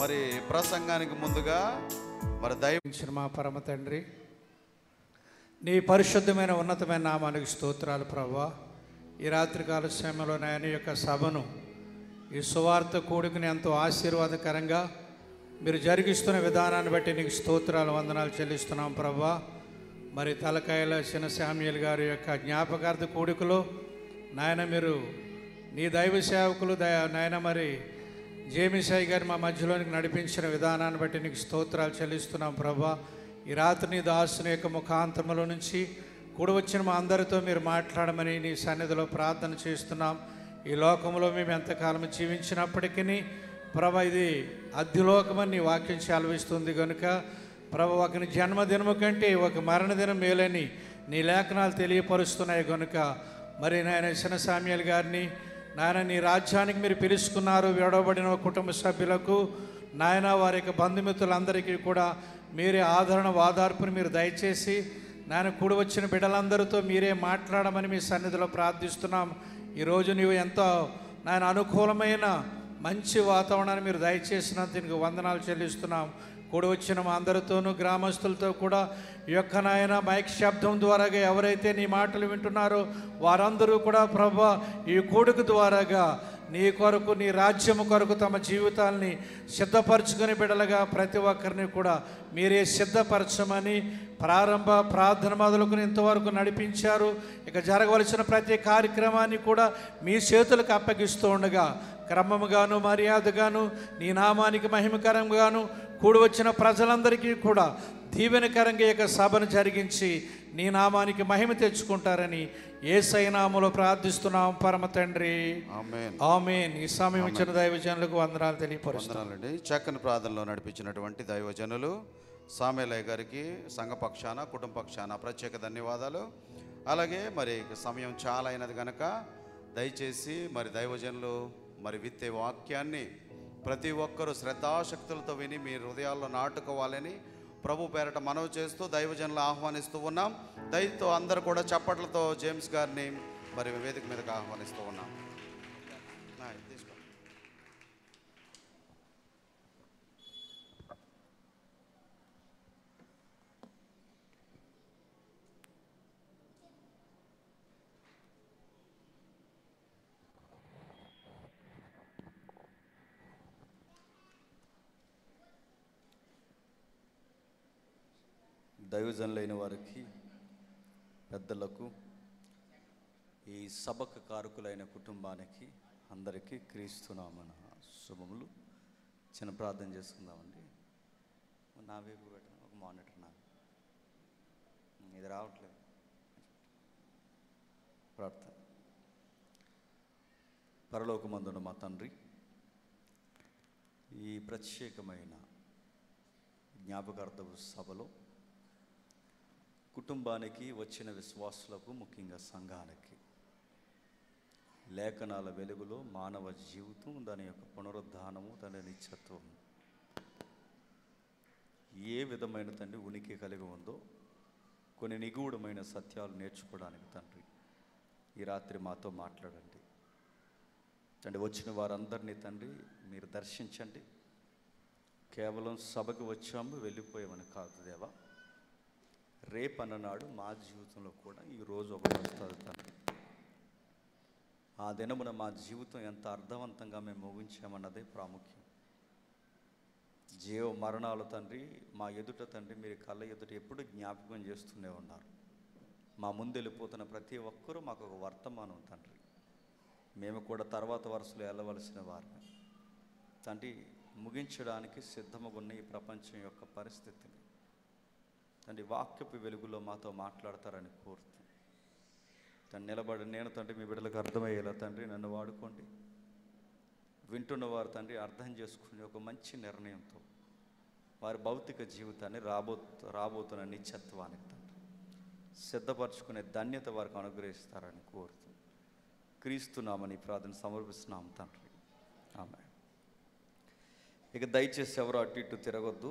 మరి ప్రసంగానికి ముందుగా మరి దైవ ఇచ్చిన మా పరమ తండ్రి నీ పరిశుద్ధమైన ఉన్నతమైన నామానికి స్తోత్రాలు ప్రభా ఈ రాత్రికాల సమయంలో నాయన యొక్క సభను ఈ సువార్త కూడుకుని ఎంతో ఆశీర్వాదకరంగా మీరు జరిగిస్తున్న విధానాన్ని బట్టి నీకు స్తోత్రాలు వందనాలు చెల్లిస్తున్నాం ప్రభా మరి తలకాయల చిన్న శామ్యుల్ గారి యొక్క జ్ఞాపకార్థ కూడికలో నాయన మీరు నీ దైవ సేవకులు దయ నాయన మరి జేమిసాయి గారు మా మధ్యలోనికి నడిపించిన విధానాన్ని బట్టి నీకు స్తోత్రాలు చెల్లిస్తున్నాం ప్రభా ఈ రాత్రి నీ దాసుని యొక్క ముఖాంతముల నుంచి కూడి వచ్చిన మా అందరితో మీరు మాట్లాడమని నీ సన్నిధిలో ప్రార్థన చేస్తున్నాం ఈ లోకంలో మేము ఎంతకాలం జీవించినప్పటికీ ప్రభ ఇది అద్యులోకమని నీ వాక్యం సెలవిస్తుంది కనుక ప్రభ ఒకని జన్మదినము కంటే ఒక మరణదినం మేలని నీ లేఖనాలు తెలియపరుస్తున్నాయి కనుక మరి నాయన చిన్న సామ్యాల్ గారిని నాయన నీ రాజ్యానికి మీరు పిలుచుకున్నారు విడవబడిన కుటుంబ సభ్యులకు నాయన వారి యొక్క బంధుమిత్రులందరికీ కూడా మీరే ఆదరణ వాదార్పుని మీరు దయచేసి నాయన కూడి వచ్చిన బిడ్డలందరితో మీరే మాట్లాడమని మీ సన్నిధిలో ప్రార్థిస్తున్నాం ఈరోజు నీవు ఎంతో నాయన అనుకూలమైన మంచి వాతావరణాన్ని మీరు దయచేసినందుకు దీనికి వందనాలు చెల్లిస్తున్నాం కూడి వచ్చిన మా అందరితోనూ గ్రామస్తులతో కూడా ఈ యొక్క నాయన మైక్ శబ్దం ద్వారాగా ఎవరైతే నీ మాటలు వింటున్నారో వారందరూ కూడా ప్రభా ఈ కూడుక ద్వారాగా నీ కొరకు నీ రాజ్యము కొరకు తమ జీవితాల్ని సిద్ధపరచుకుని బిడలగా ప్రతి ఒక్కరిని కూడా మీరే సిద్ధపరచమని ప్రారంభ ప్రార్థన మొదలుకుని ఇంతవరకు నడిపించారు ఇక జరగవలసిన ప్రతి కార్యక్రమాన్ని కూడా మీ చేతులకు అప్పగిస్తూ ఉండగా క్రమముగాను మర్యాదగాను నీ నామానికి మహిమకరంగాను కూడి వచ్చిన ప్రజలందరికీ కూడా దీవెనకరంగా ఈ యొక్క సభను జరిగించి నీ నామానికి మహిమ తెచ్చుకుంటారని ఏ సైనాములో ప్రార్థిస్తున్నాం పరమ తండ్రి ఆమేన్ ఆమెన్ ఈ సమయం ఇచ్చిన దైవజనులకు వందనాలు తెలియపరుస్తున్నాం వందనాలండి చక్కని ప్రార్థనలో నడిపించినటువంటి దైవజనులు సామేలయ్య గారికి సంఘపక్షాన కుటుంబ పక్షాన ప్రత్యేక ధన్యవాదాలు అలాగే మరి సమయం చాలా అయినది కనుక దయచేసి మరి దైవజనులు మరి విత్తే వాక్యాన్ని ప్రతి ఒక్కరూ శ్రద్ధాశక్తులతో విని మీ హృదయాల్లో నాటుకోవాలని ప్రభు పేరట మనవి చేస్తూ దైవజనులు ఆహ్వానిస్తూ ఉన్నాం దయతో అందరూ కూడా చప్పట్లతో జేమ్స్ గారిని మరి వేదిక మీదకి ఆహ్వానిస్తూ ఉన్నాం ఆ, ఇది తీసుకో. దైవజనులైన వారికి పెద్దలకు ఈ సభకు కారకులైన కుటుంబానికి అందరికీ క్రీస్తున్నామన శుభములు చిన్న ప్రార్థన చేసుకుందామండి నా వైపు పెట్టండి ఒక మానిటర్ నా ఇది రావట్లేదు ప్రార్థన పరలోకమందున మా తండ్రి ఈ ప్రత్యేకమైన జ్ఞాపకార్థపు సభలో కుటుంబానికి వచ్చిన విశ్వాసులకు ముఖ్యంగా సంఘానికి లేఖనాల వెలుగులో మానవ జీవితం దాని యొక్క పునరుద్ధానము దాని నిత్యత్వం ఏ విధమైన తండ్రి ఉనికి కలిగి ఉందో కొన్ని నిగూఢమైన సత్యాలు నేర్చుకోవడానికి తండ్రి ఈ రాత్రి మాతో మాట్లాడండి తండ్రి వచ్చిన వారందరినీ తండ్రి మీరు దర్శించండి కేవలం సభకు వచ్చాము వెళ్ళిపోయామని కాదు దేవా రేపు అన్ననాడు మా జీవితంలో కూడా ఈరోజు ఒకటి వస్తుంది తండ్రి ఆ దినమున మా జీవితం ఎంత అర్థవంతంగా మేము ముగించామన్నదే ప్రాముఖ్యం జీవ మరణాలు తండ్రి మా ఎదుట తండ్రి మీరు కళ్ళ ఎదుట ఎప్పుడు జ్ఞాపకం చేస్తూనే ఉన్నారు మా ముందు వెళ్ళిపోతున్న ప్రతి ఒక్కరూ మాకు ఒక వర్తమానం తండ్రి మేము కూడా తర్వాత వరుసలో వెళ్ళవలసిన వారిని తండ్రి ముగించడానికి సిద్ధముగా ఉన్న ఈ ప్రపంచం యొక్క పరిస్థితిని తండ్రి వాక్యపు వెలుగులో మాతో మాట్లాడతారని కోరుతూ తను నిలబడి నేను తండ్రి మీ బిడ్డలకు అర్థమయ్యేలా తండ్రి నన్ను వాడుకోండి వింటున్న వారు తండ్రి అర్థం చేసుకునే ఒక మంచి నిర్ణయంతో వారి భౌతిక జీవితాన్ని రాబో రాబోతున్న నిత్యత్వానికి తండ్రి సిద్ధపరచుకునే ధన్యత వారికి అనుగ్రహిస్తారని కోరుతూ క్రీస్తున్నామని ప్రార్థన సమర్పిస్తున్నాం తండ్రి ఆమె ఇక దయచేసి ఎవరు అటు ఇటు తిరగొద్దు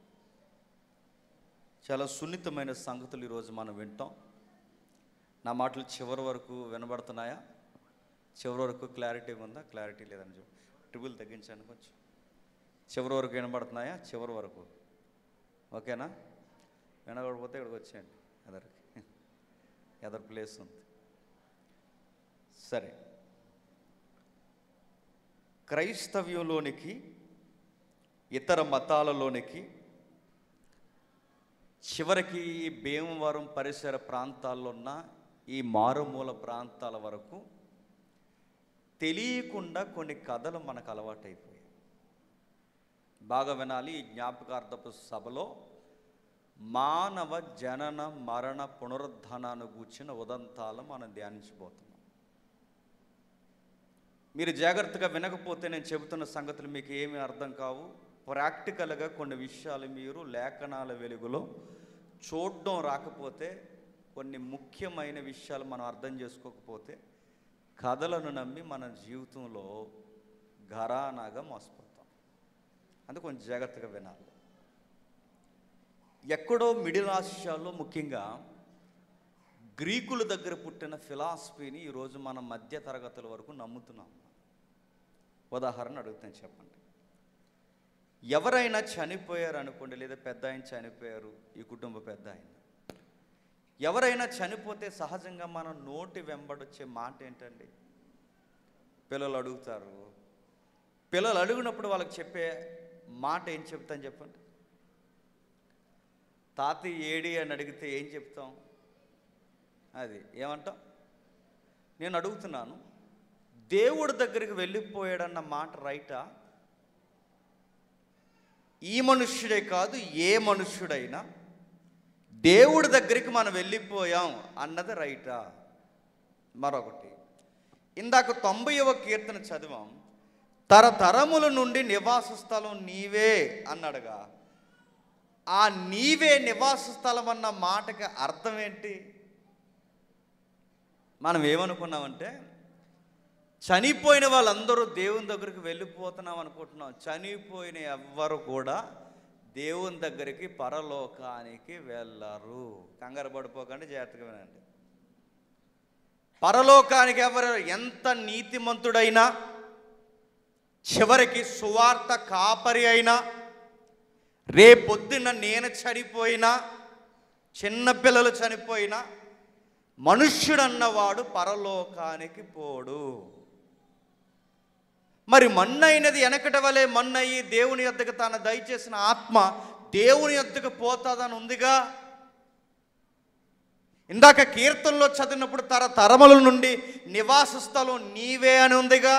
చాలా సున్నితమైన సంగతులు ఈరోజు మనం వింటాం నా మాటలు చివరి వరకు వినబడుతున్నాయా చివరి వరకు క్లారిటీ ఉందా క్లారిటీ లేదని చెప్పి ట్రిబుల్ తగ్గించండి కొంచెం చివరి వరకు వినబడుతున్నాయా చివరి వరకు ఓకేనా వినబడిపోతే ఇక్కడికి వచ్చేయండి ఎదరికి ఎదర్ ప్లేస్ ఉంది సరే క్రైస్తవ్యంలోనికి ఇతర మతాలలోనికి చివరికి ఈ భీమవరం పరిసర ప్రాంతాల్లో ఉన్న ఈ మారుమూల ప్రాంతాల వరకు తెలియకుండా కొన్ని కథలు మనకు అలవాటైపోయాయి బాగా వినాలి ఈ జ్ఞాపకార్థపు సభలో మానవ జనన మరణ పునరుద్ధానాన్ని గూర్చిన ఉదంతాలు మనం ధ్యానించబోతున్నాం మీరు జాగ్రత్తగా వినకపోతే నేను చెబుతున్న సంగతులు మీకు ఏమీ అర్థం కావు ప్రాక్టికల్గా కొన్ని విషయాలు మీరు లేఖనాల వెలుగులో చూడడం రాకపోతే కొన్ని ముఖ్యమైన విషయాలు మనం అర్థం చేసుకోకపోతే కథలను నమ్మి మన జీవితంలో ఘరానాగా మోసపోతాం అందుకు కొంచెం జాగ్రత్తగా వినాలి ఎక్కడో మిడిల్ ఆసియాలో ముఖ్యంగా గ్రీకుల దగ్గర పుట్టిన ఫిలాసఫీని ఈరోజు మనం మధ్య తరగతుల వరకు నమ్ముతున్నాం ఉదాహరణ అడుగుతాను చెప్పండి ఎవరైనా చనిపోయారు అనుకోండి లేదా పెద్ద ఆయన చనిపోయారు ఈ కుటుంబ పెద్ద ఆయన ఎవరైనా చనిపోతే సహజంగా మనం నోటి వెంబడొచ్చే మాట ఏంటండి పిల్లలు అడుగుతారు పిల్లలు అడిగినప్పుడు వాళ్ళకి చెప్పే మాట ఏం చెప్తాను చెప్పండి తాతయ్య ఏడి అని అడిగితే ఏం చెప్తాం అది ఏమంటాం నేను అడుగుతున్నాను దేవుడి దగ్గరికి వెళ్ళిపోయాడన్న మాట రైటా ఈ మనుష్యుడే కాదు ఏ మనుష్యుడైనా దేవుడి దగ్గరికి మనం వెళ్ళిపోయాం అన్నది రైటా మరొకటి ఇందాక తొంభైవ కీర్తన చదివాం తరతరముల నుండి నివాస స్థలం నీవే అన్నాడుగా ఆ నీవే నివాస స్థలం అన్న మాటకి అర్థం ఏంటి మనం ఏమనుకున్నామంటే చనిపోయిన వాళ్ళందరూ దేవుని దగ్గరికి వెళ్ళిపోతున్నాం అనుకుంటున్నాం చనిపోయిన ఎవ్వరు కూడా దేవుని దగ్గరికి పరలోకానికి వెళ్ళరు కంగారు పడిపోకండి జాగ్రత్తగా వినండి పరలోకానికి ఎవరు ఎంత నీతిమంతుడైనా చివరికి సువార్త కాపరి అయినా రేపొద్దున నేను చనిపోయినా చిన్నపిల్లలు చనిపోయినా మనుష్యుడన్నవాడు పరలోకానికి పోడు మరి మన్నైనది వెనకట వలె మన్నయ్యి దేవుని యొద్దకు తాను దయచేసిన ఆత్మ దేవుని యొద్దకు పోతాదని ఉందిగా ఇందాక కీర్తనలో చదివినప్పుడు తర తరముల నుండి నివాస స్థలం నీవే అని ఉందిగా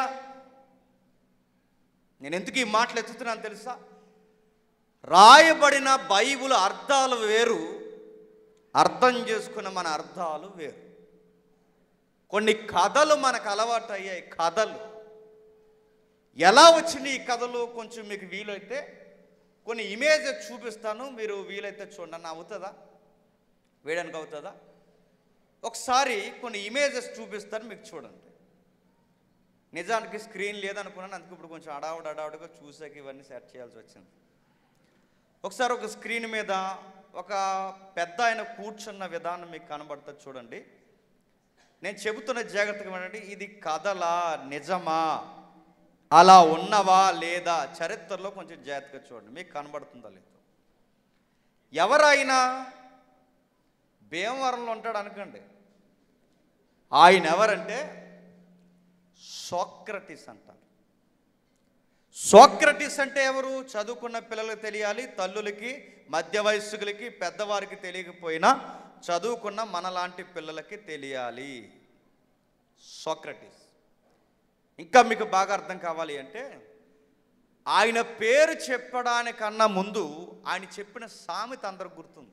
నేను ఎందుకు ఈ మాటలు ఎత్తుతున్నాను తెలుసా రాయబడిన బైబిల్ అర్థాలు వేరు అర్థం చేసుకున్న మన అర్థాలు వేరు కొన్ని కథలు మనకు అలవాటు అయ్యాయి కథలు ఎలా వచ్చినాయి ఈ కథలు కొంచెం మీకు వీలైతే కొన్ని ఇమేజ్ చూపిస్తాను మీరు వీలైతే చూడండి అన్న అవుతుందా వేయడానికి అవుతుందా ఒకసారి కొన్ని ఇమేజెస్ చూపిస్తాను మీకు చూడండి నిజానికి స్క్రీన్ లేదనుకున్నాను అందుకు ఇప్పుడు కొంచెం అడావుడు అడావుడుగా చూసాక ఇవన్నీ సెట్ చేయాల్సి వచ్చింది ఒకసారి ఒక స్క్రీన్ మీద ఒక పెద్ద ఆయన కూర్చున్న విధానం మీకు కనబడుతుంది చూడండి నేను చెబుతున్న జాగ్రత్తగా వినండి ఇది కథలా నిజమా అలా ఉన్నవా లేదా చరిత్రలో కొంచెం జాగ్రత్తగా చూడండి మీకు కనబడుతుందా లేదు ఎవరైనా భీమవరంలో ఉంటాడు అనుకోండి ఆయన ఎవరంటే సోక్రటిస్ అంటారు సోక్రటిస్ అంటే ఎవరు చదువుకున్న పిల్లలకు తెలియాలి తల్లులకి మధ్య వయస్సులకి పెద్దవారికి తెలియకపోయినా చదువుకున్న మనలాంటి పిల్లలకి తెలియాలి సోక్రటిస్ ఇంకా మీకు బాగా అర్థం కావాలి అంటే ఆయన పేరు చెప్పడానికన్నా ముందు ఆయన చెప్పిన సామెత అందరికి గుర్తుంది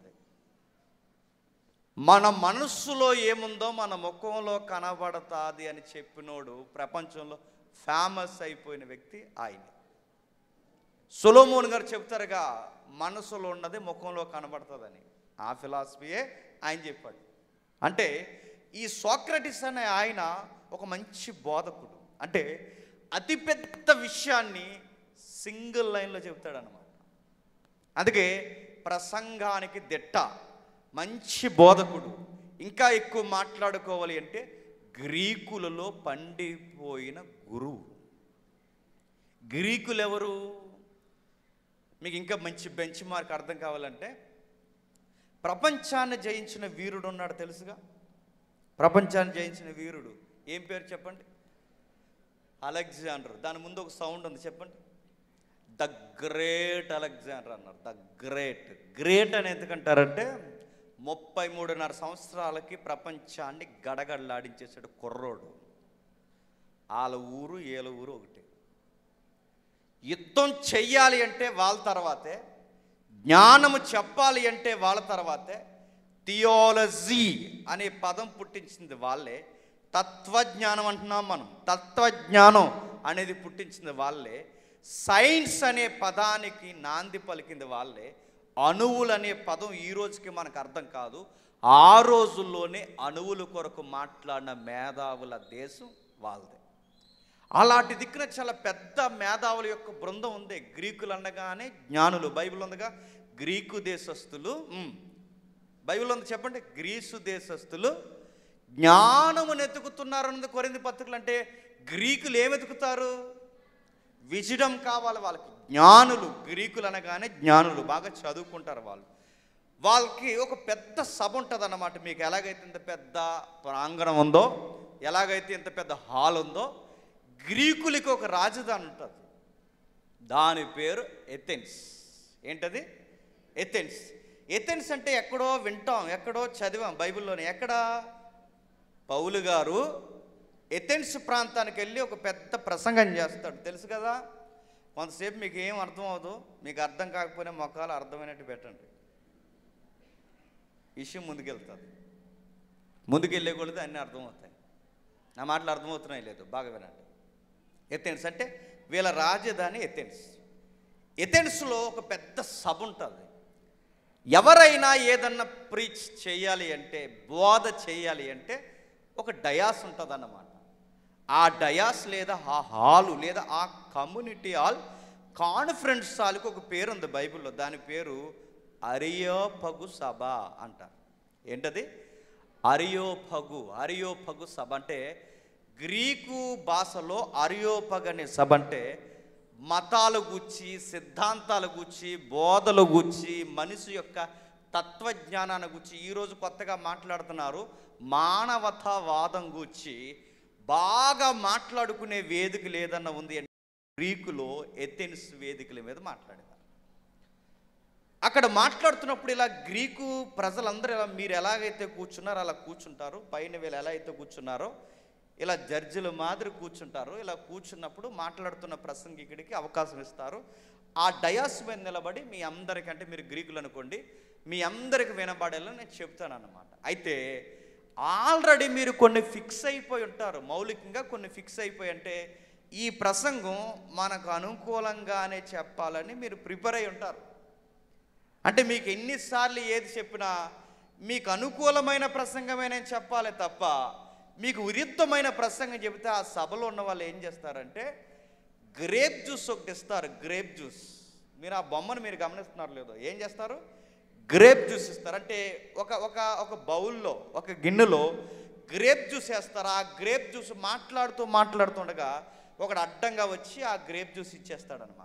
మన మనస్సులో ఏముందో మన ముఖంలో కనబడతాది అని చెప్పినోడు ప్రపంచంలో ఫేమస్ అయిపోయిన వ్యక్తి ఆయన సులోమోన్ గారు చెప్తారుగా మనసులో ఉన్నది ముఖంలో కనబడుతుందని ఆ ఫిలాసఫీయే ఆయన చెప్పాడు అంటే ఈ సోక్రటిస్ అనే ఆయన ఒక మంచి బోధకుడు అంటే అతిపెద్ద విషయాన్ని సింగిల్ లైన్లో చెప్తాడనమాట అందుకే ప్రసంగానికి దిట్ట మంచి బోధకుడు ఇంకా ఎక్కువ మాట్లాడుకోవాలి అంటే గ్రీకులలో పండిపోయిన గురువు గ్రీకులు ఎవరు మీకు ఇంకా మంచి బెంచ్ మార్క్ అర్థం కావాలంటే ప్రపంచాన్ని జయించిన వీరుడు ఉన్నాడు తెలుసుగా ప్రపంచాన్ని జయించిన వీరుడు ఏం పేరు చెప్పండి అలెగ్జాండర్ దాని ముందు ఒక సౌండ్ ఉంది చెప్పండి ద గ్రేట్ అలెగ్జాండర్ అన్నారు ద గ్రేట్ గ్రేట్ అని ఎందుకంటారంటే ముప్పై మూడున్నర సంవత్సరాలకి ప్రపంచాన్ని గడగడలాడించేసాడు కుర్రోడు వాళ్ళ ఊరు ఏల ఊరు ఒకటే యుద్ధం చెయ్యాలి అంటే వాళ్ళ తర్వాతే జ్ఞానము చెప్పాలి అంటే వాళ్ళ తర్వాతే థియాలజీ అనే పదం పుట్టించింది వాళ్ళే తత్వజ్ఞానం అంటున్నాం మనం తత్వజ్ఞానం అనేది పుట్టించింది వాళ్ళే సైన్స్ అనే పదానికి నాంది పలికింది వాళ్ళే అణువులు అనే పదం ఈ రోజుకి మనకు అర్థం కాదు ఆ రోజుల్లోనే అణువుల కొరకు మాట్లాడిన మేధావుల దేశం వాళ్ళదే అలాంటి దిక్కున చాలా పెద్ద మేధావుల యొక్క బృందం ఉంది గ్రీకులు అనగానే జ్ఞానులు బైబిల్ ఉందిగా గ్రీకు దేశస్థులు ఉమ్. బైబిల్ ఉంది చెప్పండి గ్రీసు దేశస్థులు జ్ఞానమును ఎతుకుతున్నారు అన్నది కొరింది పత్రికలు అంటే గ్రీకులు ఏమి ఎతుకుతారు విజడం కావాలి వాళ్ళకి జ్ఞానులు గ్రీకులు అనగానే జ్ఞానులు బాగా చదువుకుంటారు వాళ్ళు వాళ్ళకి ఒక పెద్ద సభ ఉంటుంది అన్నమాట మీకు ఎలాగైతే ఇంత పెద్ద ప్రాంగణం ఉందో ఎలాగైతే ఇంత పెద్ద హాల్ ఉందో గ్రీకులకి ఒక రాజధాని ఉంటుంది దాని పేరు ఎథెన్స్ ఏంటది ఎథెన్స్ ఎథెన్స్ అంటే ఎక్కడో వింటాం ఎక్కడో చదివాం బైబిల్లోనే ఎక్కడ పౌలు గారు ఎథెన్స్ ప్రాంతానికి వెళ్ళి ఒక పెద్ద ప్రసంగం చేస్తాడు తెలుసు కదా కొంతసేపు మీకు ఏం అర్థం అవ్వదు మీకు అర్థం కాకపోయినా మొక్కలు అర్థమైనట్టు పెట్టండి విషయం ముందుకెళ్తుంది ముందుకెళ్ళే కొలితే అన్నీ అర్థమవుతాయి నా మాటలు అర్థమవుతున్నాయి లేదు బాగా వినండి ఎథెన్స్ అంటే వీళ్ళ రాజధాని ఎథెన్స్ ఎథెన్స్లో ఒక పెద్ద సభ ఉంటుంది ఎవరైనా ఏదన్నా ప్రీచ్ చేయాలి అంటే బోధ చేయాలి అంటే ఒక డయాస్ ఉంటుంది అన్నమాట ఆ డయాస్ లేదా ఆ హాలు లేదా ఆ కమ్యూనిటీ హాల్ కాన్ఫరెన్స్ హాల్కి ఒక పేరు ఉంది బైబిల్లో దాని పేరు అరియోపగు సభ అంటారు ఏంటది అరియోపగు అరియోపగు సభ అంటే గ్రీకు భాషలో అరియోపగ్ అనే సభ అంటే మతాలు గూర్చి సిద్ధాంతాల గూర్చి బోధల గూర్చి మనిషి యొక్క తత్వజ్ఞానాన్ని గూర్చి ఈరోజు కొత్తగా మాట్లాడుతున్నారు మానవతావాదం గూర్చి బాగా మాట్లాడుకునే వేదిక లేదన్న ఉంది అంటే గ్రీకులో ఎథెన్స్ వేదికల మీద మాట్లాడేదారు అక్కడ మాట్లాడుతున్నప్పుడు ఇలా గ్రీకు ప్రజలందరూ ఇలా మీరు ఎలాగైతే కూర్చున్నారో అలా కూర్చుంటారు పైన వీళ్ళు ఎలా అయితే కూర్చున్నారో ఇలా జడ్జిల మాదిరి కూర్చుంటారు ఇలా కూర్చున్నప్పుడు మాట్లాడుతున్న ప్రసంగికుడికి అవకాశం ఇస్తారు ఆ డయాస్ మీద నిలబడి మీ అందరికంటే మీరు గ్రీకులు అనుకోండి మీ అందరికి వినబడేలా నేను చెప్తాను అన్నమాట అయితే ఆల్రెడీ మీరు కొన్ని ఫిక్స్ అయిపోయి ఉంటారు మౌలికంగా కొన్ని ఫిక్స్ అయిపోయి అంటే ఈ ప్రసంగం మనకు అనుకూలంగానే చెప్పాలని మీరు ప్రిపేర్ అయి ఉంటారు అంటే మీకు ఎన్నిసార్లు ఏది చెప్పినా మీకు అనుకూలమైన ప్రసంగమే నేను చెప్పాలి తప్ప మీకు విరుద్ధమైన ప్రసంగం చెబితే ఆ సభలో ఉన్న వాళ్ళు ఏం చేస్తారంటే గ్రేప్ జ్యూస్ ఒకటి ఇస్తారు గ్రేప్ జ్యూస్ మీరు ఆ బొమ్మను మీరు గమనిస్తున్నారు లేదో ఏం చేస్తారు గ్రేప్ జ్యూస్ ఇస్తారు అంటే ఒక ఒక ఒక బౌల్లో ఒక గిన్నెలో గ్రేప్ జ్యూస్ వేస్తారు ఆ గ్రేప్ జ్యూస్ మాట్లాడుతూ మాట్లాడుతుండగా ఒకడు అడ్డంగా వచ్చి ఆ గ్రేప్ జ్యూస్ ఇచ్చేస్తాడనమాట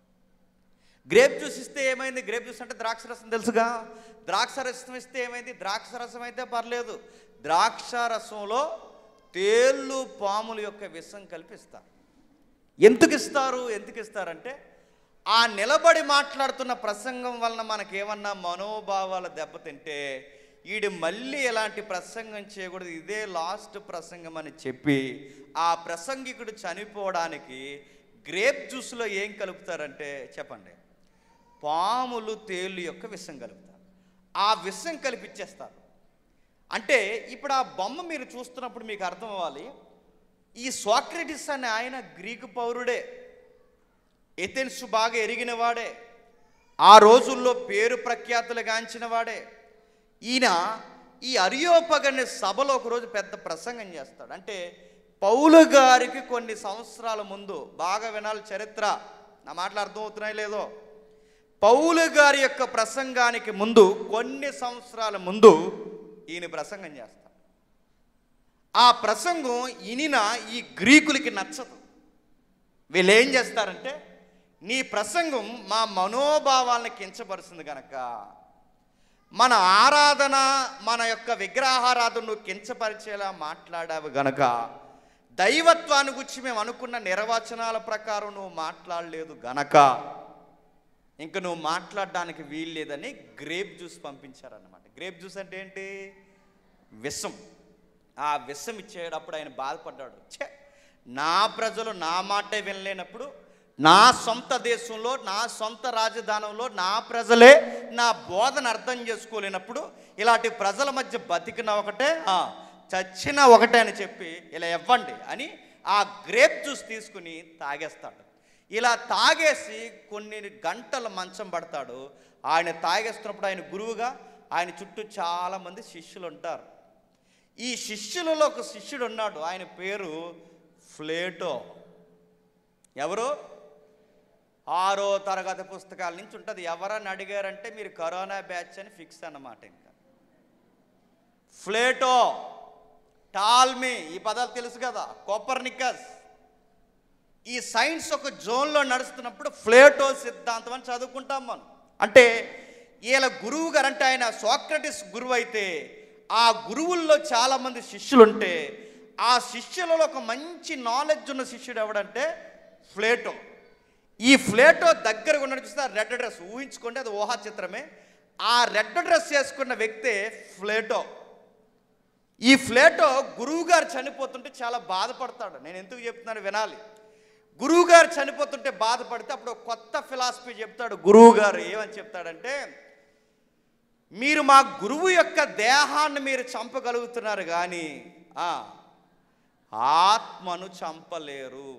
గ్రేప్ జ్యూస్ ఇస్తే ఏమైంది గ్రేప్ జ్యూస్ అంటే ద్రాక్ష రసం తెలుసుగా ద్రాక్ష రసం ఇస్తే ఏమైంది ద్రాక్ష రసం అయితే పర్లేదు ద్రాక్ష రసంలో తేళ్ళు పాముల యొక్క విషం కల్పిస్తారు ఎందుకు ఇస్తారు ఎందుకు ఇస్తారంటే ఆ నిలబడి మాట్లాడుతున్న ప్రసంగం వలన మనకేమన్నా మనోభావాలు దెబ్బతింటే ఈడు మళ్ళీ ఎలాంటి ప్రసంగం చేయకూడదు ఇదే లాస్ట్ ప్రసంగం అని చెప్పి ఆ ప్రసంగికుడు చనిపోవడానికి గ్రేప్ జ్యూస్లో ఏం కలుపుతారంటే చెప్పండి పాములు తేళ్ళు యొక్క విషం కలుపుతారు ఆ విషం కలిపిచ్చేస్తారు అంటే ఇప్పుడు ఆ బొమ్మ మీరు చూస్తున్నప్పుడు మీకు అర్థం అవ్వాలి ఈ సోక్రటిస్ అనే ఆయన గ్రీకు పౌరుడే ఎథెన్స్ బాగా ఎరిగిన వాడే ఆ రోజుల్లో పేరు ప్రఖ్యాతులు గాంచిన వాడే ఈయన ఈ అరియోపగని సభలో ఒకరోజు పెద్ద ప్రసంగం చేస్తాడు అంటే పౌలు గారికి కొన్ని సంవత్సరాల ముందు బాగా వినాలి చరిత్ర నా మాటలు అర్థమవుతున్నాయి లేదో పౌలు గారి యొక్క ప్రసంగానికి ముందు కొన్ని సంవత్సరాల ముందు ఈయన ప్రసంగం చేస్తాడు ఆ ప్రసంగం ఇనిన ఈ గ్రీకులకి నచ్చదు వీళ్ళు ఏం చేస్తారంటే నీ ప్రసంగం మా మనోభావాలను కించపరుస్తుంది గనక మన ఆరాధన మన యొక్క విగ్రహారాధన నువ్వు కించపరిచేలా మాట్లాడావు గనక దైవత్వాన్ని గురించి మేము అనుకున్న నిర్వచనాల ప్రకారం నువ్వు మాట్లాడలేదు గనక ఇంక నువ్వు మాట్లాడడానికి వీల్లేదని గ్రేప్ జ్యూస్ పంపించారన్నమాట గ్రేప్ జ్యూస్ అంటే ఏంటి విషం ఆ విషం ఇచ్చేటప్పుడు ఆయన బాధపడ్డాడు ఛే నా ప్రజలు నా మాటే వినలేనప్పుడు నా సొంత దేశంలో నా సొంత రాజధానంలో నా ప్రజలే నా బోధన అర్థం చేసుకోలేనప్పుడు ఇలాంటి ప్రజల మధ్య బతికిన ఒకటే ఆ, చచ్చిన ఒకటే అని చెప్పి ఇలా ఇవ్వండి అని ఆ గ్రేప్ జ్యూస్ తీసుకుని తాగేస్తాడు ఇలా తాగేసి కొన్ని గంటల మంచం పడతాడు ఆయన తాగేస్తున్నప్పుడు ఆయన గురువుగా ఆయన చుట్టూ చాలామంది శిష్యులు ఉంటారు ఈ శిష్యులలో ఒక శిష్యుడు ఉన్నాడు ఆయన పేరు ఫ్లేటో ఎవరు ఆరో తరగతి పుస్తకాల నుంచి ఉంటుంది ఎవరని అడిగారంటే మీరు కరోనా బ్యాచ్ అని ఫిక్స్ అన్నమాట ఇంకా ఫ్లేటో టాల్మీ ఈ పదాలు తెలుసు కదా కోపర్నికస్ ఈ సైన్స్ ఒక జోన్లో నడుస్తున్నప్పుడు ఫ్లేటో సిద్ధాంతం అని చదువుకుంటాం మనం అంటే ఈయన గురువు గారు అంటే ఆయన సోక్రటిస్ గురువు అయితే ఆ గురువుల్లో చాలామంది శిష్యులు ఉంటే ఆ శిష్యులలో ఒక మంచి నాలెడ్జ్ ఉన్న శిష్యుడు ఎవడంటే ఫ్లేటో ఈ ఫ్లేటో దగ్గరగా ఉన్న చూస్తే రెడ్ డ్రెస్ ఊహించుకోండి అది ఊహా చిత్రమే ఆ రెడ్ డ్రెస్ వేసుకున్న వ్యక్తే ఫ్లేటో ఈ ఫ్లేటో గురువుగారు చనిపోతుంటే చాలా బాధపడతాడు నేను ఎందుకు చెప్తున్నాను వినాలి గురువుగారు చనిపోతుంటే బాధపడితే అప్పుడు ఒక కొత్త ఫిలాసఫీ చెప్తాడు గురువుగారు ఏమని చెప్తాడంటే మీరు మా గురువు యొక్క దేహాన్ని మీరు చంపగలుగుతున్నారు కానీ ఆ, ఆత్మను చంపలేరు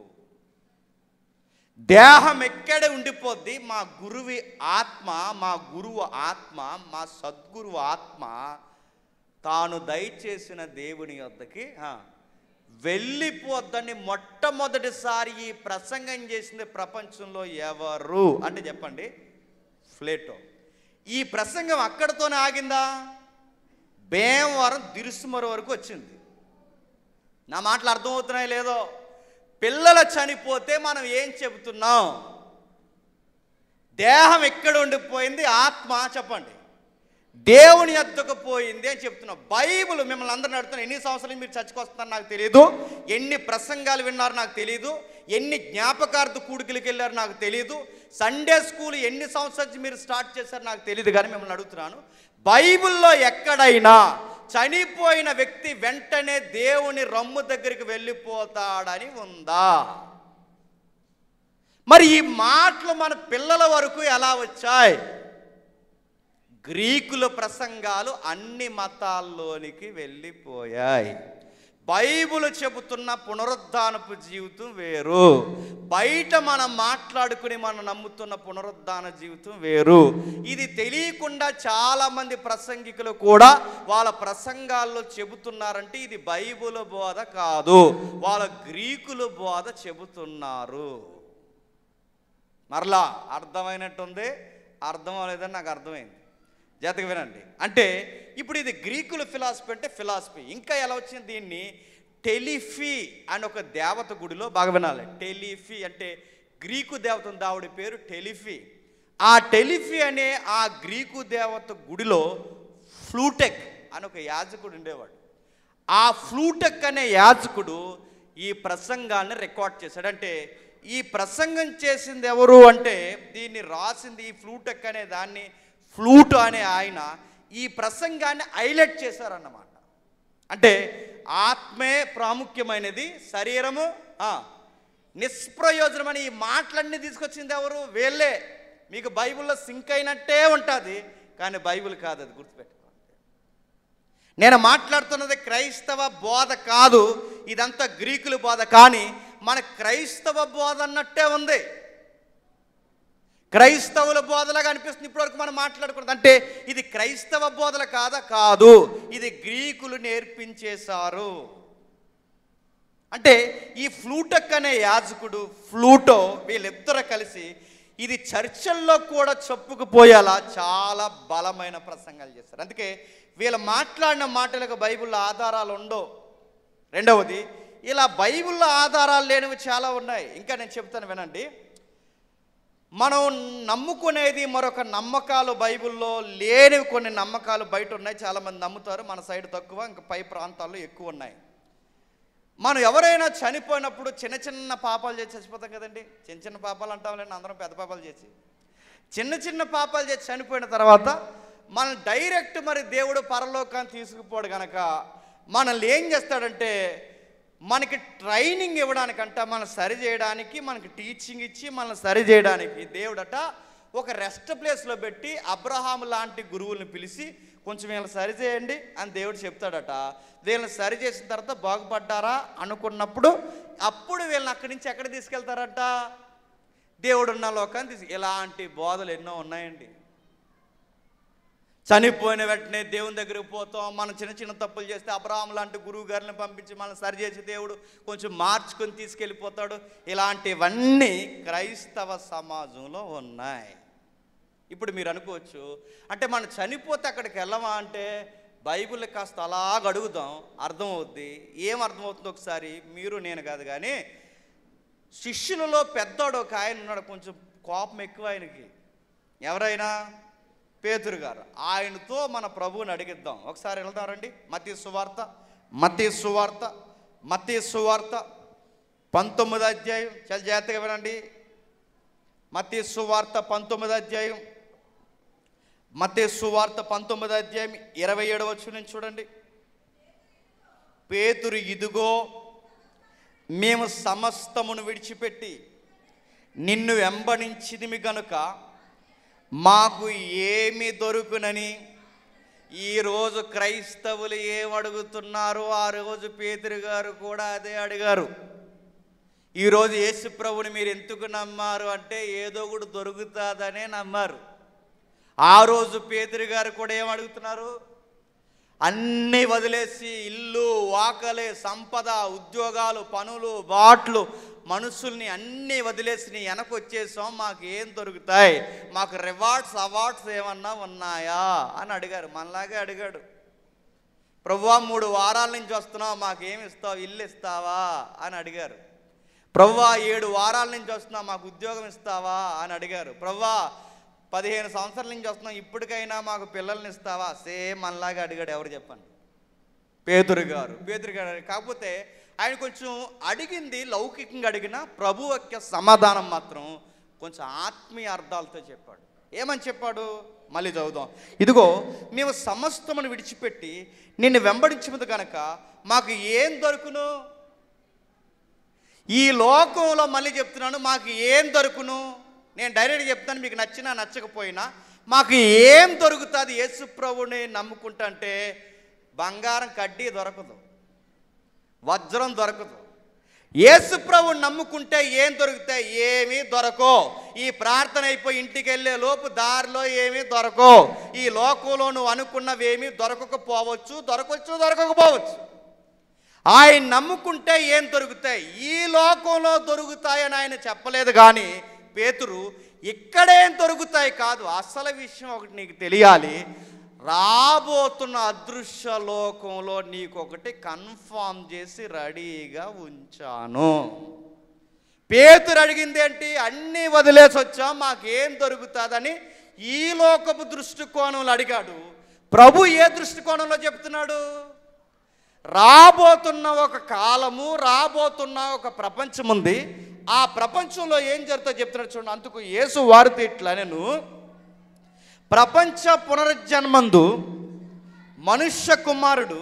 దేహం ఎక్కడే ఉండిపోద్ది మా గురువి ఆత్మ మా గురువు ఆత్మ మా సద్గురువు ఆత్మ తాను దయచేసిన దేవుని వద్దకి ఆ, వెళ్ళిపోద్దని మొట్టమొదటిసారి ఈ ప్రసంగం చేసింది ప్రపంచంలో ఎవరు అంటే చెప్పండి ఫ్లేటో ఈ ప్రసంగం అక్కడితోనే ఆగిందా భీమవరం దిరుసుమర వరకు వచ్చింది నా మాటలు అర్థమవుతున్నాయి లేదో పిల్లలు చనిపోతే మనం ఏం చెబుతున్నాం దేహం ఎక్కడ ఉండిపోయింది ఆత్మ చెప్పండి దేవుని ఎత్తుకు పోయింది అని చెప్తున్నాం బైబిల్ మిమ్మల్ని అందరిని అడుగుతున్నా ఎన్ని సంవత్సరాలు మీరు చర్చకొస్తున్నారు నాకు తెలియదు ఎన్ని ప్రసంగాలు విన్నారు నాకు తెలియదు ఎన్ని జ్ఞాపకార్థ కూడికలకు వెళ్ళారు నాకు తెలియదు సండే స్కూల్ ఎన్ని సంవత్సరాల నుంచి మీరు స్టార్ట్ చేశారు నాకు తెలియదు కానీ మిమ్మల్ని అడుగుతున్నాను బైబిల్లో ఎక్కడైనా చనిపోయిన వ్యక్తి వెంటనే దేవుని రమ్ము దగ్గరికి వెళ్ళిపోతాడని ఉందా మరి ఈ మాటలు మన పిల్లల వరకు ఎలా వచ్చాయి గ్రీకుల ప్రసంగాలు అన్ని మతాల్లోనికి వెళ్ళిపోయాయి బైబుల్ చెబుతున్న పునరుద్ధానపు జీవితం వేరు బయట మనం మాట్లాడుకుని మనం నమ్ముతున్న పునరుద్ధాన జీవితం వేరు ఇది తెలియకుండా చాలామంది ప్రసంగికులు కూడా వాళ్ళ ప్రసంగాల్లో చెబుతున్నారంటే ఇది బైబుల్ బోధ కాదు వాళ్ళ గ్రీకుల బోధ చెబుతున్నారు మరలా అర్థమైనట్టుంది అర్థం అవ్వలేదని నాకు అర్థమైంది జాతక వినండి అంటే ఇప్పుడు ఇది గ్రీకుల ఫిలాసఫీ అంటే ఫిలాసఫీ ఇంకా ఎలా వచ్చింది దీన్ని టెలిఫీ అని ఒక దేవత గుడిలో బాగా వినాలి టెలిఫీ అంటే గ్రీకు దేవత ఉంది ఆవిడ పేరు టెలిఫీ ఆ టెలిఫీ అనే ఆ గ్రీకు దేవత గుడిలో ఫ్లూటెక్ అని ఒక యాజకుడు ఉండేవాడు ఆ ఫ్లూటెక్ అనే యాజకుడు ఈ ప్రసంగాన్ని రికార్డ్ చేశాడు అంటే ఈ ప్రసంగం చేసింది ఎవరు అంటే దీన్ని రాసింది ఈ ఫ్లూటెక్ అనే దాన్ని ఫ్లూట్ అనే ఆయన ఈ ప్రసంగాన్ని హైలైట్ చేశారన్నమాట అంటే ఆత్మే ప్రాముఖ్యమైనది శరీరము ఆ, నిష్ప్రయోజనమని ఈ మాటలన్నీ తీసుకొచ్చింది ఎవరు వీళ్ళే మీకు బైబిల్లో సింక్ అయినట్టే ఉంటుంది కానీ బైబిల్ కాదు అది గుర్తుపెట్టుకోండి నేను మాట్లాడుతున్నది క్రైస్తవ బోధ కాదు ఇదంతా గ్రీకుల బోధ కానీ మన క్రైస్తవ బోధ అన్నట్టే ఉంది క్రైస్తవుల బోధలాగా అనిపిస్తుంది ఇప్పటివరకు మనం మాట్లాడుకున్నది అంటే ఇది క్రైస్తవ బోధల కాదా కాదు ఇది గ్రీకులు నేర్పించేశారు అంటే ఈ ఫ్లూటక్ అనే యాజకుడు ఫ్లూటో వీళ్ళిద్దరు కలిసి ఇది చర్చల్లో కూడా చెప్పుకుపోయేలా చాలా బలమైన ప్రసంగాలు చేస్తారు అందుకే వీళ్ళు మాట్లాడిన మాటలకు బైబిల్లో ఆధారాలు ఉండవు రెండవది ఇలా బైబిల్లో ఆధారాలు లేనివి చాలా ఉన్నాయి ఇంకా నేను చెప్తాను వినండి మనం నమ్ముకునేది మరొక నమ్మకాలు బైబిల్లో లేనివి కొన్ని నమ్మకాలు బయట ఉన్నాయి చాలామంది నమ్ముతారు మన సైడ్ తక్కువ ఇంకా పై ప్రాంతాల్లో ఎక్కువ ఉన్నాయి మనం ఎవరైనా చనిపోయినప్పుడు చిన్న చిన్న పాపాలు చేసి చచ్చిపోతాం కదండి చిన్న చిన్న పాపాలు అంటాంలేండి అందరం పెద్ద పాపాలు చేసి చిన్న చిన్న పాపాలు చేసి చనిపోయిన తర్వాత మనం డైరెక్ట్ మరి దేవుడు పరలోకాన్ని తీసుకుపోడు గనక మనల్ని ఏం చేస్తాడంటే మనకి ట్రైనింగ్ ఇవ్వడానికంట మనం సరి చేయడానికి మనకి టీచింగ్ ఇచ్చి మనల్ని సరి చేయడానికి దేవుడట ఒక రెస్ట్ ప్లేస్లో పెట్టి అబ్రహాం లాంటి గురువుల్ని పిలిచి కొంచెం వీళ్ళని సరి చేయండి అని దేవుడు చెప్తాడట వీళ్ళని సరి చేసిన తర్వాత బాగుపడ్డారా అనుకున్నప్పుడు అప్పుడు వీళ్ళని అక్కడి నుంచి ఎక్కడ తీసుకెళ్తారట దేవుడున్న లోకాన్ని తీసు ఇలాంటి బోధలు ఎన్నో ఉన్నాయండి చనిపోయిన వెంటనే దేవుని దగ్గరికి పోతాం మనం చిన్న చిన్న తప్పులు చేస్తే అబ్రాహం లాంటి గురువు గారిని పంపించి మనం సరి చేసి దేవుడు కొంచెం మార్చుకొని తీసుకెళ్ళిపోతాడు ఇలాంటివన్నీ క్రైస్తవ సమాజంలో ఉన్నాయి ఇప్పుడు మీరు అనుకోవచ్చు అంటే మనం చనిపోతే అక్కడికి వెళ్ళమా అంటే బైబిల్ కాస్త అలాగ అడుగుదాం అర్థమవుద్ది ఏం అర్థమవుతుందో ఒకసారి మీరు నేను కాదు కానీ శిష్యులలో పెద్దోడు ఒక ఆయన ఉన్నాడు కొంచెం కోపం ఎక్కువ ఆయనకి ఎవరైనా పేతురు గారు ఆయనతో మన ప్రభువుని అడిగిద్దాం ఒకసారి వెళ్దాం రండి మతీ సువార్త మతీ సువార్త మతీ సువార్త పంతొమ్మిది అధ్యాయం చాలా జాగ్రత్తగా వినండి మతీ సువార్త పంతొమ్మిది అధ్యాయం మతీ సువార్త పంతొమ్మిది అధ్యాయం ఇరవై ఏడు వచ్చి చూడండి పేతురు ఇదిగో మేము సమస్తమును విడిచిపెట్టి నిన్ను వెంబడించిదిమి గనుక మాకు ఏమి దొరుకునని ఈరోజు క్రైస్తవులు ఏం అడుగుతున్నారో ఆ రోజు పేతురు గారు కూడా అదే అడిగారు ఈరోజు యేసు ప్రభుని మీరు ఎందుకు నమ్మారు అంటే ఏదో ఒకటి దొరుకుతుందనే నమ్మారు ఆ రోజు పేతురు గారు కూడా ఏం అడుగుతున్నారు అన్నీ వదిలేసి ఇల్లు వాకలే సంపద ఉద్యోగాలు పనులు బాట్లు మనుషుల్ని అన్నీ వదిలేసి నీ వెనక వచ్చేసాం మాకు ఏం దొరుకుతాయి మాకు రివార్డ్స్ అవార్డ్స్ ఏమన్నా ఉన్నాయా అని అడిగారు మనలాగే అడిగాడు ప్రభువా మూడు వారాల నుంచి వస్తున్నావు మాకేమి ఇస్తావు ఇల్లు ఇస్తావా అని అడిగారు ప్రవ్వా ఏడు వారాల నుంచి వస్తున్నావు మాకు ఉద్యోగం ఇస్తావా అని అడిగారు ప్రవ్వా పదిహేను సంవత్సరాల నుంచి వస్తున్నాం ఇప్పటికైనా మాకు పిల్లల్ని ఇస్తావా సేమ్ మనలాగా అడిగాడు ఎవరు చెప్పండి పేతురు గారు పేతురు గారు కాకపోతే ఆయన కొంచెం అడిగింది లౌకికంగా అడిగిన ప్రభు యొక్క సమాధానం మాత్రం కొంచెం ఆత్మీయ అర్థాలతో చెప్పాడు ఏమని చెప్పాడు మళ్ళీ చదువుదాం ఇదిగో మేము సమస్తమును విడిచిపెట్టి నిన్ను వెంబడించినది కనుక మాకు ఏం దొరుకును ఈ లోకంలో మళ్ళీ చెప్తున్నాను మాకు ఏం దొరుకును నేను డైరెక్ట్ చెప్తాను మీకు నచ్చినా నచ్చకపోయినా మాకు ఏం దొరుకుతుంది యేసు ప్రభుని నమ్ముకుంటుంటే బంగారం కడ్డీ దొరకదు వజ్రం దొరకదు యేసు ప్రభుని నమ్ముకుంటే ఏం దొరుకుతాయి ఏమీ దొరకో ఈ ప్రార్థన అయిపోయి ఇంటికి వెళ్ళే లోపు దారిలో ఏమీ దొరకో ఈ లోకంలో నువ్వు అనుకున్నవేమీ దొరకకపోవచ్చు దొరకవచ్చు దొరకకపోవచ్చు ఆయన నమ్ముకుంటే ఏం దొరుకుతాయి ఈ లోకంలో దొరుకుతాయని ఆయన చెప్పలేదు కానీ పేతురు ఇక్కడేం దొరుకుతాయి కాదు అసలు విషయం ఒకటి నీకు తెలియాలి రాబోతున్న అదృశ్య లోకంలో నీకు ఒకటి కన్ఫామ్ చేసి రెడీగా ఉంచాను పేతురు అడిగింది ఏంటి అన్నీ వదిలేసి వచ్చాం మాకేం దొరుకుతుందని ఈ లోకపు దృష్టికోణంలో అడిగాడు ప్రభు ఏ దృష్టికోణంలో చెప్తున్నాడు రాబోతున్న ఒక కాలము రాబోతున్న ఒక ప్రపంచం ఉంది ఆ ప్రపంచంలో ఏం జరుగుతుందో చెప్తున్నాడు చూడండి అందుకు యేసు వారితో ఇట్లా నేను ప్రపంచ పునరుజ్జన్మందు మనుష్య కుమారుడు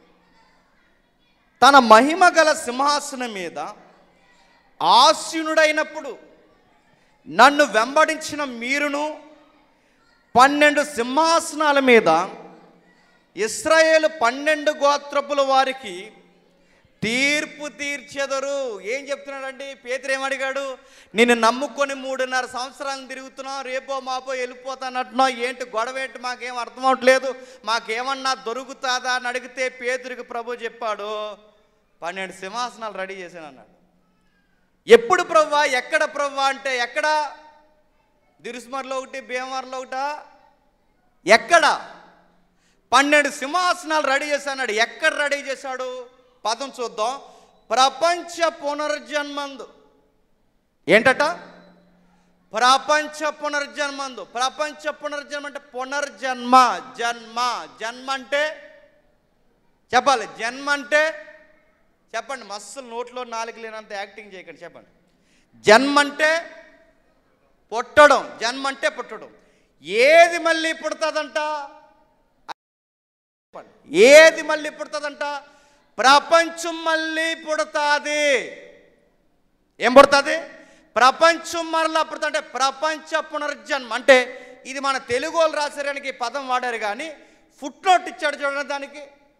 తన మహిమ గల సింహాసనం మీద ఆసీనుడైనప్పుడు నన్ను వెంబడించిన మీరును పన్నెండు సింహాసనాల మీద ఇస్రాయేలు పన్నెండు గోత్రపుల వారికి తీర్పు తీర్చెదరు ఏం చెప్తున్నాడండి పేతురు ఏమడిగాడు నిన్ను నమ్ముకొని మూడున్నర సంవత్సరాలు తిరుగుతున్నావు రేపో మాపో వెళ్ళిపోతానంటున్నావు ఏంటి గొడవ ఏంటి మాకేం అర్థం అవట్లేదు మాకేమన్నా దొరుకుతాదా అని అడిగితే పేతురికి ప్రభు చెప్పాడు పన్నెండు సింహాసనాలు రెడీ చేశాను అన్నాడు ఎప్పుడు ప్రవ్వా ఎక్కడ ప్రవ్వా అంటే ఎక్కడ దిరుస్మర్లో ఒకటి భీమవరంలో ఒకటా ఎక్కడ పన్నెండు సింహాసనాలు రెడీ చేశాడు ఎక్కడ రెడీ చేశాడు పదం చూద్దాం ప్రపంచ పునర్జన్మందు ఏంటట ప్రపంచ పునర్జన్మందు ప్రపంచ పునర్జన్మ అంటే పునర్జన్మ జన్మ జన్మ అంటే చెప్పాలి జన్మ అంటే చెప్పండి మస్సులు నోట్లో నాలుగు లేనంత యాక్టింగ్ చేయకండి చెప్పండి జన్మ అంటే పుట్టడం జన్మ అంటే పుట్టడం ఏది మళ్ళీ పుడుతుందంట చెప్పండి. ఏది మళ్ళీ పుడుతుందంట ప్రపంచం మళ్ళీ పుడుతుంది ఏం పుడుతుంది ప్రపంచం మరలా పుడుతుంటే ప్రపంచ పునర్జన్మ అంటే ఇది మన తెలుగు వాళ్ళు రాసేయడానికి ఈ పదం వాడారు కానీ ఫుట్ నోట్ ఇచ్చాడు చూడండి దానికి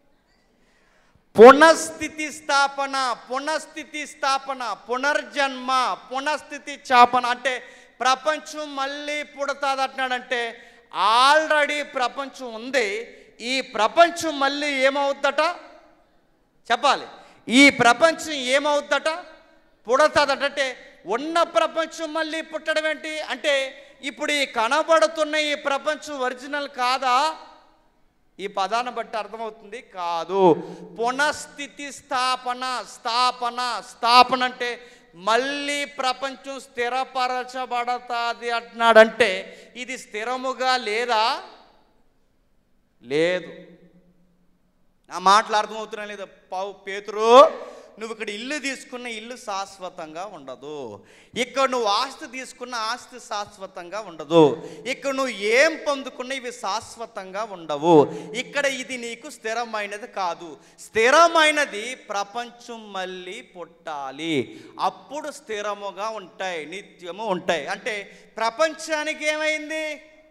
పునఃస్థితి స్థాపన పునఃస్థితి స్థాపన పునర్జన్మ పునఃస్థితి చాపన అంటే ప్రపంచం మళ్ళీ పుడుతుంది అంటున్నాడంటే ఆల్రెడీ ప్రపంచం ఉంది ఈ ప్రపంచం మళ్ళీ ఏమవుద్దట చెప్పాలి ఈ ప్రపంచం ఏమవుద్దట పుడతాదట అంటే ఉన్న ప్రపంచం మళ్ళీ పుట్టడం ఏంటి అంటే ఇప్పుడు ఈ కనబడుతున్న ఈ ప్రపంచం ఒరిజినల్ కాదా ఈ పదాన్ని బట్టి అర్థమవుతుంది కాదు పునఃస్థితి స్థాపన స్థాపన స్థాపన అంటే మళ్ళీ ప్రపంచం స్థిరపరచబడతాది అంటున్నాడంటే ఇది స్థిరముగా లేదా లేదు నా మాటలు అర్థమవుతున్నా లేదా పావు పేతురు నువ్వు ఇక్కడ ఇల్లు తీసుకున్న ఇల్లు శాశ్వతంగా ఉండదు ఇక్కడ నువ్వు ఆస్తి తీసుకున్న ఆస్తి శాశ్వతంగా ఉండదు ఇక్కడ నువ్వు ఏం పొందుకున్న ఇవి శాశ్వతంగా ఉండవు ఇక్కడ ఇది నీకు స్థిరమైనది కాదు స్థిరమైనది ప్రపంచం మళ్ళీ పుట్టాలి అప్పుడు స్థిరముగా ఉంటాయి నిత్యము ఉంటాయి అంటే ప్రపంచానికి ఏమైంది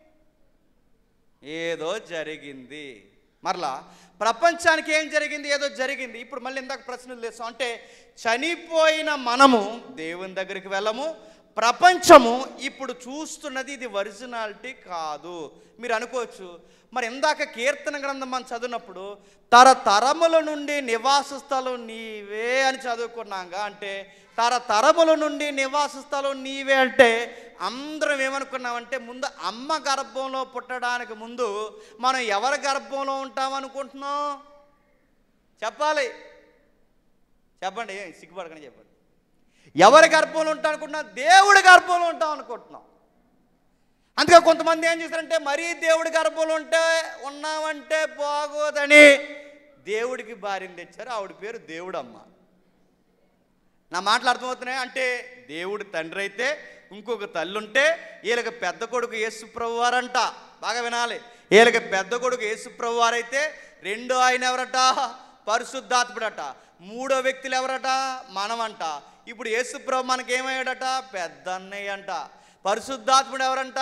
ఏదో జరిగింది మరలా ప్రపంచానికి ఏం జరిగింది ఏదో జరిగింది ఇప్పుడు మళ్ళీ ఇందాక ప్రశ్నలు తెస్తాం అంటే చనిపోయిన మనము దేవుని దగ్గరికి వెళ్ళము ప్రపంచము ఇప్పుడు చూస్తున్నది ఇది ఒరిజినాలిటీ కాదు మీరు అనుకోవచ్చు మరి ఇందాక కీర్తన గ్రంథం మనం చదివినప్పుడు తరతరముల నుండి నివాస స్థలం నీవే అని చదువుకున్నాగా అంటే తరతరముల నుండి నివాస స్థలం నీవే అంటే అందరం ఏమనుకున్నామంటే ముందు అమ్మ గర్భంలో పుట్టడానికి ముందు మనం ఎవరి గర్భంలో ఉంటాం అనుకుంటున్నాం చెప్పాలి చెప్పండి ఏం సిగ్గుపడకని చెప్పండి ఎవరి గర్భంలో ఉంటాం అనుకుంటున్నాం దేవుడి గర్భంలో ఉంటాం అనుకుంటున్నాం అందుకే కొంతమంది ఏం చేస్తారంటే మరీ దేవుడి గర్భంలో ఉంటే ఉన్నామంటే బాగోదని దేవుడికి భార్యను తెచ్చారు ఆవిడ పేరు దేవుడమ్మ నా మాటలు అర్థమవుతున్నాయి అంటే దేవుడు తండ్రి అయితే ఇంకొక తల్లి ఉంటే వీళ్ళకి పెద్ద కొడుకు యేసుప్రభు వారంట బాగా వినాలి వీళ్ళకి పెద్ద కొడుకు యేసుప్రభు వారైతే రెండో ఆయన ఎవరట పరిశుద్ధాత్ముడట మూడో వ్యక్తులు ఎవరట మనమంట ఇప్పుడు యేసుప్రభు మనకేమయ్యాడట పెద్ద అన్నయ్య అంట పరిశుద్ధాత్ముడు ఎవరంట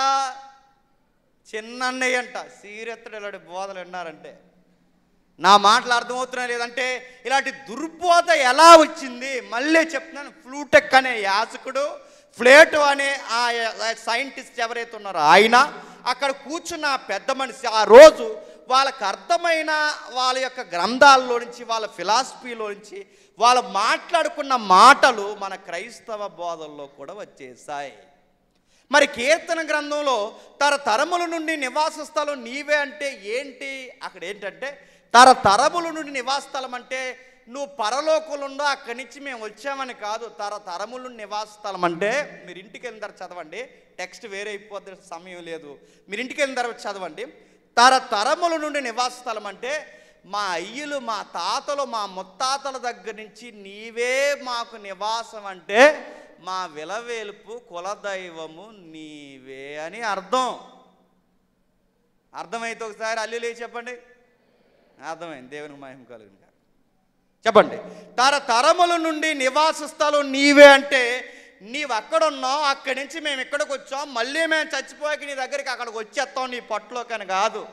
చిన్న అన్నయ్య అంట సీరెత్తడు ఇలాంటి బోధలు విన్నారంటే నా మాటలు అర్థమవుతున్నా లేదంటే ఇలాంటి దుర్బోధ ఎలా వచ్చింది మళ్ళీ చెప్తున్నాను ఫ్లూటెక్ అనే యాజకుడు ఫ్లేటో అనే ఆ సైంటిస్ట్ ఎవరైతే ఉన్నారో ఆయన అక్కడ కూర్చున్న ఆ పెద్ద మనిషి ఆ రోజు వాళ్ళకి అర్థమైన వాళ్ళ యొక్క గ్రంథాల్లో నుంచి వాళ్ళ ఫిలాసఫీలో నుంచి వాళ్ళు మాట్లాడుకున్న మాటలు మన క్రైస్తవ బోధల్లో కూడా వచ్చేసాయి మరి కీర్తన గ్రంథంలో తరతరముల నుండి నివాస స్థలం నీవే అంటే ఏంటి అక్కడ ఏంటంటే తరతరముల నుండి నివాస స్థలం అంటే నువ్వు పరలోకులు ఉండో అక్కడి నుంచి మేము వచ్చామని కాదు తరతరముల నుండి నివాస స్థలం అంటే మీరు ఇంటికి వెళ్ళిన తర్వాత చదవండి టెక్స్ట్ వేరే అయిపోద్ది సమయం లేదు మీరు ఇంటికి వెళ్ళిన తర్వాత చదవండి తరతరముల నుండి నివాస స్థలం అంటే మా అయ్యలు మా తాతలు మా ముత్తాతల దగ్గర నుంచి నీవే మాకు నివాసం అంటే మా విలవేలుపు కులదైవము నీవే అని అర్థం అర్థమైతే ఒకసారి అల్లులే చెప్పండి అర్థమైంది దేవునికి మహిమ కలుగును గాక. చెప్పండి తరతరముల నుండి నివాస స్థలం నీవే అంటే నీవు అక్కడ ఉన్నావు అక్కడి నుంచి మేము ఇక్కడికి వచ్చాం మళ్ళీ మేము చచ్చిపోయాక నీ దగ్గరికి అక్కడికి వచ్చేస్తాం నీ పొట్టలోకని కాదు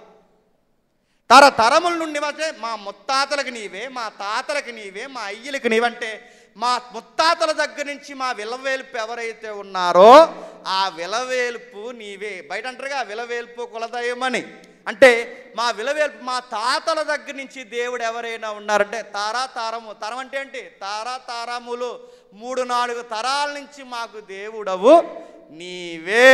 తరతరముల నుండి అంటే మా ముత్తాతలకు నీవే మా తాతలకు నీవే మా అయ్యలకు నీవంటే మా ముత్తాతల దగ్గర నుంచి మా విలవేల్పు ఎవరైతే ఉన్నారో ఆ విలవేల్పు నీవే బయట అంటారుగా ఆ విలవేల్పు కులదైవమని అంటే మా విలవేల్పు మా తాతల దగ్గర నుంచి దేవుడు ఎవరైనా ఉన్నారంటే తారా తారము తరం అంటే ఏంటి తారా తారములు మూడు నాలుగు తరాల నుంచి మాకు దేవుడవు నీవే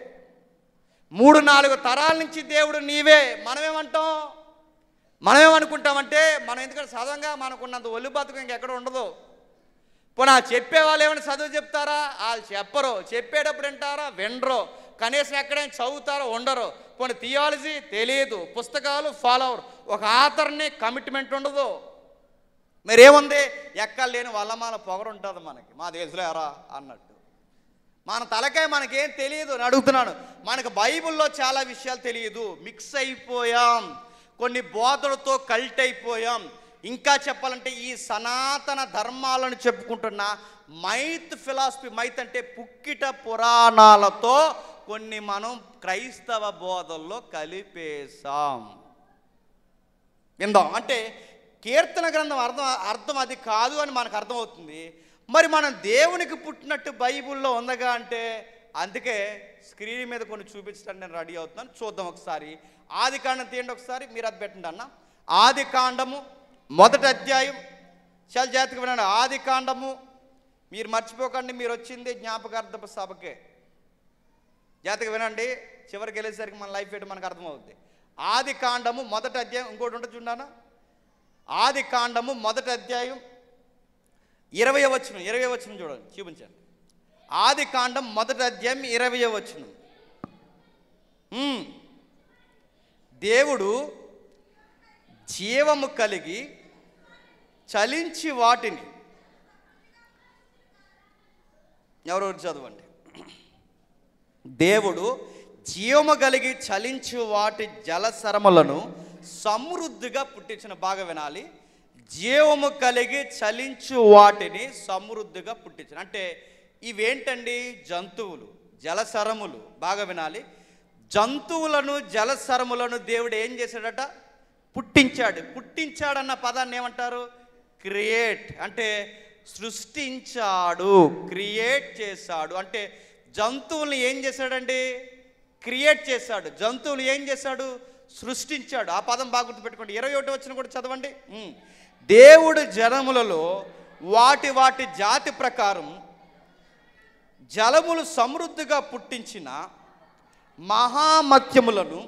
మూడు నాలుగు తరాల నుంచి దేవుడు నీవే మనమేమంటాం మనమేమనుకుంటామంటే మనం ఎందుకంటే సహజంగా మనకున్నంత ఒళ్ళు బతుకు ఇంకెక్కడ ఉండదు పోనీ ఆ చెప్పే వాళ్ళు ఏమైనా చదువు చెప్తారా వాళ్ళు చెప్పరు చెప్పేటప్పుడు వింటారా వినరు కనీసం ఎక్కడైనా చదువుతారో ఉండరు పోనీ థియాలజీ తెలియదు పుస్తకాలు ఫాలో అవరు ఒక ఆథర్ని కమిట్మెంట్ ఉండదు మరేముంది ఎక్కడ లేని వల్లమాల పొగరు ఉంటుంది మనకి మా తెలుసులేరా అన్నట్టు మన తలకాయ మనకేం తెలియదు అని అడుగుతున్నాను మనకు బైబిల్లో చాలా విషయాలు తెలియదు మిక్స్ అయిపోయాం కొన్ని బోధలతో కల్ట్ అయిపోయాం ఇంకా చెప్పాలంటే ఈ సనాతన ధర్మాలను చెప్పుకుంటున్న మైత్ ఫిలాసఫీ మైత్ అంటే పుక్కిట పురాణాలతో కొన్ని మనం క్రైస్తవ బోధల్లో కలిపేశాం విందాం అంటే కీర్తన గ్రంథం అర్థం అర్థం అది కాదు అని మనకు అర్థమవుతుంది మరి మనం దేవునికి పుట్టినట్టు బైబిల్లో ఉందగా అంటే అందుకే స్క్రీన్ మీద కొన్ని చూపించడానికి నేను రెడీ అవుతున్నాను చూద్దాం ఒకసారి ఆది కాండం తీయండి ఒకసారి మీరు అది పెట్టండి అన్న ఆది కాండము మొదటి అధ్యాయం చాలా జాతికి వినండి ఆది కాండము మీరు మర్చిపోకండి మీరు వచ్చింది జ్ఞాపకార్థపు సభకే జాతక వినండి చివరికి వెళ్ళేసరికి మన లైఫ్ ఏంటో మనకు అర్థమవుద్ది ఆది కాండము మొదటి అధ్యాయం ఇంకోటి ఉంటుంది చూడానా ఆది కాండము మొదటి అధ్యాయం ఇరవై వచ్చిన ఇరవై వచ్చిన చూడండి చూపించండి ఆది కాండం మొదటి అధ్యాయం ఇరవై వచ్చిన దేవుడు జీవము కలిగి చలించి వాటిని ఎవరెవరు చదవండి దేవుడు జీవము కలిగి చలించు వాటి జలసరములను సమృద్ధిగా పుట్టించిన బాగా వినాలి జీవము కలిగి చలించు వాటిని సమృద్ధిగా పుట్టించిన అంటే ఇవేంటండి జంతువులు జలసరములు బాగా వినాలి జంతువులను జలసరములను దేవుడు ఏం చేశాడట పుట్టించాడు పుట్టించాడన్న పదాన్ని ఏమంటారు క్రియేట్ అంటే సృష్టించాడు క్రియేట్ చేశాడు అంటే జంతువుల్ని ఏం చేశాడండి క్రియేట్ చేశాడు జంతువులు ఏం చేశాడు సృష్టించాడు ఆ పదం బాగా గుర్తుపెట్టుకోండి ఇరవై ఒకటి వచ్చిన కూడా చదవండి ఉమ్. దేవుడు జనములలో వాటి వాటి జాతి ప్రకారం జలములు సమృద్ధిగా పుట్టించిన మహామత్యములను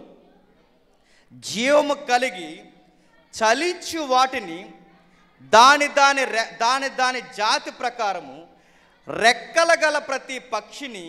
జీవము కలిగి చలించు వాటిని దాని దాని రె దాని దాని జాతి ప్రకారము రెక్కల గల ప్రతి పక్షిని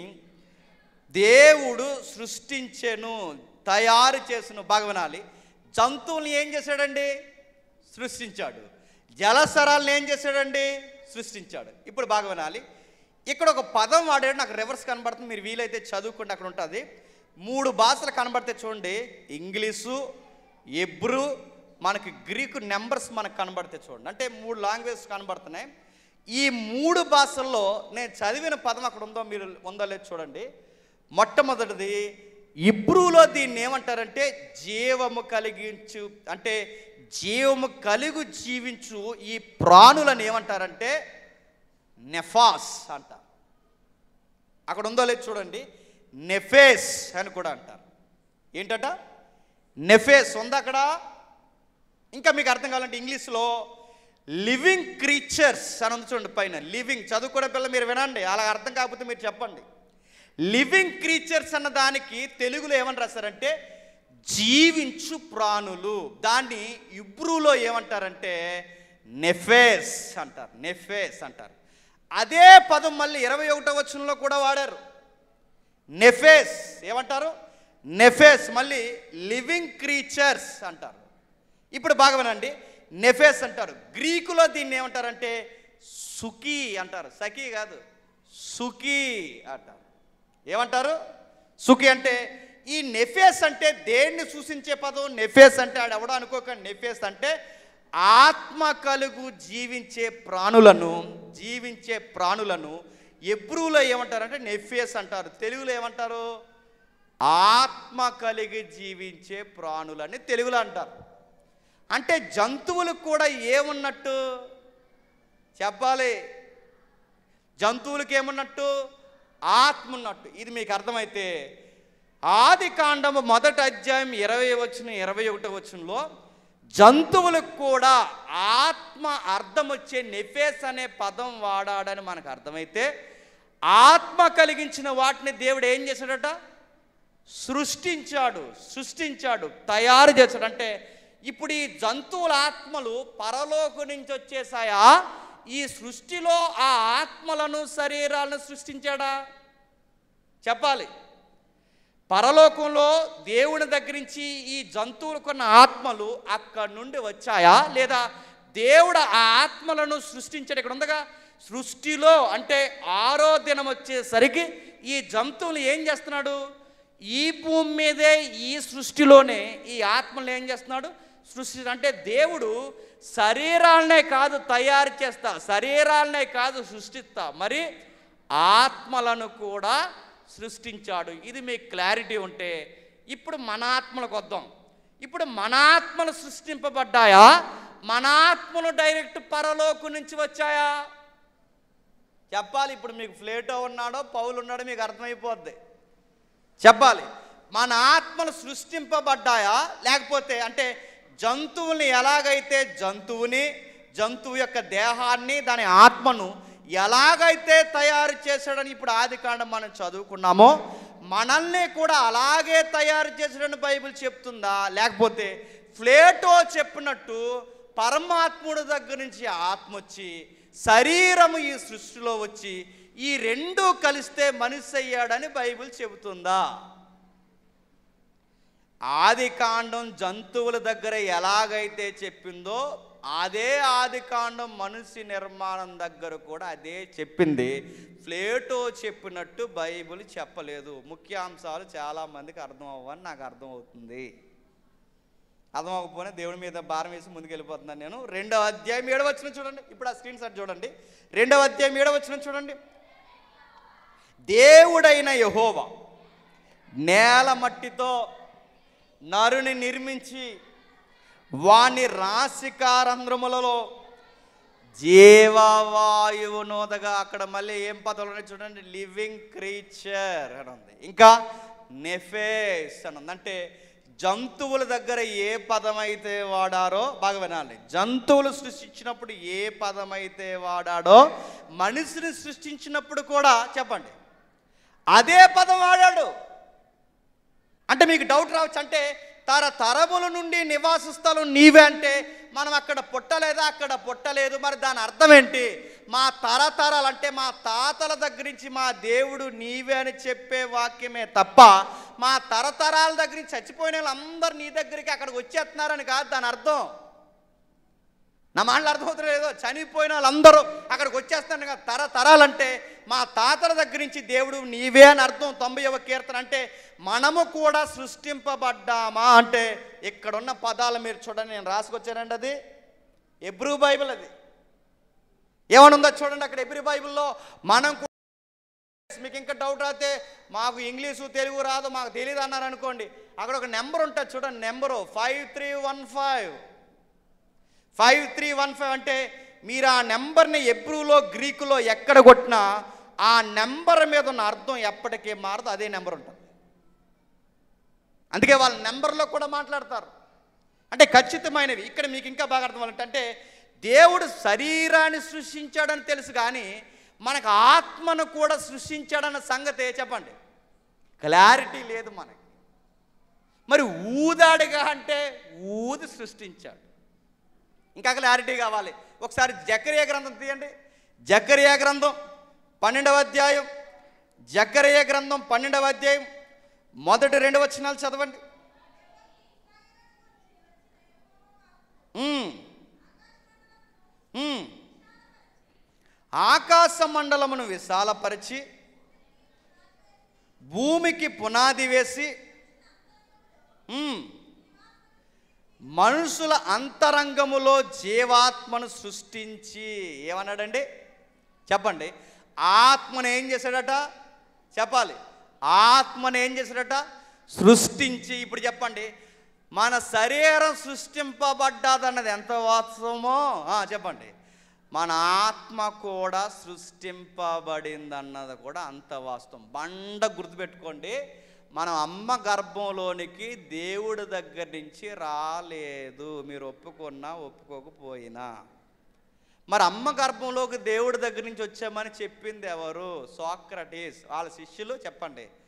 దేవుడు సృష్టించెను తయారు చేసిన బాగా వినాలి జంతువుల్ని ఏం చేశాడండి సృష్టించాడు జలసరాలను ఏం చేశాడండి సృష్టించాడు ఇప్పుడు బాగా వినాలి ఇక్కడ ఒక పదం వాడాడు నాకు రివర్స్ కనబడుతుంది మీరు వీలైతే చదువుకుంటే అక్కడ ఉంటుంది మూడు భాషలు కనబడితే చూడండి ఇంగ్లీషు ఎబ్రు మనకి గ్రీకు నెంబర్స్ మనకు కనబడితే చూడండి అంటే మూడు లాంగ్వేజెస్ కనబడుతున్నాయి ఈ మూడు భాషల్లో నేను చదివిన పదం అక్కడ ఉందో మీరు ఉందో లేదో చూడండి మొట్టమొదటిది ఇబ్రూలో దీన్ని ఏమంటారంటే జీవము కలిగించు అంటే జీవము కలిగు జీవించు ఈ ప్రాణులను ఏమంటారంటే నెఫాస్ అంటారు అక్కడ ఉందో లేదు చూడండి నెఫేస్ అని కూడా అంటారు ఏంటట నెఫేస్ ఉందా అక్కడ ఇంకా మీకు అర్థం కావాలంటే ఇంగ్లీష్లో లివింగ్ క్రీచర్స్ అని ఉంది చూడండి పైన లివింగ్ చదువుకునే పిల్ల మీరు వినండి అలా అర్థం కాకపోతే మీరు చెప్పండి లివింగ్ క్రీచర్స్ అన్న దానికి తెలుగులో ఏమని రాస్తారంటే జీవించు ప్రాణులు దాన్ని ఇబ్రూలో ఏమంటారంటే నెఫేస్ అంటారు నెఫేస్ అంటారు అదే పదం మళ్ళీ ఇరవై ఒకటో వచనంలో కూడా వాడారు నెఫేస్ ఏమంటారు నెఫేస్ మళ్ళీ లివింగ్ క్రీచర్స్ అంటారు ఇప్పుడు బాగా వినండి నెఫేస్ అంటారు గ్రీకులో దీన్ని ఏమంటారంటే సుఖీ అంటారు సఖీ కాదు సుఖీ అంటారు ఏమంటారు సుఖి అంటే ఈ నెఫేస్ అంటే దేన్ని సూచించే పదం నెఫేస్ అంటే ఆడు ఎవడో అనుకోకండి నెఫేస్ అంటే ఆత్మ కలుగు జీవించే ప్రాణులను జీవించే ప్రాణులను ఎబ్రూలో ఏమంటారంటే నెఫేస్ అంటారు తెలుగులో ఏమంటారు ఆత్మ కలిగి జీవించే ప్రాణులని తెలుగులో అంటారు అంటే జంతువులకు కూడా ఏమున్నట్టు చెప్పాలి జంతువులకి ఏమున్నట్టు ఆత్మ ఉన్నట్టు ఇది మీకు అర్థమైతే ఆది కాండము మొదటి అధ్యాయం ఇరవై వచ్చిన ఇరవై ఒకటో వచ్చంలో జంతువులకు కూడా ఆత్మ అర్థం వచ్చే నెఫేస్ అనే పదం వాడాడని మనకు అర్థమైతే ఆత్మ కలిగించిన వాటిని దేవుడు ఏం చేశాడట సృష్టించాడు సృష్టించాడు తయారు చేశాడు అంటే ఇప్పుడు ఈ జంతువుల ఆత్మలు పరలోకు నుంచి వచ్చేసాయా ఈ సృష్టిలో ఆ ఆత్మలను శరీరాలను సృష్టించాడా చెప్పాలి పరలోకంలో దేవుని దగ్గర నుంచి ఈ జంతువులకున్న ఆత్మలు అక్కడి నుండి వచ్చాయా లేదా దేవుడు ఆ ఆత్మలను సృష్టించాడు ఇక్కడ ఉందగా సృష్టిలో అంటే ఆరో దినం వచ్చేసరికి ఈ జంతువులు ఏం చేస్తున్నాడు ఈ భూమి మీదే ఈ సృష్టిలోనే ఈ ఆత్మలు ఏం చేస్తున్నాడు సృష్టి అంటే దేవుడు శరీరాలనే కాదు తయారు చేస్తా శరీరాలనే కాదు సృష్టిస్తా మరి ఆత్మలను కూడా సృష్టించాడు ఇది మీకు క్లారిటీ ఉంటే ఇప్పుడు మన ఆత్మలకు వద్దాం ఇప్పుడు మన ఆత్మలు సృష్టింపబడ్డాయా మన ఆత్మలు డైరెక్ట్ పరలోకు నుంచి వచ్చాయా చెప్పాలి ఇప్పుడు మీకు ఫ్లేటో ఉన్నాడో పౌలు ఉన్నాడో మీకు అర్థమైపోద్ది చెప్పాలి మన ఆత్మలు సృష్టింపబడ్డాయా లేకపోతే అంటే జంతువుల్ని ఎలాగైతే జంతువుని జంతువు యొక్క దేహాన్ని దాని ఆత్మను ఎలాగైతే తయారు చేశాడని ఇప్పుడు ఆది కాండం మనం చదువుకున్నామో మనల్ని కూడా అలాగే తయారు చేశాడని బైబిల్ చెప్తుందా లేకపోతే ఫ్లేటో చెప్పినట్టు పరమాత్ముడి దగ్గర నుంచి ఆత్మ వచ్చి శరీరము ఈ సృష్టిలో వచ్చి ఈ రెండు కలిస్తే మనిషి అయ్యాడని బైబిల్ చెబుతుందా ఆది కాండం జంతువుల దగ్గర ఎలాగైతే చెప్పిందో అదే ఆది కాండం మనిషి నిర్మాణం దగ్గర కూడా అదే చెప్పింది ప్లేటో చెప్పినట్టు బైబిల్ చెప్పలేదు ముఖ్యాంశాలు చాలామందికి అర్థం అవ్వని నాకు అర్థమవుతుంది అర్థం అవ్వకపోయినా దేవుడి మీద భారం వేసి ముందుకు వెళ్ళిపోతున్నాను నేను రెండవ అధ్యాయం ఏడవ వచ్చిన చూడండి ఇప్పుడు ఆ స్క్రీన్ షాట్ చూడండి రెండవ అధ్యాయం ఏడవ వచ్చిన చూడండి దేవుడైన యహోవా నేల మట్టితో నరుని నిర్మించి వాని రాశికారంధ్రములలో జీవవాయువు నోదగా అక్కడ మళ్ళీ ఏం పదాలు ఉన్నాయి చూడండి లివింగ్ క్రీచర్ అని ఉంది ఇంకా నెఫేస్ అని ఉంది అంటే జంతువుల దగ్గర ఏ పదం అయితే వాడారో బాగా వినాలి జంతువులు సృష్టించినప్పుడు ఏ పదం అయితే వాడాడో మనిషిని సృష్టించినప్పుడు కూడా చెప్పండి అదే పదం వాడాడు అంటే మీకు డౌట్ రావచ్చు అంటే తర తరముల నుండి నివాస స్థలం నీవే అంటే మనం అక్కడ పుట్టలేదా అక్కడ పుట్టలేదు మరి దాని అర్థం ఏంటి మా తరతరాలు అంటే మా తాతల దగ్గర నుంచి మా దేవుడు నీవే అని చెప్పే వాక్యమే తప్ప మా తరతరాల దగ్గర నుంచి చచ్చిపోయిన వాళ్ళందరూ నీ దగ్గరికి అక్కడికి వచ్చేస్తున్నారని కాదు దాని అర్థం నా మాటలు అర్థమవుతుంది లేదో చనిపోయిన వాళ్ళందరూ అక్కడికి వచ్చేస్తాను కదా తరతరాలంటే మా తాతల దగ్గర నుంచి దేవుడు నీవే అని అర్థం తొంభైవ కీర్తన అంటే మనము కూడా సృష్టింపబడ్డామా అంటే ఇక్కడున్న పదాలు మీరు చూడండి నేను రాసుకొచ్చానండి అది ఎబ్రూ బైబిల్ అది ఏమనుందో చూడండి అక్కడ ఎబ్రి బైబిల్లో మనం కూడా మీకు ఇంకా డౌట్ రాతే మాకు ఇంగ్లీషు తెలుగు రాదు మాకు తెలియదు అన్నారు అనుకోండి అక్కడ ఒక నెంబర్ ఉంటుంది చూడండి number five three one five five three one five అంటే మీరు ఆ నెంబర్ని ఎబ్రూలో గ్రీకులో ఎక్కడ కొట్టినా ఆ నెంబర్ మీద ఉన్న అర్థం ఎప్పటికీ మారదు అదే నెంబర్ ఉంటుంది అందుకే వాళ్ళ నెంబర్లో కూడా మాట్లాడతారు అంటే ఖచ్చితమైనవి ఇక్కడ మీకు ఇంకా బాగా అర్థం అవ్వాలంటే అంటే దేవుడు శరీరాన్ని సృష్టించాడని తెలుసు కానీ మనకు ఆత్మను కూడా సృష్టించాడన్న సంగతే చెప్పండి క్లారిటీ లేదు మనకి మరి ఊదాడుగా అంటే ఊది సృష్టించాడు ఇంకా క్లారిటీ కావాలి ఒకసారి జకరియా గ్రంథం తీయండి జకరియా గ్రంథం పన్నెండవ అధ్యాయం జకరియా గ్రంథం పన్నెండవ అధ్యాయం మొదటి రెండు వచనాలు చదవండి ఉమ్. ఉమ్. ఆకాశ మండలమును విశాలపరిచి భూమికి పునాది వేసి ఉమ్. మనుషుల అంతరంగములో జీవాత్మను సృష్టించి ఏమన్నాడండి చెప్పండి ఆత్మను ఏం చేశాడట చెప్పాలి ఆత్మను ఏం చేశాడట సృష్టించి ఇప్పుడు చెప్పండి మన శరీరం సృష్టింపబడ్డాదన్నది ఎంత వాస్తవమో ఆ, చెప్పండి మన ఆత్మ కూడా సృష్టింపబడిందన్నది కూడా అంత వాస్తవం బండ గుర్తుపెట్టుకోండి మనం అమ్మ గర్భంలోనికి దేవుడి దగ్గర నుంచి రాలేదు మీరు ఒప్పుకున్నా ఒప్పుకోకపోయినా మరి అమ్మ గర్భంలోకి దేవుడి దగ్గర నుంచి వచ్చామని చెప్పింది ఎవరు సోక్రటీస్ వాళ్ళ శిష్యులు చెప్పండి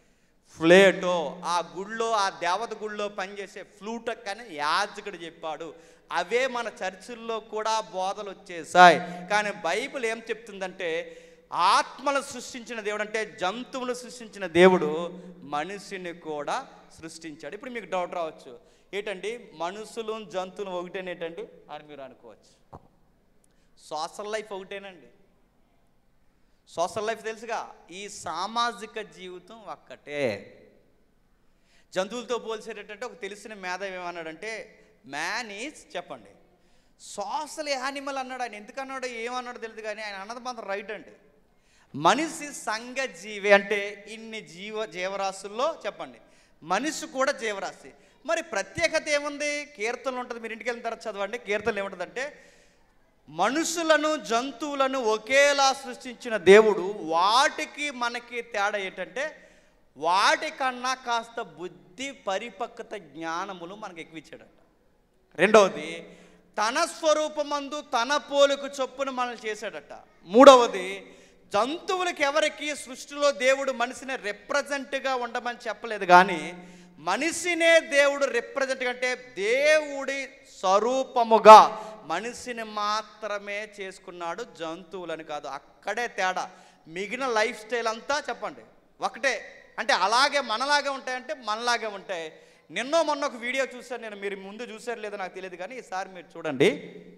ఫ్లేటో ఆ గుళ్ళో ఆ దేవత గుళ్ళో పనిచేసే ఫ్లూటక్ అని యాజకుడు చెప్పాడు అవే మన చర్చిల్లో కూడా బోధలు వచ్చేసాయి కానీ బైబిల్ ఏం చెప్తుందంటే ఆత్మను సృష్టించిన దేవుడు అంటే జంతువును సృష్టించిన దేవుడు మనిషిని కూడా సృష్టించాడు ఇప్పుడు మీకు డౌట్ రావచ్చు ఏంటండి మనుషులు జంతువులు ఒకటేనేటండి అని మీరు అనుకోవచ్చు సోషల్ లైఫ్ ఒకటేనండి సోషల్ లైఫ్ తెలుసుగా ఈ సామాజిక జీవితం ఒక్కటే జంతువులతో పోల్చేటంటే ఒక తెలిసిన మేధావి ఏమన్నాడంటే మ్యాన్ ఈజ్ చెప్పండి సోషల్ యానిమల్ అన్నాడు ఆయన ఎందుకు అన్నాడో ఏమన్నాడో తెలియదు కానీ ఆయన అన్నది మాత్రం రైట్ అండి మనిషి సంఘ జీవి అంటే ఇన్ని జీవ జీవరాశుల్లో చెప్పండి మనిషి కూడా జీవరాశి మరి ప్రత్యేకత ఏముంది కీర్తనలు ఉంటుంది మీరు ఇంటికి వెళ్ళిన తర్వాత చదవండి కీర్తనలు ఏముంటుందంటే మనుషులను జంతువులను ఒకేలా సృష్టించిన దేవుడు వాటికి మనకి తేడా ఏంటంటే వాటికన్నా కాస్త బుద్ధి పరిపక్వత జ్ఞానములు మనకి ఎక్కువ ఇచ్చాడట రెండవది తన స్వరూపమందు తన పోలుకు చొప్పున మనల్ని చేశాడట మూడవది జంతువులకి ఎవరికి సృష్టిలో దేవుడు మనిషిని రిప్రజెంట్గా ఉండమని చెప్పలేదు కానీ మనిషినే దేవుడు రిప్రజెంట్ అంటే దేవుడి స్వరూపముగా మనిషిని మాత్రమే చేసుకున్నాడు జంతువులని కాదు అక్కడే తేడా మిగిలిన లైఫ్ స్టైల్ అంతా చెప్పండి ఒకటే అంటే అలాగే మనలాగే ఉంటాయంటే మనలాగే ఉంటాయి నిన్నో మొన్న ఒక వీడియో చూశాను నేను మీరు ముందు చూసారు లేదో నాకు తెలియదు కానీ ఈసారి మీరు చూడండి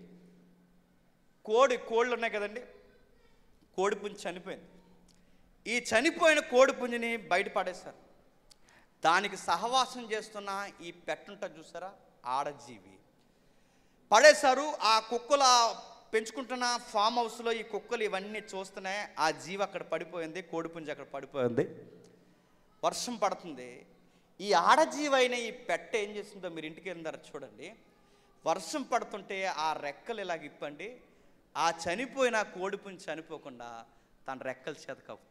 కోడి కోళ్ళు ఉన్నాయి కదండి కోడి పుంజు చనిపోయింది ఈ చనిపోయిన కోడి పుంజుని బయట పడేశారు దానికి సహవాసం చేస్తున్న ఈ పెట్టుంట చూసారా ఆడజీవి పడేశారు ఆ కుక్కల పెంచుకుంటున్న ఫామ్ హౌస్లో ఈ కుక్కలు ఇవన్నీ చూస్తున్నాయి ఆ జీవి అక్కడ పడిపోయింది కోడిపుంజి అక్కడ పడిపోయింది వర్షం పడుతుంది ఈ ఆడజీవి అయిన ఈ పెట్ట ఏం చేస్తుందో మీరు ఇంటికి వెళ్ళినారు చూడండి వర్షం పడుతుంటే ఆ రెక్కలు ఇలాగ ఇప్పండి ఆ చనిపోయిన కోడిపుంజి చనిపోకుండా తన రెక్కల చేత కప్పుతుంది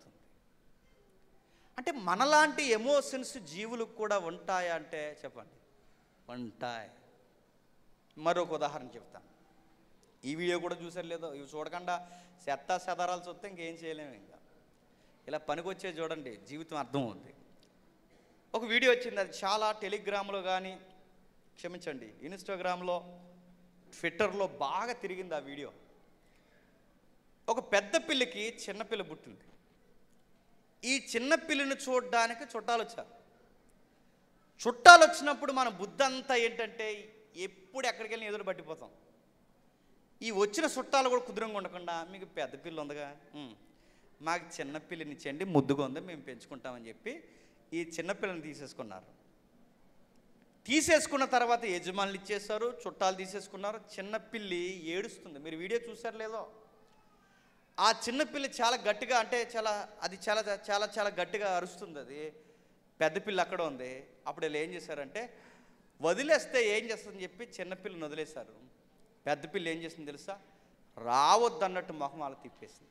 అంటే మనలాంటి ఎమోషన్స్ జీవులకు కూడా ఉంటాయా అంటే చెప్పండి ఉంటాయి మరొక ఉదాహరణ చెప్తాను ఈ వీడియో కూడా చూసారు లేదో ఇవి చూడకుండా చెత్త సెదరాలు చూస్తే ఇంకేం చేయలేము ఇంకా ఇలా పనికొచ్చే చూడండి జీవితం అర్థం అవుతుంది ఒక వీడియో వచ్చింది అది చాలా టెలిగ్రామ్లో కానీ క్షమించండి ఇన్స్టాగ్రామ్లో ట్విట్టర్లో బాగా తిరిగింది ఆ వీడియో ఒక పెద్ద పిల్లికి చిన్న పిల్ల పుట్టింది ఈ చిన్న పిల్లిని చూడడానికి చుట్టాలు వచ్చారు చుట్టాలు వచ్చినప్పుడు మన బుద్ధి అంతా ఏంటంటే ఎప్పుడు ఎక్కడికి వెళ్ళి ఎదురు పట్టిపోతాం ఈ వచ్చిన చుట్టాలు కూడా కుదురంగా ఉండకుండా మీకు పెద్ద పిల్ల ఉందిగా "ఉమ్, మాకు చిన్న పిల్లినిచ్చండి ముద్దుగా ఉంది మేము పెంచుకుంటామని చెప్పి ఈ చిన్న పిల్లని తీసేసుకున్నారు తీసేసుకున్న తర్వాత యజమానులు ఇచ్చేస్తారు చుట్టాలు తీసేసుకున్నారు చిన్న పిల్లి ఏడుస్తుంది మీరు వీడియో చూసారు లేదో ఆ చిన్న పిల్లి చాలా గట్టిగా అంటే చాలా అది చాలా చాలా చాలా గట్టిగా అరుస్తుంది అది పెద్ద పిల్ల అక్కడ ఉంది అప్పుడు వీళ్ళు ఏం చేశారంటే వదిలేస్తే ఏం చేస్తుందని చెప్పి చిన్న పిల్లని వదిలేశారు పెద్ద పిల్ల ఏం చేసింది తెలుసా రావద్దన్నట్టు మొహం అలా తిప్పేసింది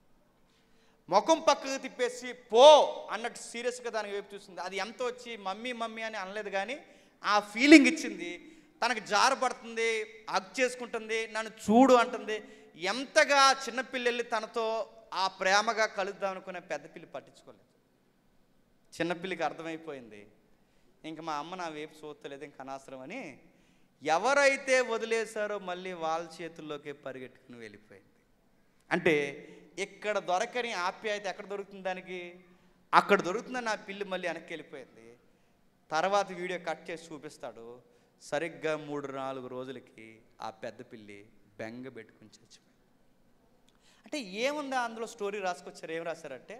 ముఖం పక్కకు తిప్పేసి పో అన్నట్టు సీరియస్గా దానికి వైపు చూసింది అది ఎంత వచ్చి మమ్మీ మమ్మీ అని అనలేదు కానీ ఆ ఫీలింగ్ ఇచ్చింది తనకు జారపడుతుంది హగ్ చేసుకుంటుంది నన్ను చూడు అంటుంది ఎంతగా చిన్నపిల్లి వెళ్ళి తనతో ఆ ప్రేమగా కలుద్దాం అనుకునే పెద్ద పిల్లి పట్టించుకోలేదు చిన్నపిల్లికి అర్థమైపోయింది ఇంక మా అమ్మ నా వైపు చూస్తలేదు ఇంక అనవసరం అని ఎవరైతే వదిలేశారో మళ్ళీ వాళ్ళ చేతుల్లోకి పరిగెట్టుకుని వెళ్ళిపోయింది అంటే ఇక్కడ దొరకని ఆప్యాయత ఎక్కడ దొరుకుతుంది దానికి అక్కడ దొరుకుతుందని ఆ పిల్లి మళ్ళీ వెనక్కి వెళ్ళిపోయింది తర్వాత వీడియో కట్ చేసి చూపిస్తాడు సరిగ్గా మూడు నాలుగు రోజులకి ఆ పెద్ద పిల్లి బెంగ పెట్టుకుని చచ్చిపోయింది అంటే ఏముందా అందులో స్టోరీ రాసుకొచ్చారు ఏం రాశారంటే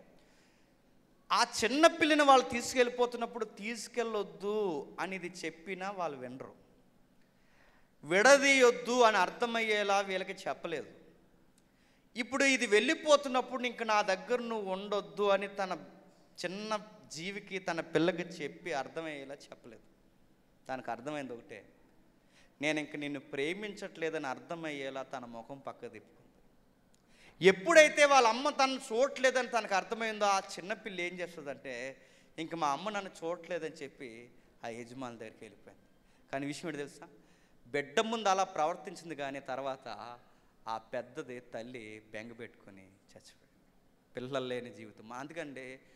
ఆ చిన్న పిల్లిని వాళ్ళు తీసుకెళ్ళిపోతున్నప్పుడు తీసుకెళ్ళొద్దు అనేది చెప్పినా వాళ్ళు వినరు విడదీయొద్దు అని అర్థమయ్యేలా వీళ్ళకి చెప్పలేదు ఇప్పుడు ఇది వెళ్ళిపోతున్నప్పుడు ఇంక నా దగ్గర నువ్వు ఉండొద్దు అని తన చిన్న జీవికి తన పిల్లకి చెప్పి అర్థమయ్యేలా చెప్పలేదు తనకు అర్థమైంది ఒకటే నేను ఇంక నిన్ను ప్రేమించట్లేదని అర్థమయ్యేలా తన ముఖం పక్క తిప్పుకుంది ఎప్పుడైతే వాళ్ళ అమ్మ తను చూడట్లేదని తనకు అర్థమైందో ఆ చిన్నపిల్ల ఏం చేస్తుందంటే ఇంక మా అమ్మ నన్ను చూడట్లేదని చెప్పి ఆ యజమాని దగ్గరికి వెళ్ళిపోయింది కానీ విషయం ఏంటి తెలుసా బిడ్డ ముందు అలా ప్రవర్తించింది కానీ తర్వాత ఆ పెద్దది తల్లి బెంగ పెట్టుకొని చచ్చిపోయింది పిల్లలు లేని జీవితం అందుకంటే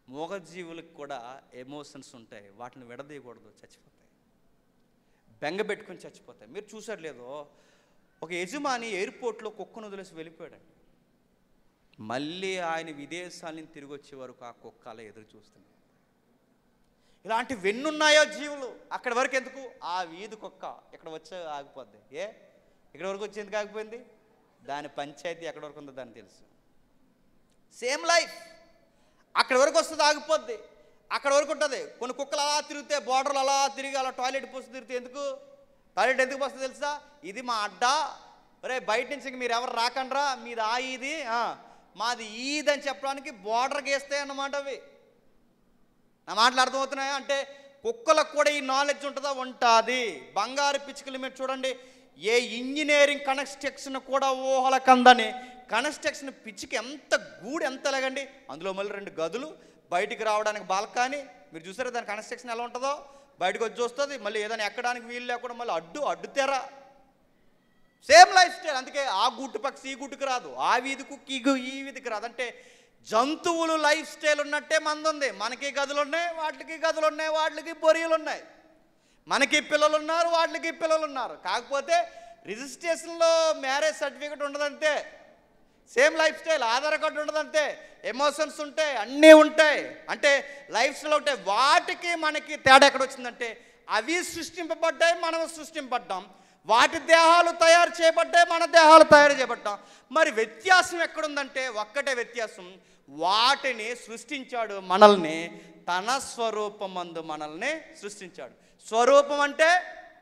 మూగజీవులకు కూడా ఎమోషన్స్ ఉంటాయి వాటిని విడదీయకూడదు చచ్చిపోతాయి బెంగ పెట్టుకొని చచ్చిపోతాయి మీరు చూసారు లేదో ఒక యజమాని ఎయిర్పోర్ట్లో కుక్కను వదిలేసి వెళ్ళిపోయాడండి మళ్ళీ ఆయన విదేశాల నుంచి తిరిగి వచ్చే వరకు ఆ కుక్క అలా ఎదురు చూస్తుంది ఇలాంటి వెన్నున్నాయో జీవులు అక్కడి వరకు ఎందుకు ఆ వీధి కుక్క ఇక్కడ వచ్చే ఆగిపోద్ది ఏ ఇక్కడ వరకు వచ్చి ఎందుకు ఆగిపోయింది దాని పంచాయతీ ఎక్కడి వరకు ఉందో దానికి తెలుసు సేమ్ లైఫ్ అక్కడి వరకు వస్తుంది ఆగిపోద్ది అక్కడ వరకు ఉంటుంది కొన్ని కుక్కలు అలా తిరిగితే బార్డర్లు అలా తిరిగి అలా టాయిలెట్ పోసి తిరిగితే ఎందుకు టాయిలెట్ ఎందుకు వస్తుంది తెలుసా ఇది మా అడ్డా ఒరే బయట నుంచి ఇంక మీరు ఎవరు రాకండ్రా మీది ఆ ఇది ఆ, మాది ఈద్ అని చెప్పడానికి బార్డర్ గేస్తాయి అన్నమాట అవి నా మాటలు అర్థమవుతున్నాయా అంటే కుక్కలకు కూడా ఈ నాలెడ్జ్ ఉంటుందా ఉంటుంది బంగారు పిచ్చుకలు మీరు చూడండి ఏ ఇంజనీరింగ్ కన్స్ట్రక్షన్ కూడా ఊహల కందని కన్స్ట్రక్షన్ పిచ్చికి ఎంత గూడు ఎంత లేగండి అందులో మళ్ళీ రెండు గదులు బయటికి రావడానికి బాల్కాని మీరు చూసారా దాని కన్స్ట్రక్షన్ ఎలా ఉంటుందో బయటకు వచ్చి చూస్తుంది మళ్ళీ ఏదైనా ఎక్కడానికి వీలు లేకుండా మళ్ళీ అడ్డు అడ్డు తెర సేమ్ లైఫ్ స్టైల్ అందుకే ఆ గుట్టు పక్షి ఈ గుట్టుకు రాదు ఆ వీధికు ఈ గు- ఈ వీధికి రాదు అంటే జంతువులు లైఫ్ స్టైల్ ఉన్నట్టే మంది ఉంది మనకి గదులు ఉన్నాయి వాటికి గదులు ఉన్నాయి వాటికి బొరియలు ఉన్నాయి మనకి పిల్లలు ఉన్నారు వాటికి పిల్లలు ఉన్నారు కాకపోతే రిజిస్ట్రేషన్లో మ్యారేజ్ సర్టిఫికేట్ ఉండదంతే same life style Aadhaar card ఉండదంతే ఎమోషన్స్ ఉంటాయి అన్నీ ఉంటాయి అంటే లైఫ్ స్టైల్ ఉంటాయి వాటికి మనకి తేడా ఎక్కడ వచ్చిందంటే అవి సృష్టింపబడ్డాయి మనం సృష్టింపడ్డాం వాటి దేహాలు తయారు చేయబడ్డాయి మన దేహాలు తయారు చేయబడ్డాం మరి వ్యత్యాసం ఎక్కడుందంటే ఒక్కటే వ్యత్యాసం వాటిని సృష్టించాడు మనల్ని తన స్వరూపమందు మనల్ని సృష్టించాడు స్వరూపం అంటే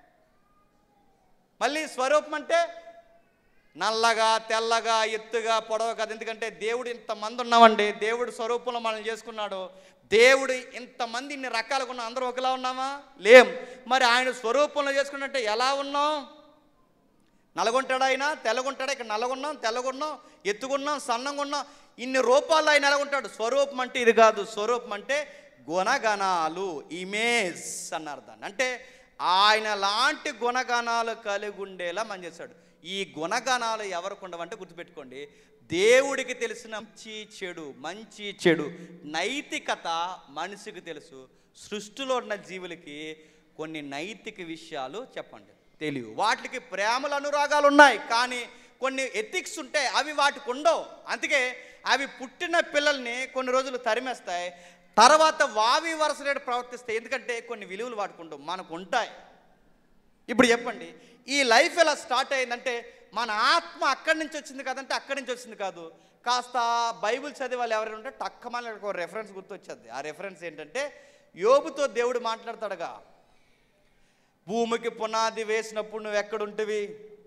మళ్ళీ స్వరూపం అంటే నల్లగా తెల్లగా ఎత్తుగా పొడవ కదా ఎందుకంటే దేవుడు ఇంతమంది ఉన్నామండి దేవుడు స్వరూపంలో మనం చేసుకున్నాడు దేవుడు ఇంతమంది ఇన్ని రకాలుగా ఉన్నాం అందరూ ఒకలా ఉన్నామా లేం మరి ఆయన స్వరూపంలో చేసుకున్నట్టే ఎలా ఉన్నాం నల్లగుంటాడు ఆయన తెల్లగుంటాడు ఇక్కడ నల్లగున్నాం తెల్లగున్నాం ఎత్తుగున్నాం సన్నంగా ఉన్నాం ఇన్ని రూపాల్లో ఆయన ఎలాగుంటాడు స్వరూపం అంటే ఇది కాదు స్వరూపం అంటే గుణగణాలు ఇమేజ్ అన్నారు దాన్ని అంటే ఆయన లాంటి గుణగణాలు కలిగి ఉండేలా మనం చేశాడు ఈ గుణగణాలు ఎవరికి ఉండవంటే గుర్తుపెట్టుకోండి దేవుడికి తెలిసిన మంచి చెడు మంచి చెడు నైతికత మనిషికి తెలుసు సృష్టిలో ఉన్న జీవులకి కొన్ని నైతిక విషయాలు చెప్పండి తెలియవు వాటికి ప్రేమల అనురాగాలు ఉన్నాయి కానీ కొన్ని ఎథిక్స్ ఉంటాయి అవి వాటికి ఉండవు అందుకే అవి పుట్టిన పిల్లల్ని కొన్ని రోజులు తరిమేస్తాయి తర్వాత వావి వరుస రేటు ప్రవర్తిస్తాయి ఎందుకంటే కొన్ని విలువలు వాటికి ఉండవు మనకు ఉంటాయి ఇప్పుడు చెప్పండి ఈ లైఫ్ ఎలా స్టార్ట్ అయిందంటే మన ఆత్మ అక్కడి నుంచి వచ్చింది కదంటే అక్కడి నుంచి వచ్చింది కాదు కాస్త బైబిల్ చదివే వాళ్ళు ఎవరైనా ఉంటే టక్కమని ఒక రెఫరెన్స్ గుర్తొచ్చేది ఆ రెఫరెన్స్ ఏంటంటే యోబుతో దేవుడు మాట్లాడతాడుగా భూమికి పునాది వేసినప్పుడు నువ్వు ఎక్కడుంటివి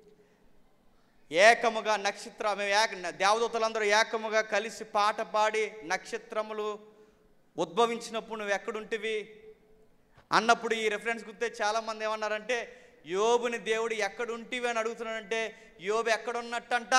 ఏకముగా నక్షత్ర మేము ఏక దేవదూతలందరూ ఏకముగా కలిసి పాట పాడి నక్షత్రములు ఉద్భవించినప్పుడు నువ్వు ఎక్కడుంటివి అన్నప్పుడు ఈ రెఫరెన్స్ గుర్తే చాలామంది ఏమన్నారంటే యోబుని దేవుడు ఎక్కడుంటివి అని అడుగుతున్నాడంటే యోబు ఎక్కడున్నట్టంట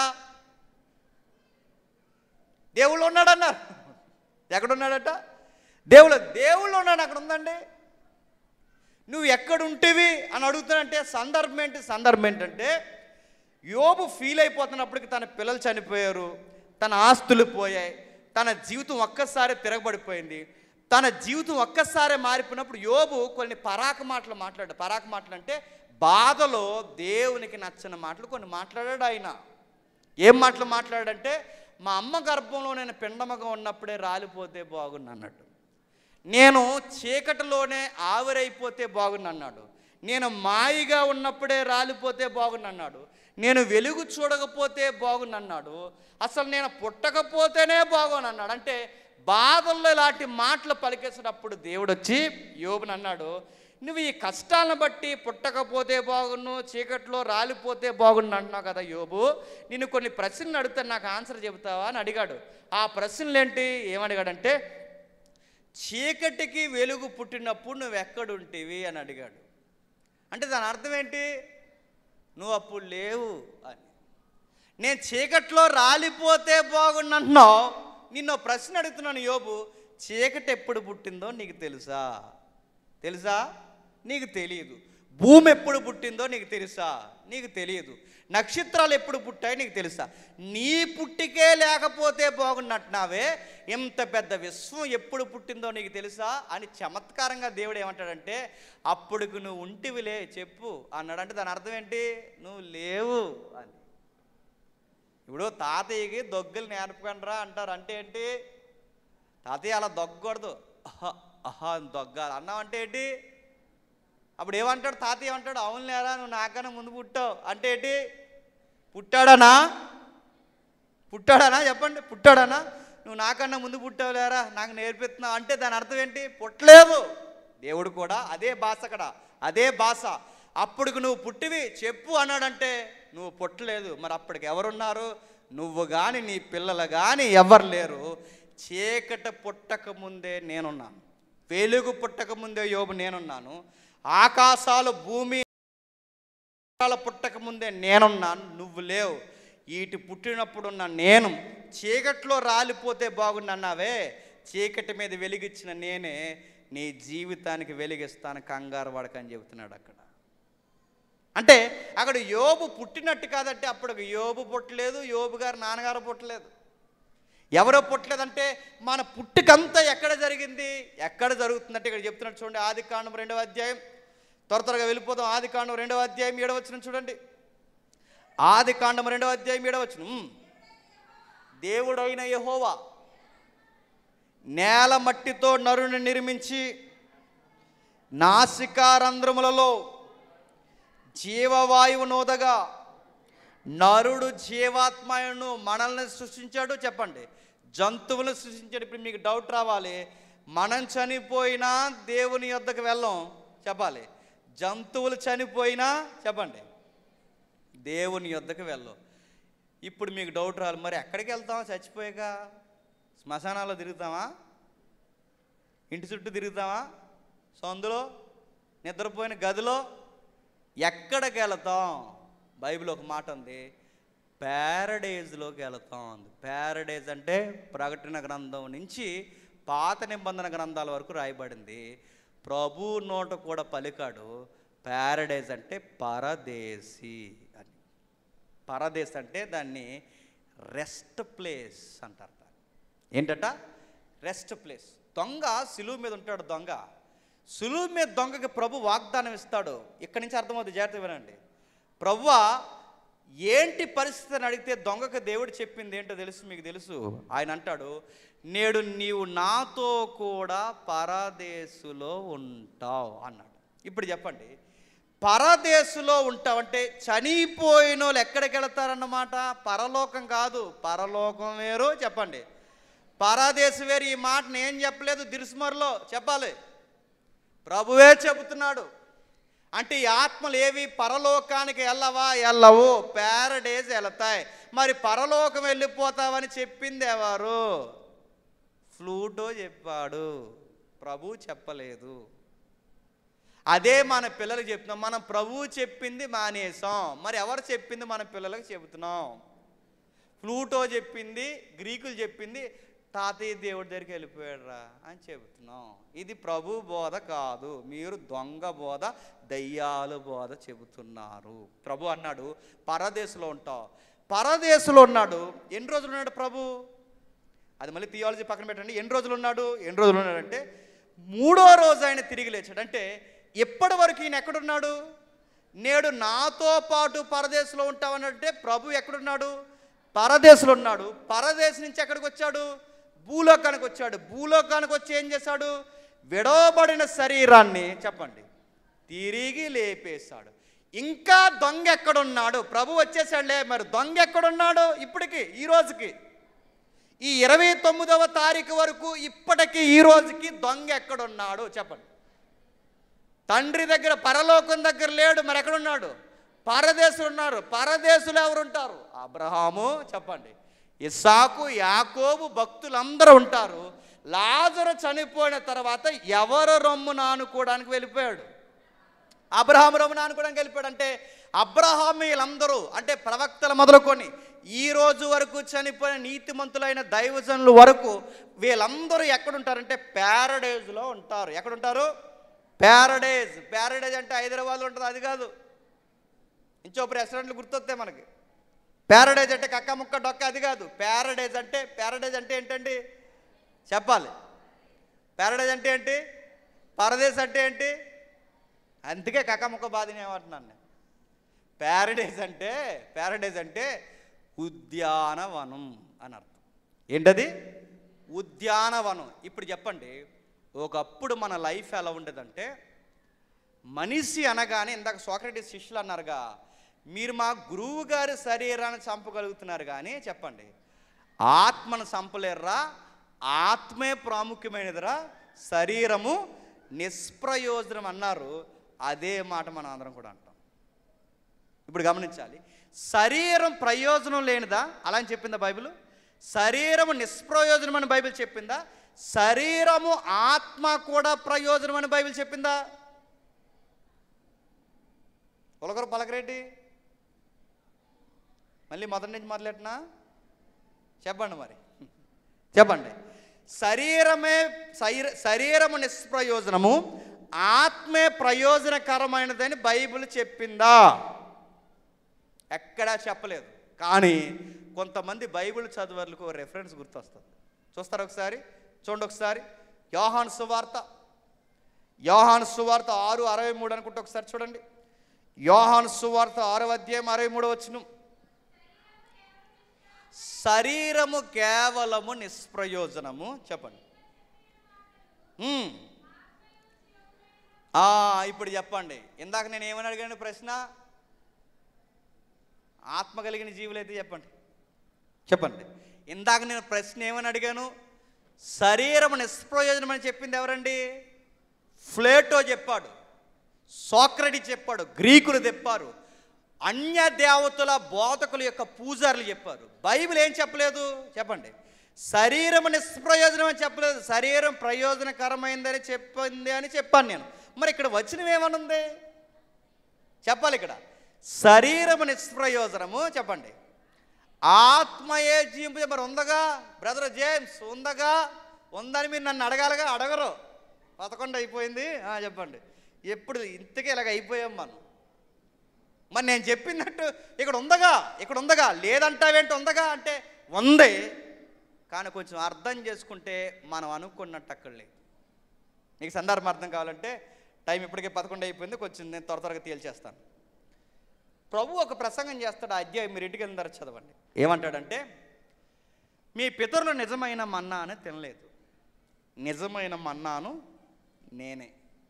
దేవుళ్ళు ఉన్నాడన్నారు ఎక్కడున్నాడట దేవుడు దేవుళ్ళు ఉన్నాడు అక్కడ ఉందండి నువ్వు ఎక్కడుంటివి అని అడుగుతానంటే సందర్భం ఏంటి సందర్భం ఏంటంటే యోబు ఫీల్ అయిపోతున్నప్పటికి తన పిల్లలు చనిపోయారు తన ఆస్తులు పోయాయి తన జీవితం ఒక్కసారి తిరగబడిపోయింది తన జీవితం ఒక్కసారి మారిపోయినప్పుడు యోబు కొన్ని పరాక మాటలు మాట్లాడాడు పరాక మాటలు అంటే బాధలో దేవునికి నచ్చని మాటలు కొన్ని మాట్లాడాడు ఆయన ఏం మాటలు మాట్లాడంటే మా అమ్మ గర్భంలో నేను పిండమగా ఉన్నప్పుడే రాలిపోతే బాగుండు అన్నట్టు నేను చీకటిలోనే ఆవిరైపోతే బాగుండు అన్నాడు నేను మాయిగా ఉన్నప్పుడే రాలిపోతే బాగుండు అన్నాడు నేను వెలుగు చూడకపోతే బాగుండు అన్నాడు అసలు నేను పుట్టకపోతేనే బాగుండు అన్నాడు అంటే బాధల్లో ఇలాంటి మాటలు పలికేసినప్పుడు దేవుడు వచ్చి యోబుని అన్నాడు నువ్వు ఈ కష్టాలను బట్టి పుట్టకపోతే బాగున్ను చీకట్లో రాలిపోతే బాగుండు అంటున్నావు కదా యోబు నేను కొన్ని ప్రశ్నలు అడుగుతాను నాకు ఆన్సర్ చెబుతావా అని అడిగాడు ఆ ప్రశ్నలు ఏంటి ఏమడిగాడంటే చీకటికి వెలుగు పుట్టినప్పుడు నువ్వు ఎక్కడుంటివి అని అడిగాడు అంటే దాని అర్థం ఏంటి నువ్వు అప్పుడు లేవు అని నేను చీకట్లో రాలిపోతే బాగుండంటున్నావు నిన్ను ప్రశ్న అడుగుతున్నాను యోబు చీకటి ఎప్పుడు పుట్టిందో నీకు తెలుసా తెలుసా నీకు తెలియదు భూమి ఎప్పుడు పుట్టిందో నీకు తెలుసా నీకు తెలియదు నక్షత్రాలు ఎప్పుడు పుట్టాయో నీకు తెలుసా నీ పుట్టికే లేకపోతే బాగున్నట్టున్నావే ఇంత పెద్ద విశ్వం ఎప్పుడు పుట్టిందో నీకు తెలుసా అని చమత్కారంగా దేవుడు ఏమంటాడంటే అప్పుడుకు నువ్వు ఉంటివిలే చెప్పు అన్నాడంటే దాని అర్థం ఏంటి నువ్వు లేవు అని ఇప్పుడు తాతయ్యకి దొగ్గలు నేర్పకండ్రా అంటారు అంటే ఏంటి తాతయ్య అలా దొగ్గకూడదు అహా అహా అని దొగ్గాలి అన్నావు అంటే ఏంటి అప్పుడు ఏమంటాడు తాతయ్య ఏమంటాడు అవును లేరా నువ్వు నాకన్నా ముందు పుట్టావు అంటే ఏంటి పుట్టాడనా పుట్టాడనా చెప్పండి పుట్టాడనా నువ్వు నాకన్నా ముందు పుట్టావు లేరా నాకు నేర్పిస్తున్నావు అంటే దాని అర్థం ఏంటి పుట్టలేదు దేవుడు కూడా అదే భాష అక్కడ అదే భాష అప్పటికి నువ్వు పుట్టివి చెప్పు అన్నాడంటే నువ్వు పుట్టలేదు మరి అప్పటికి ఎవరున్నారు నువ్వు కానీ నీ పిల్లలు కానీ ఎవరు లేరు చీకట పుట్టక ముందే నేనున్నాను వెలుగు పుట్టక ముందే యోబు నేనున్నాను ఆకాశాలు భూమి నక్షత్రాల పుట్టక ముందే నేనున్నాను నువ్వు లేవు వీటి పుట్టినప్పుడున్న నేను చీకట్లో రాలిపోతే బాగుండన్నావే చీకటి మీద వెలిగించిన నేనే నీ జీవితానికి వెలిగిస్తాను కంగారు పడకని చెబుతున్నాడు అక్కడ అంటే అక్కడ యోబు పుట్టినట్టు కాదంటే అప్పుడు యోబు పుట్టలేదు యోబు గారు నాన్నగారు పుట్టలేదు ఎవరో పుట్టలేదంటే మన పుట్టుకంతా ఎక్కడ జరిగింది ఎక్కడ జరుగుతుందంటే ఇక్కడ చెప్తున్నట్టు చూడండి ఆది కాండం రెండవ అధ్యాయం త్వర త్వరగా వెళ్ళిపోదాం ఆది కాండం రెండవ అధ్యాయం ఏడవచ్చిన చూడండి ఆది కాండం రెండవ అధ్యాయం ఏడవచ్చిన దేవుడైన యహోవా నేల మట్టితో నరుని నిర్మించి నాసికారంధ్రములలో జీవవాయువు నోదగా నరుడు జీవాత్మను మనల్ని సృష్టించాడు చెప్పండి జంతువులను సృష్టించాడు ఇప్పుడు మీకు డౌట్ రావాలి మనం చనిపోయినా దేవుని యొద్దకు వెళ్ళం చెప్పాలి జంతువులు చనిపోయినా చెప్పండి దేవుని యొద్దకు వెళ్ళం ఇప్పుడు మీకు డౌట్ రావాలి మరి ఎక్కడికి వెళ్తామా చచ్చిపోయాక శ్మశానాల్లో తిరుగుతామా ఇంటి చుట్టూ తిరుగుతామా సందులో నిద్రపోయిన గదిలో ఎక్కడికి వెళతాం బైబిల్ ఒక మాట ఉంది ప్యారడైజ్లోకి వెళతాం ఉంది ప్యారడైజ్ అంటే ప్రకటన గ్రంథం నుంచి పాత నిబంధన గ్రంథాల వరకు రాయబడింది ప్రభు నోట కూడా పలికాడు ప్యారడైజ్ అంటే పరదేశి అని పరదేశ్ అంటే దాన్ని రెస్ట్ ప్లేస్ అంటారు దాన్ని. ఏంటట రెస్ట్ ప్లేస్ దొంగ సిలువు మీద ఉంటాడు దొంగ సులువు మీద దొంగకి ప్రభు వాగ్దానం ఇస్తాడు ఇక్కడి నుంచి అర్థమవుతుంది జాగ్రత్త వినండి ప్రభువా ఏంటి పరిస్థితి అని అడిగితే దొంగకు దేవుడు చెప్పింది ఏంటో తెలుసు మీకు తెలుసు ఆయన అంటాడు నేడు నీవు నాతో కూడా పరదేశులో ఉంటావు అన్నాడు ఇప్పుడు చెప్పండి పరదేశులో ఉంటావంటే చనిపోయిన వాళ్ళు ఎక్కడికి వెళతారన్నమాట పరలోకం కాదు పరలోకం వేరు చెప్పండి పరదేశం వేరు ఈ మాట నేను చెప్పలేదు దిరుసుమరిలో చెప్పాలి ప్రభువే చెబుతున్నాడు అంటే ఈ ఆత్మలు ఏవి పరలోకానికి వెళ్ళవా వెళ్ళవు ప్యారడేజ్ వెళతాయి మరి పరలోకం వెళ్ళిపోతావని చెప్పింది ఎవరు ఫ్లూటో చెప్పాడు ప్రభు చెప్పలేదు అదే మన పిల్లలకు చెప్తున్నాం మనం ప్రభువు చెప్పింది మానేసాం మరి ఎవరు చెప్పింది మన పిల్లలకు చెబుతున్నాం ప్లూటో చెప్పింది గ్రీకులు చెప్పింది తాతయ్య దేవుడి దగ్గరికి వెళ్ళిపోయాడురా అని చెబుతున్నాం ఇది ప్రభు బోధ కాదు మీరు దొంగ బోధ దయ్యాలు బోధ చెబుతున్నారు ప్రభు అన్నాడు పరదేశంలో ఉంటావు పరదేశంలో ఉన్నాడు ఎన్ని రోజులు ఉన్నాడు ప్రభు అది మళ్ళీ థియాలజీ పక్కన పెట్టండి ఎన్ని రోజులు ఉన్నాడు ఎన్ని రోజులు ఉన్నాడంటే మూడో రోజు ఆయన తిరిగి లేచాడు అంటే ఎప్పటి వరకు ఈయన ఎక్కడున్నాడు నేడు నాతో పాటు పరదేశంలో ఉంటావనంటే ప్రభు ఎక్కడున్నాడు పరదేశంలో ఉన్నాడు పరదేశం నుంచి ఎక్కడికి వచ్చాడు భూలోకానికి వచ్చాడు భూలోకానికి వచ్చి ఏం చేశాడు విడవబడిన శరీరాన్ని చెప్పండి తిరిగి లేపేశాడు ఇంకా దొంగ ఎక్కడున్నాడు ప్రభు వచ్చేసాడులే మరి దొంగ ఎక్కడున్నాడు ఇప్పటికి ఈ రోజుకి ఈ ఇరవై తొమ్మిదవ తారీఖు వరకు ఇప్పటికీ ఈ రోజుకి దొంగ ఎక్కడున్నాడు చెప్పండి తండ్రి దగ్గర పరలోకం దగ్గర లేడు మరి ఎక్కడున్నాడు పరదేశులు ఉన్నారు పరదేశులు ఎవరు ఉంటారు అబ్రహాము చెప్పండి ఇస్సాకు యాకోబు భక్తులందరూ ఉంటారు లాజరు చనిపోయిన తర్వాత ఎవరు రొమ్ము నానుకోవడానికి వెళ్ళిపోయాడు అబ్రహాం రొమ్ము నానుకోవడానికి వెళ్ళిపోయాడు అంటే అబ్రహామీలందరూ అంటే ప్రవక్తలు మొదలుకొని ఈ రోజు వరకు చనిపోయిన నీతిమంతులైన దైవజనుల వరకు వీళ్ళందరూ ఎక్కడుంటారంటే ప్యారడైజ్లో ఉంటారు ఎక్కడుంటారు ప్యారడైజ్ ప్యారడైజ్ అంటే హైదరాబాద్లో ఉంటుంది అది కాదు ఇంచోపు రెస్టారెంట్లు గుర్తొస్తాయి మనకి ప్యారడైజ్ అంటే కక్క ముక్క డొక్క అది కాదు ప్యారడైజ్ అంటే ప్యారడైజ్ అంటే ఏంటండి చెప్పాలి ప్యారడైజ్ అంటే ఏంటి పరదేశ్ అంటే ఏంటి అందుకే కక్క ముక్క బాధినేమంటున్నాను నేను ప్యారడైజ్ అంటే ప్యారడైజ్ అంటే ఉద్యానవనం అని అర్థం ఏంటది ఉద్యానవనం ఇప్పుడు చెప్పండి ఒకప్పుడు మన లైఫ్ ఎలా ఉండేదంటే మనిషి అనగానే ఇందాక సోక్రటీస్ శిష్యులు అన్నారుగా మీరు మా గురువు గారి శరీరాన్ని చంపగలుగుతున్నారు కానీ చెప్పండి ఆత్మను చంపలేరురా ఆత్మే ప్రాముఖ్యమైనదిరా శరీరము నిష్ప్రయోజనం అన్నారు అదే మాట మనం అందరం కూడా అంటాం ఇప్పుడు గమనించాలి శరీరం ప్రయోజనం లేనిదా అలా అని చెప్పిందా బైబిల్ శరీరము నిష్ప్రయోజనం అని బైబిల్ చెప్పిందా శరీరము ఆత్మ కూడా ప్రయోజనం అని బైబిల్ చెప్పిందా పొలకరు పలకరేటి మళ్ళీ మొదటి నుంచి మొదలెట్నా చెప్పండి మరి చెప్పండి శరీరమే శరీర- శరీరము నిష్ప్రయోజనము ఆత్మే ప్రయోజనకరమైనదని బైబిల్ చెప్పిందా ఎక్కడా చెప్పలేదు కానీ కొంతమంది బైబిల్ చదువర్లకు రెఫరెన్స్ గుర్తొస్తుంది చూస్తారా ఒకసారి చూడండి ఒకసారి యోహాన్ సువార్త యోహాన్ సువార్త ఆరు అరవై మూడు అనుకుంటే ఒకసారి చూడండి యోహాన్ సువార్త ఆరో అధ్యాయం అరవై మూడు వచ్చిన శరీరము కేవలము నిష్ప్రయోజనము చెప్పండి మ్మ్. ఆ, ఇప్పుడు చెప్పండి ఇందాక నేను ఏమని అడిగాను ప్రశ్న ఆత్మ కలిగిన జీవులైతే చెప్పండి చెప్పండి ఇందాక నేను ప్రశ్న ఏమని అడిగాను శరీరం నిష్ప్రయోజనం అని చెప్పింది ఎవరండి ఫ్లేటో చెప్పాడు సోక్రటి చెప్పాడు గ్రీకులు చెప్పారు అన్య దేవతల బోధకుల యొక్క పూజారులు చెప్పారు బైబిల్ ఏం చెప్పలేదు చెప్పండి శరీరం నిష్ప్రయోజనం అని చెప్పలేదు శరీరం ప్రయోజనకరమైందని చెప్పింది అని చెప్పాను నేను మరి ఇక్కడ వచ్చినవి ఏమనుంది చెప్పాలి ఇక్కడ శరీరము నిష్ప్రయోజనము చెప్పండి ఆత్మయే జీవింపు మరి ఉందగా బ్రదర్ జేమ్స్ ఉందగా ఉందని మీరు నన్ను అడగాలిగా అడగరు పదకొండు అయిపోయింది ఆ, చెప్పండి ఎప్పుడు ఇంతకీ ఇలాగ అయిపోయాం మనం మరి నేను చెప్పినట్టు ఇక్కడ ఉందగా ఇక్కడ ఉందగా లేదంటావేంటి ఉందగా అంటే ఉంది కానీ కొంచెం అర్థం చేసుకుంటే మనం అనుకున్నట్టు అక్కడ లేదు మీకు సందర్భం అర్థం కావాలంటే టైం ఇప్పటికే పదకొండు అయిపోయింది కొంచెం నేను త్వర త్వరగా తేల్చేస్తాను ప్రభు ఒక ప్రసంగం చేస్తాడు ఆ అధ్యాయం మీరు ఇంటికి వెళ్ళిన తర్వాత చదవండి ఏమంటాడంటే మీ పితరులు నిజమైన మన్నాను తినలేదు నిజమైన మన్నాను నేనే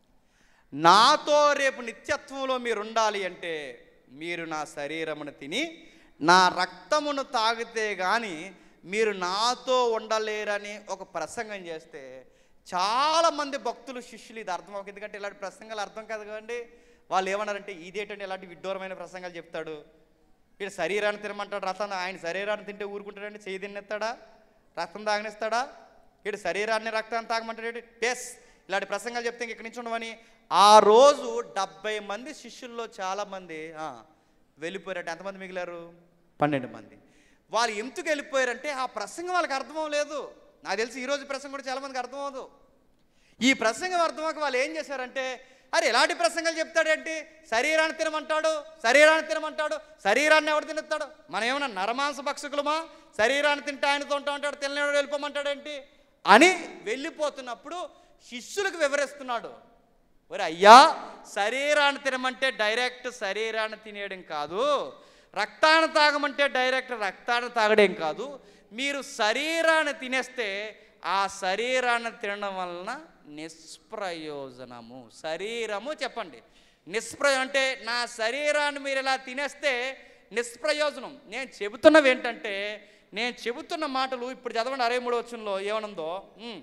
నాతో రేపు నిత్యత్వంలో మీరు ఉండాలి అంటే మీరు నా శరీరమును తిని నా రక్తమును తాగితే కానీ మీరు నాతో ఉండలేరని ఒక ప్రసంగం చేస్తే చాలామంది భక్తులు శిష్యులు ఇది అర్థం అవుతుంది ఎందుకంటే ఇలాంటి ప్రసంగాలు అర్థం కాదు కదండి వాళ్ళు ఏమన్నారంటే ఇదేంటంటే ఇలాంటి విడ్డూరమైన ప్రసంగాలు చెప్తాడు వీడు శరీరాన్ని తినమంటాడు రథం ఆయన శరీరాన్ని తింటే ఊరుకుంటాడండి చేయి తిన్నెత్తాడా రక్తం తాగనిస్తాడా వీడు శరీరాన్ని రక్తాన్ని తాగమంటాడు ఎస్ ఇలాంటి ప్రసంగాలు చెప్తే ఇంక ఇక్కడి నుంచి ఉండమని ఆ రోజు డెబ్బై మంది శిష్యుల్లో చాలామంది ఆ, వెళ్ళిపోయారట ఎంతమంది మిగిలారు పన్నెండు మంది వాళ్ళు ఎందుకు వెళ్ళిపోయారంటే ఆ ప్రసంగం వాళ్ళకి అర్థం లేదు నాకు తెలిసి ఈ రోజు ప్రసంగం కూడా చాలామందికి అర్థం అవ్వదు ఈ ప్రసంగం అర్థమక వాళ్ళు ఏం చేశారంటే అరే ఎలాంటి ప్రసంగాలు చెప్తాడేంటి శరీరాన్ని తినమంటాడు శరీరాన్ని తినమంటాడు శరీరాన్ని ఎవడు తినేస్తాడు మనం ఏమన్నా నరమాంస భక్షకులమా శరీరాన్ని తింటే ఆయనతో ఉంటా ఉంటాడు తినలేడు వెళ్ళిపోమంటాడేంటి అని వెళ్ళిపోతున్నప్పుడు శిష్యులకు వివరిస్తున్నాడు ఒరే అయ్యా శరీరాన్ని తినమంటే డైరెక్ట్ శరీరాన్ని తినేయడం కాదు రక్తాన్ని తాగమంటే డైరెక్ట్ రక్తాన్ని తాగడం కాదు మీరు శరీరాన్ని తినేస్తే ఆ శరీరాన్ని తినడం వలన నిష్ప్రయోజనము శరీరము చెప్పండి నిష్ప్రయో అంటే నా శరీరాన్ని మీరు ఇలా తినేస్తే నిష్ప్రయోజనం నేను చెబుతున్నవి ఏంటంటే నేను చెబుతున్న మాటలు ఇప్పుడు చదవండి అరవై మూడు వచ్చంలో ఏమనుందో ఉమ్.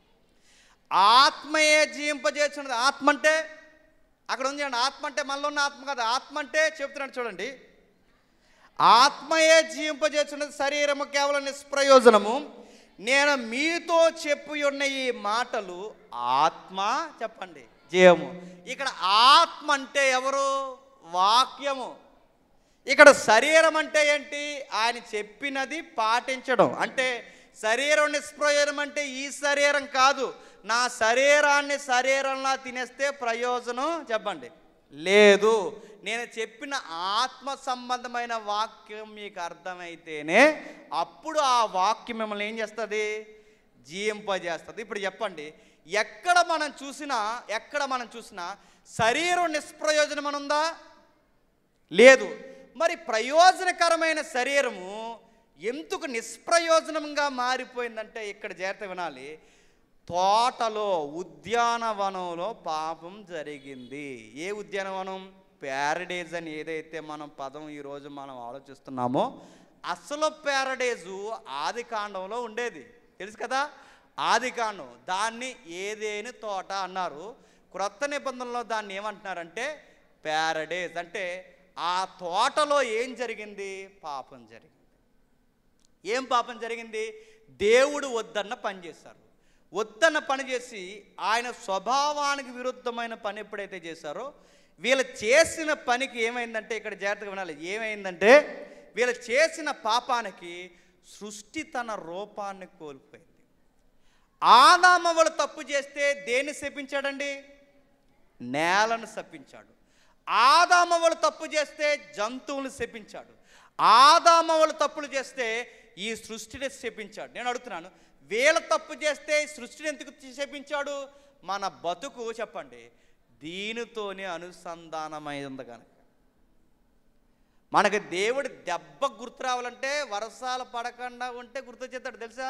ఆత్మయే జీవింపజేస్తున్నది ఆత్మ అంటే అక్కడ ఉంది చూడండి ఆత్మ అంటే మనలో ఉన్న ఆత్మ కాదు ఆత్మ అంటే చెప్తున్నాడు చూడండి ఆత్మయే జీవింపజేస్తున్నది శరీరము కేవలం నిష్ప్రయోజనము నేను మీతో చెప్పి ఉన్న ఈ మాటలు ఆత్మ చెప్పండి జీవము ఇక్కడ ఆత్మ అంటే ఎవరు వాక్యము ఇక్కడ శరీరం అంటే ఏంటి ఆయన చెప్పినది పాటించడం అంటే శరీరం నిష్ప్రయోజనం అంటే ఈ శరీరం కాదు నా శరీరాన్ని శరీరంలా తినేస్తే ప్రయోజనం చెప్పండి లేదు నేను చెప్పిన ఆత్మ సంబంధమైన వాక్యం మీకు అర్థమైతేనే అప్పుడు ఆ వాక్యం మిమ్మల్ని ఏం చేస్తుంది జీవింపజేస్తుంది ఇప్పుడు చెప్పండి ఎక్కడ మనం చూసినా ఎక్కడ మనం చూసినా శరీరం నిష్ప్రయోజనం అని ఉందా లేదు మరి ప్రయోజనకరమైన శరీరము ఎందుకు నిష్ప్రయోజనంగా మారిపోయిందంటే ఇక్కడ జాగ్రత్త వినాలి తోటలో ఉద్యానవనంలో పాపం జరిగింది ఏ ఉద్యానవనం ప్యారడైజ్ అని ఏదైతే మనం పదం ఈరోజు మనం ఆలోచిస్తున్నామో అసలు ప్యారడైజు ఆది కాండంలో ఉండేది తెలుసు కదా ఆది కాండం దాన్ని ఏదేని తోట అన్నారు క్రొత్త నిబంధనలో దాన్ని ఏమంటున్నారంటే ప్యారడైజ్ అంటే ఆ తోటలో ఏం జరిగింది పాపం జరిగింది ఏం పాపం జరిగింది దేవుడు వద్దన్న పని చేశారు వద్దన్న పని చేసి ఆయన స్వభావానికి విరుద్ధమైన పని ఎప్పుడైతే చేశారో వీళ్ళు చేసిన పనికి ఏమైందంటే ఇక్కడ జాగ్రత్తగా వినాలి ఏమైందంటే వీళ్ళు చేసిన పాపానికి సృష్టి తన రూపాన్ని కోల్పోయింది ఆదామవులు తప్పు చేస్తే దేన్ని శపించాడండి నేలను శపించాడు ఆదామవులు తప్పు చేస్తే జంతువులను శపించాడు ఆదామవులు తప్పులు చేస్తే ఈ సృష్టిని శపించాడు నేను అడుగుతున్నాను వీళ్ళ తప్పు చేస్తే ఈ సృష్టిని ఎందుకు శపించాడు మన బతుకు చెప్పండి దీనితోనే అనుసంధానమైంది కనుక మనకి దేవుడు దెబ్బ గుర్తు రావాలంటే వర్షాలు పడకుండా ఉంటే గుర్తొచ్చేస్తాడు తెలుసా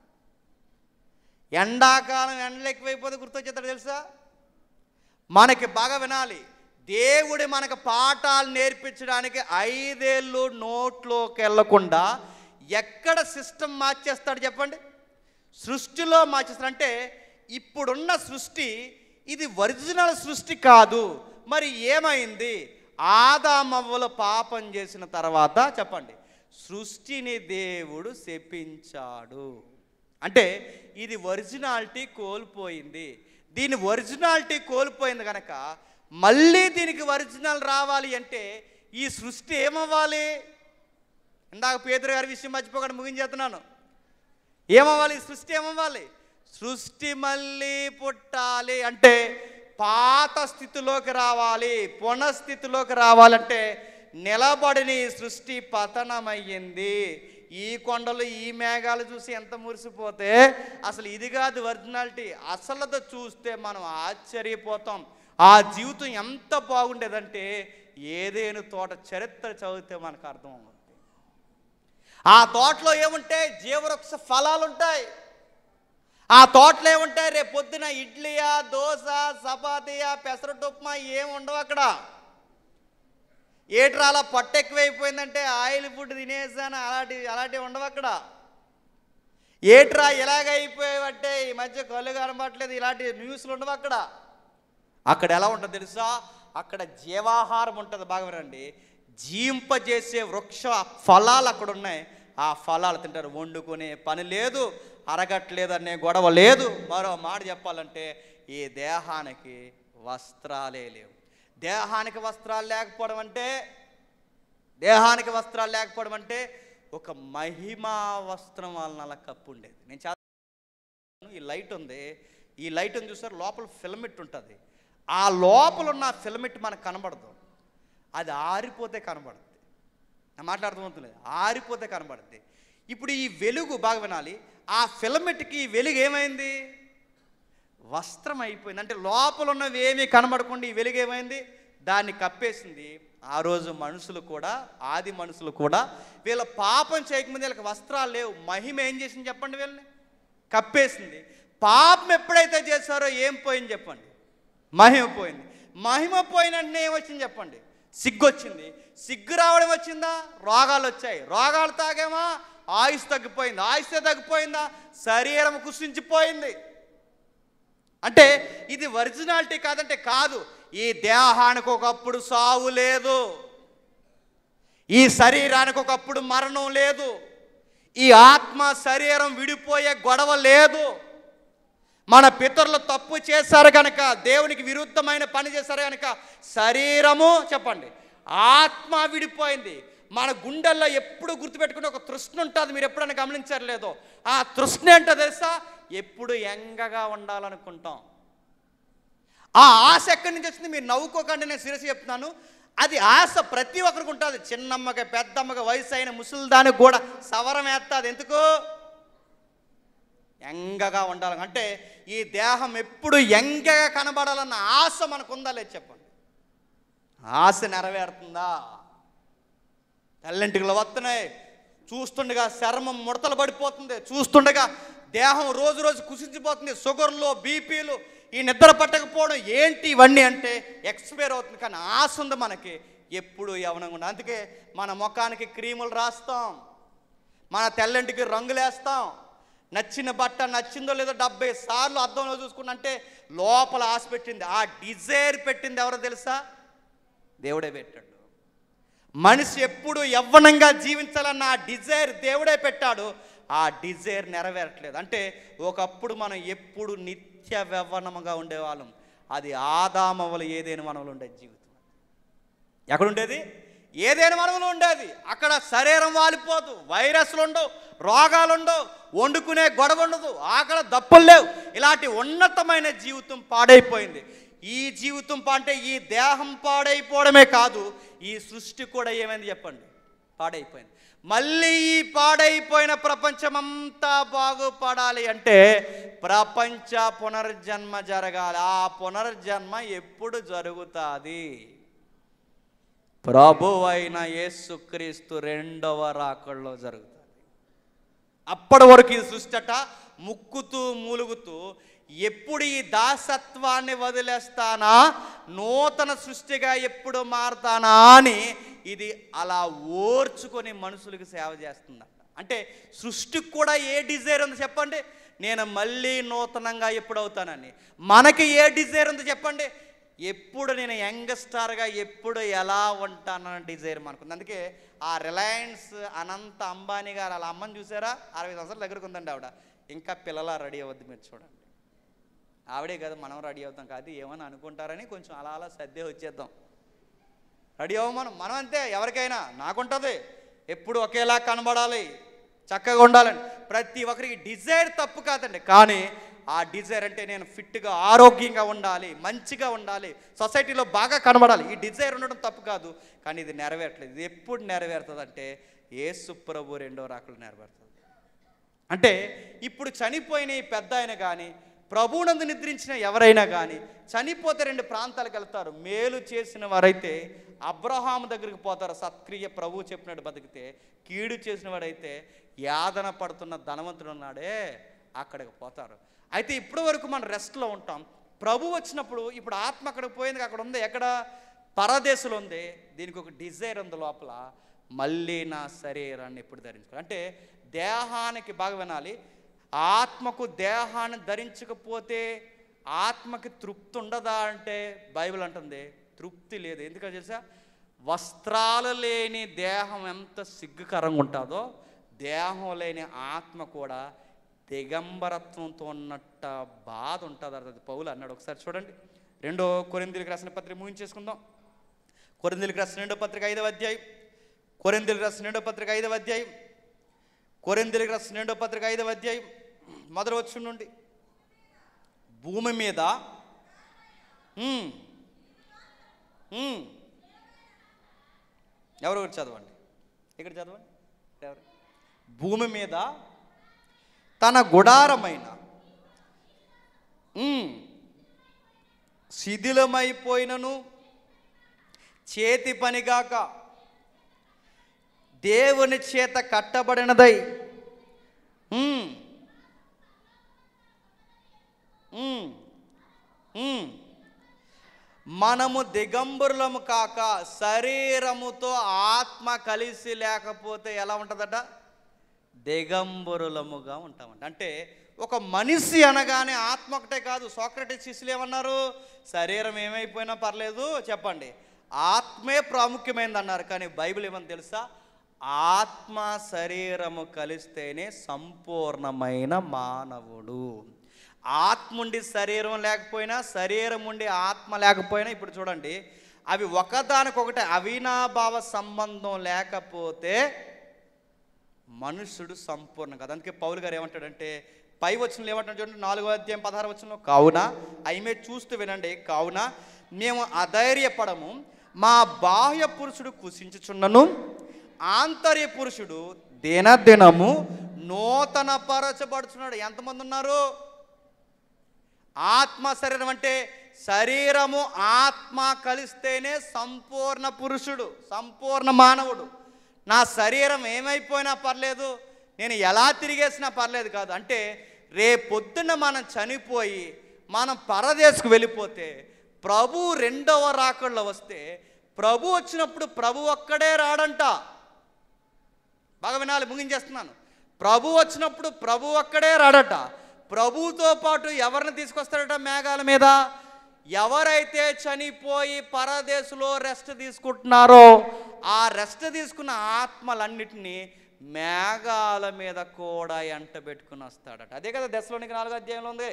ఎండాకాలం ఎండలు ఎక్కువైపోతే గుర్తొచ్చేస్తాడు తెలుసా మనకి బాగా వినాలి దేవుడు మనకు పాఠాలు నేర్పించడానికి ఐదేళ్ళు నోట్లోకి వెళ్ళకుండా ఎక్కడ సిస్టమ్ మార్చేస్తాడు చెప్పండి సృష్టిలో మార్చేస్తాడు అంటే ఇప్పుడున్న సృష్టి ఇది ఒరిజినల్ సృష్టి కాదు మరి ఏమైంది ఆదామవ్వలు పాపం చేసిన తర్వాత చెప్పండి సృష్టిని దేవుడు శపించాడు అంటే ఇది ఒరిజినాలిటీ కోల్పోయింది దీని ఒరిజినాలిటీ కోల్పోయింది కనుక మళ్ళీ దీనికి ఒరిజినల్ రావాలి అంటే ఈ సృష్టి ఏమవ్వాలి ఇందాక పేదరు గారి విషయం మర్చిపోకుండా ముగించేస్తున్నాను ఏమవ్వాలి ఈ సృష్టి ఏమవ్వాలి సృష్టి మళ్ళీ పుట్టాలి అంటే పాత స్థితిలోకి రావాలి పునఃస్థితిలోకి రావాలంటే నిలబడిన ఈ సృష్టి పతనమయ్యింది ఈ కొండలు ఈ మేఘాలు చూసి ఎంత మురిసిపోతే అసలు ఇది కాదు ఒరిజినాలిటీ అసలుతో చూస్తే మనం ఆశ్చర్యపోతాం ఆ జీవితం ఎంత బాగుండేదంటే ఏదేను తోట చరిత్ర చదివితే మనకు అర్థం అవుతుంది ఆ తోటలో ఏముంటాయి జీవవృక్ష ఫలాలు ఉంటాయి ఆ తోటలో ఏముంటాయి రేపు పొద్దున ఇడ్లీయా దోశ చపాతీయా పెసరట్టు ఉప్మా ఏమి ఉండవు అక్కడ ఏట్రా అలా పొట్ట ఎక్కువైపోయిందంటే ఆయిల్ ఫుడ్ తినేసాను అలాంటి అలాంటివి ఉండవు అక్కడ ఏట్రా ఇలాగైపోయావంటే ఈ మధ్య కళ్ళు కనబట్టలేదు ఇలాంటి న్యూస్లు ఉండవు అక్కడ అక్కడ ఎలా ఉంటుంది తెలుసా అక్కడ జీవాహారం ఉంటుంది బాగా వినండి జీంపజేసే వృక్ష ఫలాలు అక్కడ ఉన్నాయి ఆ ఫలాలు తింటారు వండుకునే పని లేదు అరగట్లేదనే గొడవ లేదు మరో మాట చెప్పాలంటే ఈ దేహానికి వస్త్రాలే లేవు దేహానికి వస్త్రాలు లేకపోవడం అంటే దేహానికి వస్త్రాలు లేకపోవడం అంటే ఒక మహిమా వస్త్రం వలన అలా కప్పు ఉండేది నేను చాలా ఈ లైట్ ఉంది ఈ లైట్ ఉంది చూసారు లోపల ఫిలమిట్ ఉంటుంది ఆ లోపల ఉన్న ఫిలమిట్ మనకు కనబడదు అది ఆరిపోతే కనబడుతుంది నా మాట్లాడుతుంది ఆరిపోతే కనబడుతుంది ఇప్పుడు ఈ వెలుగు బాగా వినాలి ఆ ఫిలమిట్కి ఈ వెలుగు ఏమైంది వస్త్రం అయిపోయింది అంటే లోపల ఉన్నవి ఏమీ కనబడకుండా ఈ వెలుగు ఏమైంది దాన్ని కప్పేసింది ఆ రోజు మనుషులు కూడా ఆది మనుషులు కూడా వీళ్ళ పాపం చేయకముందు వీళ్ళకి వస్త్రాలు లేవు మహిమ ఏం చేసింది చెప్పండి వీళ్ళని కప్పేసింది పాపం ఎప్పుడైతే చేశారో ఏం పోయింది చెప్పండి మహిమ పోయింది మహిమ పోయినట్టు ఏమొచ్చింది చెప్పండి సిగ్గు వచ్చింది సిగ్గు రావడం వచ్చిందా రోగాలు వచ్చాయి రోగాలు తాగేమా ఆయుష్ తగ్గిపోయింది ఆయుష్ తగ్గిపోయిందా శరీరం కుసించిపోయింది అంటే ఇది ఒరిజినాలిటీ కాదంటే కాదు ఈ దేహానికి ఒకప్పుడు సావు లేదు ఈ శరీరానికి ఒకప్పుడు మరణం లేదు ఈ ఆత్మ శరీరం విడిపోయే గొడవ లేదు మన పితరులు తప్పు చేశారు కనుక దేవునికి విరుద్ధమైన పని చేశారు కనుక శరీరము చెప్పండి ఆత్మ విడిపోయింది మన గుండెల్లో ఎప్పుడు గుర్తుపెట్టుకుని ఒక తృష్ణ ఉంటుంది మీరు ఎప్పుడైనా గమనించారు లేదో ఆ తృష్ణ ఏంటో తెలుసా ఎప్పుడు ఎంగగా ఉండాలనుకుంటాం ఆ ఆశ ఎక్కడి నుంచి వచ్చింది మీరు నవ్వుకోకండి నేను సీరియస్ చెప్తున్నాను అది ఆశ ప్రతి ఒక్కరికి ఉంటుంది చిన్నమ్మకి పెద్దమ్మకి వయసు అయిన ముసలిదానికి కూడా సవరం వేస్తుంది ఎందుకు ఎంగగా ఉండాలి అంటే ఈ దేహం ఎప్పుడు ఎంగగా కనబడాలన్న ఆశ మనకు ఉందా లేదు చెప్పండి ఆశ నెరవేరుతుందా తెల్లంటికలు వస్తున్నాయి చూస్తుండగా చర్మం ముడతలు పడిపోతుంది చూస్తుండగా దేహం రోజు రోజు కుసించిపోతుంది షుగర్లు బీపీలు ఈ నిద్ర పట్టకపోవడం ఏంటి ఇవన్నీ అంటే ఎక్స్పైర్ అవుతుంది కానీ ఆశ ఉంది మనకి ఎప్పుడు యవనంగా ఉండాలి అందుకే మన ముఖానికి క్రీములు రాస్తాం మన తెల్లంటికి రంగులేస్తాం నచ్చిన బట్ట నచ్చిందో లేదో డెబ్బై సార్లు అద్దంలో చూసుకున్నా అంటే లోపల ఆశ పెట్టింది ఆ డిజైర్ పెట్టింది ఎవరో తెలుసా దేవుడే పెట్టాడు మనిషి ఎప్పుడు యవ్వనంగా జీవించాలన్న ఆ డిజైర్ దేవుడే పెట్టాడు ఆ డిజైర్ నెరవేరట్లేదు అంటే ఒకప్పుడు మనం ఎప్పుడు నిత్య యవ్వనముగా ఉండేవాళ్ళం అది ఆదామవలు ఏదైనా మనవలు ఉండే జీవితం ఎక్కడ ఉండేది ఏదైనా మనములో ఉండేది అక్కడ శరీరం వాలిపోదు వైరస్లు ఉండవు రోగాలు ఉండవు వండుకునే గొడవ ఉండదు ఆకలి దప్పులు లేవు ఇలాంటి ఉన్నతమైన జీవితం పాడైపోయింది ఈ జీవితం పా- అంటే ఈ దేహం పాడైపోవడమే కాదు ఈ సృష్టి కూడా ఏమైంది చెప్పండి పాడైపోయింది మళ్ళీ ఈ పాడైపోయిన ప్రపంచమంతా బాగుపడాలి అంటే ప్రపంచ పునర్జన్మ జరగాలి ఆ పునర్జన్మ ఎప్పుడు జరుగుతుంది ప్రభు అయిన యేసుక్రీస్తు రెండవ రాకడలో జరుగుతుంది అప్పటి వరకు ఈ సృష్టట ముక్కుతూ మూలుగుతూ ఎప్పుడు ఈ దాసత్వాన్ని వదిలేస్తానా నూతన సృష్టిగా ఎప్పుడు మారతానా అని ఇది అలా ఓర్చుకొని మనుషులకు సేవ చేస్తుందంట అంటే సృష్టికి కూడా ఏ డిజైర్ ఉంది చెప్పండి నేను మళ్ళీ నూతనంగా ఎప్పుడు అవుతానని మనకి ఏ డిజైర్ ఉంది చెప్పండి ఎప్పుడు నేను యంగ్స్టార్గా ఎప్పుడు ఎలా ఉంటానన్న డిజైర్ మనకుంది అందుకే ఆ రిలయన్స్ అనంత అంబానీ గారు వాళ్ళ అమ్మని చూసారా అరవై సంవత్సరాల దగ్గరకు ఉందండి ఆవిడ ఇంకా పిల్లల రెడీ అవ్వద్దు మీరు చూడండి ఆవిడే కదా మనం రెడీ అవుతాం కాదు ఏమని అనుకుంటారని కొంచెం అలా అలా సర్దే వచ్చేద్దాం రెడీ అవ్వ మనం మనం అంతే ఎవరికైనా నాకుంటుంది ఎప్పుడు ఒకేలా కనబడాలి చక్కగా ఉండాలని ప్రతి ఒక్కరికి డిజైర్ తప్పు కాదండి కానీ ఆ డిజైర్ అంటే నేను ఫిట్గా ఆరోగ్యంగా ఉండాలి మంచిగా ఉండాలి సొసైటీలో బాగా కనబడాలి ఈ డిజైర్ ఉండడం తప్పు కాదు కానీ ఇది నెరవేరట్లేదు ఇది ఎప్పుడు నెరవేరుతుంది అంటే ఏసు ప్రభు రెండో రాకులు నెరవేరుతుంది అంటే ఇప్పుడు చనిపోయిన ఈ పెద్ద ఆయన కానీ ప్రభువునందు నిద్రించిన ఎవరైనా కానీ చనిపోతే రెండు ప్రాంతాలకు వెళ్తారు మేలు చేసిన వారైతే అబ్రహాం దగ్గరికి పోతారు సత్క్రియ ప్రభువు చెప్పినట్టు బతికితే కీడు చేసిన వాడైతే యాదన పడుతున్న ధనవంతుడు ఉన్నాడే అక్కడికి పోతారు అయితే ఇప్పటి వరకు మనం రెస్ట్లో ఉంటాం ప్రభు వచ్చినప్పుడు ఇప్పుడు ఆత్మ అక్కడికి పోయింది అక్కడ ఉంది ఎక్కడ పరదేశంలో ఉంది దీనికి ఒక డిజైర్ ఉంది లోపల మళ్ళీ నా శరీరాన్ని ఎప్పుడు ధరించుకోవాలి అంటే దేహానికి బాగా వినాలి ఆత్మకు దేహాన్ని ధరించకపోతే ఆత్మకి తృప్తి ఉండదా అంటే బైబిల్ అంటుంది తృప్తి లేదు ఎందుకంటే తెలుసా వస్త్రాలు లేని దేహం ఎంత సిగ్గుకరంగా ఉంటుందో దేహం లేని ఆత్మ కూడా దిగంబరత్వంతో ఉన్నట్ట బాధ ఉంటుంది అది పౌలు అన్నాడు ఒకసారి చూడండి రెండో కొరిందులకు రాసిన పత్రిక ముగించేసుకుందాం కొరిందులకు రాసిన రెండో పత్రిక ఐదవ అధ్యాయం కొరిందులకు రాసిన రెండో పత్రిక ఐదవ అధ్యాయం కొరిందులకు రాసిన రెండో పత్రిక ఐదవ అధ్యాయం మొదలు వచ్చి నుండి భూమి మీద ఉమ్, ఉమ్. ఎవరు ఒకటి చదవండి ఇక్కడ చదవండి ఎవరు భూమి మీద తన గుడారమైన ఉమ్, శిథిలమైపోయినను చేతి పనిగాక దేవుని చేత కట్టబడినదై ఉమ్, ఉమ్, ఉమ్. మనము దిగంబరులము కాక శరీరముతో ఆత్మ కలిసి లేకపోతే ఎలా ఉంటుందట దిగంబరులముగా ఉంటామంట అంటే ఒక మనిషి అనగానే ఆత్మ ఒకటే కాదు సోక్రటిస్ శిష్యులు ఏమన్నారు శరీరం ఏమైపోయినా పర్లేదు చెప్పండి ఆత్మే ప్రాముఖ్యమైనది అన్నారు కానీ బైబిల్ ఏమని తెలుసా ఆత్మ శరీరము కలిస్తేనే సంపూర్ణమైన మానవుడు ఆత్మ ఉండి శరీరం లేకపోయినా శరీరం ఉండి ఆత్మ లేకపోయినా ఇప్పుడు చూడండి అవి ఒకదానికొకటి అవినాభావ సంబంధం లేకపోతే మనుషుడు సంపూర్ణం కదా అందుకే పౌలు గారు ఏమంటాడంటే పై వచ్చిన ఏమంటున్నారు చూడండి నాలుగో అధ్యాయం పదహారు వచ్చిన కావున అవి మీరు చూస్తూ వినండి కావున మేము అధైర్యపడము మా బాహ్య పురుషుడు కుసించుచున్నను ఆంతర్య పురుషుడు దినదినము నూతన పరచబడుచున్నాడు ఎంతమంది ఉన్నారు ఆత్మ శరీరం అంటే శరీరము ఆత్మ కలిస్తేనే సంపూర్ణ పురుషుడు సంపూర్ణ మానవుడు నా శరీరం ఏమైపోయినా పర్లేదు నేను ఎలా తిరిగేసినా పర్లేదు కాదు అంటే రేపొద్దున మనం చనిపోయి మనం పరదేశకు వెళ్ళిపోతే ప్రభు రెండవ రాకల్లో వస్తే ప్రభు వచ్చినప్పుడు ప్రభు ఒక్కడే రాడంట బాగా వినాలి ముగించేస్తున్నాను ప్రభు వచ్చినప్పుడు ప్రభు ఒక్కడే రాడట ప్రభుతో పాటు ఎవరిని తీసుకొస్తాడట మేఘాల మీద ఎవరైతే చనిపోయి పరదేశంలో రెస్ట్ తీసుకుంటున్నారో ఆ రెస్ట్ తీసుకున్న ఆత్మలన్నిటినీ మేఘాల మీద కూడా ఎంట పెట్టుకుని వస్తాడట అదే కదా దశలోనికి నాలుగో అధ్యాయంలో ఉంది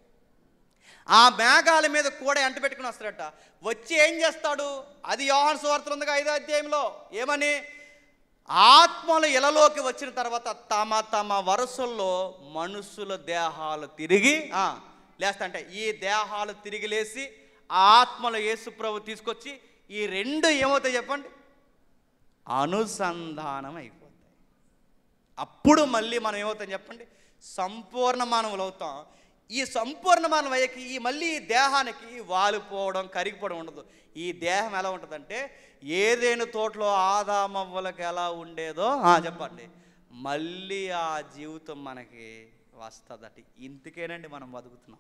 ఆ మేఘాల మీద కూడా ఎంట పెట్టుకుని వస్తాడట వచ్చి ఏం చేస్తాడు అది యోహాన్ సువార్తలు ఉందిగా ఐదో అధ్యాయంలో ఏమని ఆత్మలు ఇలలోకి వచ్చిన తర్వాత తమ తమ వరుసల్లో మనుషుల దేహాలు తిరిగి ఆ, లేస్తంటే ఈ దేహాలు తిరిగి లేచి ఆ ఆత్మలు యేసు ప్రభు తీసుకొచ్చి ఈ రెండు ఏమవుతాయి చెప్పండి అనుసంధానం అయిపోతాయి అప్పుడు మళ్ళీ మనం ఏమవుతాం చెప్పండి సంపూర్ణ మానవులు అవుతాం ఈ సంపూర్ణ మానవ అయ్యాక ఈ మళ్ళీ ఈ దేహానికి వాలిపోవడం కరిగిపోవడం ఉండదు ఈ దేహం ఎలా ఉంటుందంటే ఏదైనా తోటలో ఆదామవ్వలకు ఎలా ఉండేదో ఆ, చెప్పండి మళ్ళీ ఆ జీవితం మనకి వస్తుందట ఇందుకేనండి మనం బతుకుతున్నాం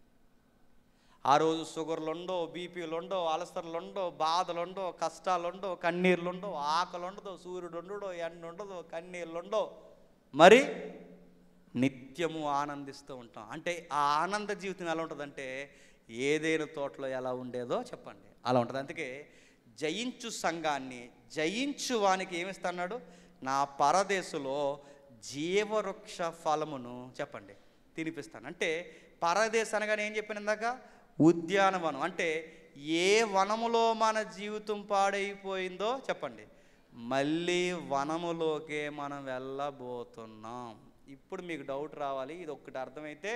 ఆ రోజు షుగర్లుండో బీపీలుండో అలసర్లుండో బాధలుండో కష్టాలుండో కన్నీర్లుండో ఆకలుండదో సూర్యుడు ఉండడో ఎండ ఉండదో కన్నీర్లుండో మరి నిత్యము ఆనందిస్తూ ఉంటాం అంటే ఆ ఆనంద జీవితం ఎలా ఉంటుందంటే ఏదైనా తోటలో ఎలా ఉండేదో చెప్పండి అలా ఉంటుంది అందుకే జయించు సంఘాన్ని జయించు వానికి ఏమిస్తున్నాడు నా పరదేశులో జీవవృక్ష ఫలమును చెప్పండి తినిపిస్తాను అంటే పరదేశ్ అనగానే ఏం చెప్పాను ఇందాక ఉద్యానవనం అంటే ఏ వనములో మన జీవితం పాడైపోయిందో చెప్పండి మళ్ళీ వనములోకే మనం వెళ్ళబోతున్నాం ఇప్పుడు మీకు డౌట్ రావాలి ఇది ఒక్కటి అర్థమైతే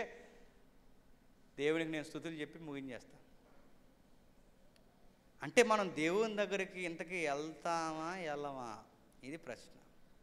దేవునికి నేను స్థుతులు చెప్పి ముగించేస్తాను అంటే మనం దేవుని దగ్గరికి ఇంతకీ వెళ్తామా వెళ్ళమా ఇది ప్రశ్న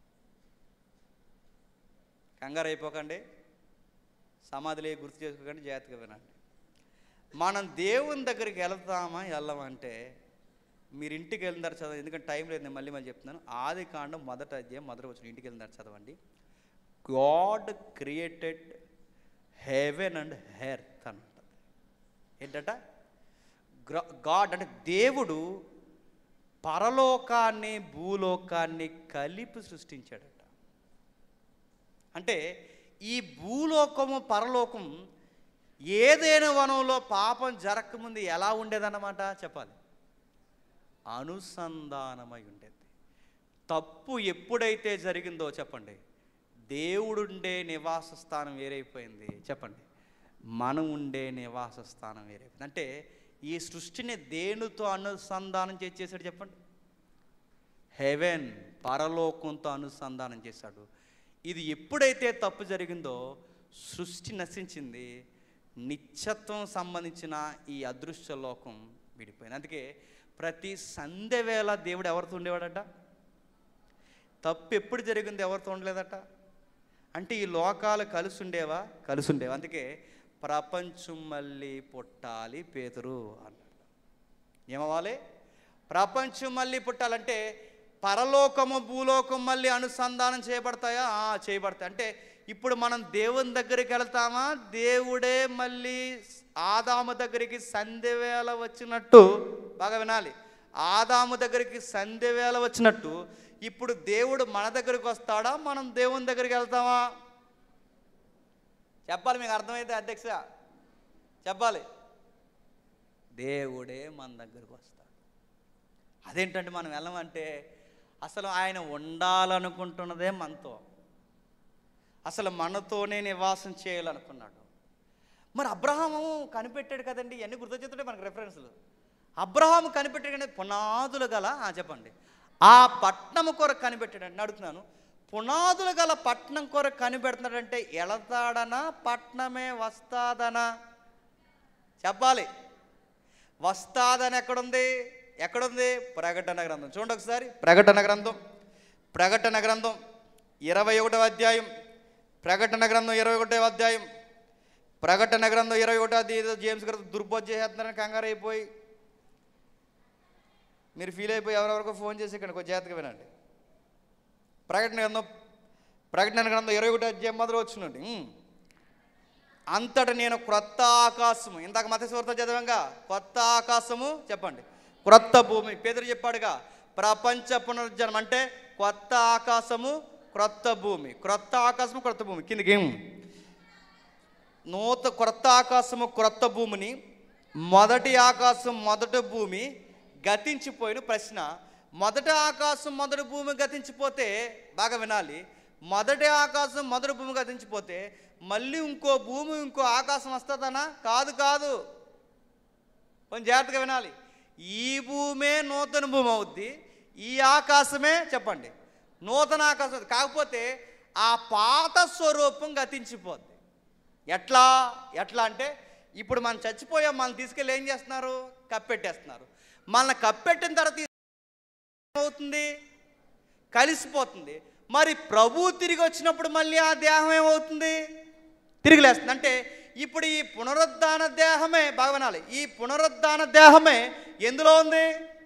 కంగారు అయిపోకండి సమాధిలో గుర్తు చేసుకోకండి జాగ్రత్తగా వినండి మనం దేవుని దగ్గరికి వెళ్తామా వెళ్ళమంటే మీరు ఇంటికి వెళ్ళినారు చదవండి ఎందుకంటే టైం లేదు నేను మళ్ళీ మళ్ళీ చెప్తున్నాను ఆది కాండం మొదట అధ్యాయం మొదట వచ్చిన ఇంటికి వెళ్ళినారు చదవండి God created heaven and earth అని ఉంటుంది ఏంటట గాడ్ అంటే దేవుడు పరలోకాన్ని భూలోకాన్ని కలిపి సృష్టించాడట అంటే ఈ భూలోకము పరలోకం ఏదైనా వనంలో పాపం జరగకముందు ఎలా ఉండేదన్నమాట చెప్పాలి అనుసంధానమై ఉండేది తప్పు ఎప్పుడైతే జరిగిందో చెప్పండి దేవుడుండే నివాస స్థానం వేరైపోయింది చెప్పండి మనం ఉండే నివాస స్థానం వేరైపోయింది అంటే ఈ సృష్టిని దేనితో అనుసంధానం చేసి చేశాడు చెప్పండి హెవెన్ పరలోకంతో అనుసంధానం చేశాడు ఇది ఎప్పుడైతే తప్పు జరిగిందో సృష్టి నశించింది నిత్యత్వం సంబంధించిన ఈ అదృశ్య లోకం విడిపోయింది అందుకే ప్రతి సంధ్య వేళ దేవుడు ఎవరితో ఉండేవాడట తప్పు ఎప్పుడు జరిగింది ఎవరితో ఉండలేదట అంటే ఈ లోకాలు కలిసి ఉండేవా కలిసి ఉండేవా అందుకే ప్రపంచం మళ్ళీ పుట్టాలి పేతురు అన్నాడు ఏమవ్వాలి ప్రపంచం మళ్ళీ పుట్టాలంటే పరలోకము భూలోకం మళ్ళీ అనుసంధానం చేయబడతాయా ఆ, చేయబడతాయి అంటే ఇప్పుడు మనం దేవుని దగ్గరికి వెళ్తామా దేవుడే మళ్ళీ ఆదాము దగ్గరికి సంధ్యవేళ వచ్చినట్టు బాగా వినాలి ఆదాము దగ్గరికి సంధ్యవేళ వచ్చినట్టు ఇప్పుడు దేవుడు మన దగ్గరికి వస్తాడా మనం దేవుని దగ్గరికి వెళ్తామా చెప్పాలి మీకు అర్థమైతే అధ్యక్ష చెప్పాలి దేవుడే మన దగ్గరకు వస్తాడు అదేంటంటే మనం వెళ్ళమంటే అసలు ఆయన ఉండాలనుకుంటున్నదే మనతో అసలు మనతోనే నివాసం చేయాలనుకున్నాడు మరి అబ్రహాము కనిపెట్టాడు కదండి ఇవన్నీ గుర్తొచ్చేస్తుంటే మనకు రెఫరెన్స్లు అబ్రహాము కనిపెట్టాడు కానీ పునాదులు గల ఆ, చెప్పండి ఆ పట్నము కొరకు కనిపెట్టాడు అని అడుగుతున్నాను పునాదులు గల పట్నం కొరకు కనిపెడుతున్నాడంటే ఎళతాడనా పట్నమే వస్తాదనా చెప్పాలి వస్తాదని ఎక్కడుంది ఎక్కడుంది ప్రకటన గ్రంథం చూడండి ఒకసారి ప్రకటన గ్రంథం ప్రకటన గ్రంథం ఇరవై ఒకటవ అధ్యాయం ప్రకటన గ్రంథం ఇరవై ఒకటవ అధ్యాయం ప్రకటన గ్రంథం ఇరవై ఒకటో అధ్యాయం ఏదో జేమ్స్ గారు దుర్బోధ చేస్తున్నారని కంగారు అయిపోయి మీరు ఫీల్ అయిపోయి ఎవరెవరికో ఫోన్ చేసి ఇక్కడ కొంచెం జాగ్రత్తగా వినండి ప్రకటన గ్రంథం ప్రకటన గ్రంథం ఇరవై ఒకటి అధ్యాయం మొదలు వచ్చినండి అంతట నేను క్రొత్త ఆకాశము ఇందాక మతస్వార్త చదవంగా కొత్త ఆకాశము చెప్పండి క్రొత్త భూమి పేదరు చెప్పాడుగా ప్రపంచ పునరుజ్జనం అంటే కొత్త ఆకాశము క్రొత్త భూమి క్రొత్త ఆకాశము క్రొత్త భూమి కిందికి నూత క్రొత్త ఆకాశము క్రొత్త భూమిని మొదటి ఆకాశం మొదటి భూమి గతించిపోయిన ప్రశ్న మొదటి ఆకాశం మొదటి భూమి గతించిపోతే బాగా వినాలి మొదటి ఆకాశం మొదటి భూమి గతించిపోతే మళ్ళీ ఇంకో భూమి ఇంకో ఆకాశం వస్తుందనా కాదు కాదు కొంచెం జాగ్రత్తగా వినాలి ఈ భూమే నూతన భూమి అవుద్ది ఈ ఆకాశమే చెప్పండి నూతన ఆకాశం అవుద్ది. కాకపోతే ఆ పాత స్వరూపం గతించిపోద్ది ఎట్లా ఎట్లా అంటే ఇప్పుడు మనం చచ్చిపోయాం మనం తీసుకెళ్ళి ఏం చేస్తున్నారు కప్పెట్టేస్తున్నారు మన కప్పెట్టిన తర్వాత ఏమవుతుంది కలిసిపోతుంది మరి ప్రభు తిరిగి వచ్చినప్పుడు మళ్ళీ ఆ దేహం ఏమవుతుంది తిరిగి లేస్తుంది అంటే ఇప్పుడు ఈ పునరుద్ధాన దేహమే బాగా వినాలి ఈ పునరుద్ధాన దేహమే ఎందులో ఉంది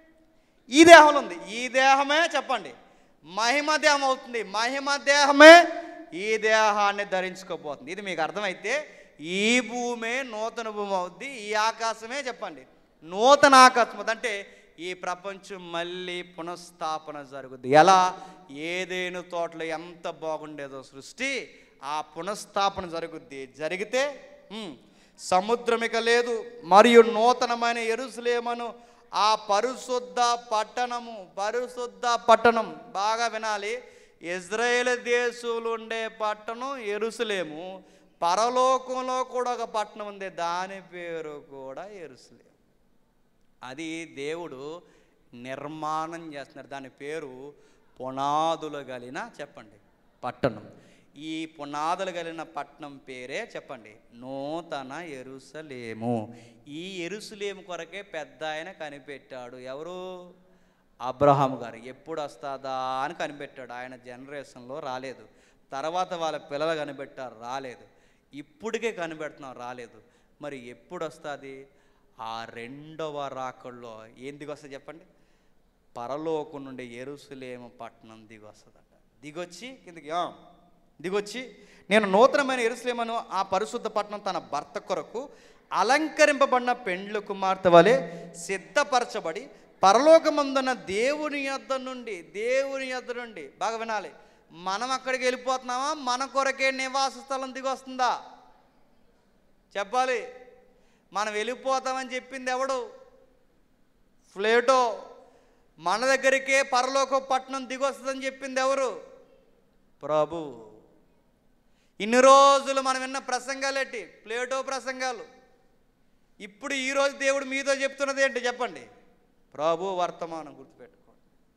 ఈ దేహంలో ఉంది ఈ దేహమే చెప్పండి మహిమ దేహం అవుతుంది మహిమ దేహమే ఈ దేహాన్ని ధరించుకోబోతుంది ఇది మీకు అర్థమైతే ఈ భూమే నూతన భూమి అవుద్ది ఈ ఆకాశమే చెప్పండి నూతన ఆకాశం అవుద్ది. అంటే ఈ ప్రపంచం మళ్ళీ పునఃస్థాపన జరుగుద్ది ఎలా ఏదేను తోటలో ఎంత బాగుండేదో సృష్టి ఆ పునఃస్థాపన జరుగుద్ది జరిగితే ఉమ్, సముద్రం ఇక లేదు మరియు నూతనమైన ఎరుసలేమను ఆ పరిశుద్ధ పట్టణము పరిశుద్ధ పట్టణం బాగా వినాలి ఇజ్రాయేల్ దేశంలో ఉండే పట్టణం ఎరుసలేము పరలోకంలో కూడా ఒక పట్టణం ఉంది దాని పేరు కూడా ఎరుసలేము అది దేవుడు నిర్మాణం చేస్తున్నారు దాని పేరు పునాదులు కలిగిన చెప్పండి పట్టణం ఈ పునాదులు కలిగిన పట్టణం పేరే చెప్పండి నూతన ఎరుసలేము ఈ ఎరుసలేము కొరకే పెద్ద ఆయన కనిపెట్టాడు ఎవరు అబ్రహాం గారు ఎప్పుడు వస్తుందా అని కనిపెట్టాడు ఆయన జనరేషన్లో రాలేదు తర్వాత వాళ్ళ పిల్లలు కనిపెట్టారు రాలేదు ఇప్పటికే కనిపెడుతున్నాం రాలేదు మరి ఎప్పుడు వస్తుంది ఆ రెండవ రాకల్లో ఏం దిగి వస్తుంది చెప్పండి పరలోకం నుండి ఎరుసలేము పట్టణం దిగి వస్తుందట దిగొచ్చి కిందకి ఆ, దిగొచ్చి నేను నూతనమైన ఎరుసలేమను ఆ పరిశుద్ధ పట్టణం తన భర్త కొరకు అలంకరింపబడిన పెండ్లు కుమార్తె వలె సిద్ధపరచబడి పరలోకమందున్న దేవుని యొద్ద నుండి దేవుని యొద్ద నుండి బాగా వినాలి మనం అక్కడికి వెళ్ళిపోతున్నామా మన కొరకే నివాస స్థలం దిగి వస్తుందా చెప్పాలి మనం వెళ్ళిపోతామని చెప్పింది ఎవడు ఫ్లేటో మన దగ్గరికే పరలోక పట్టణం దిగొస్తుందని చెప్పింది ఎవరు ప్రభు ఇన్ని రోజులు మనం విన్న ప్రసంగాలేంటి ప్లేటో ప్రసంగాలు ఇప్పుడు ఈరోజు దేవుడు మీతో చెప్తున్నది ఏంటి చెప్పండి ప్రభు వర్తమానం గుర్తుపెట్టుకోండి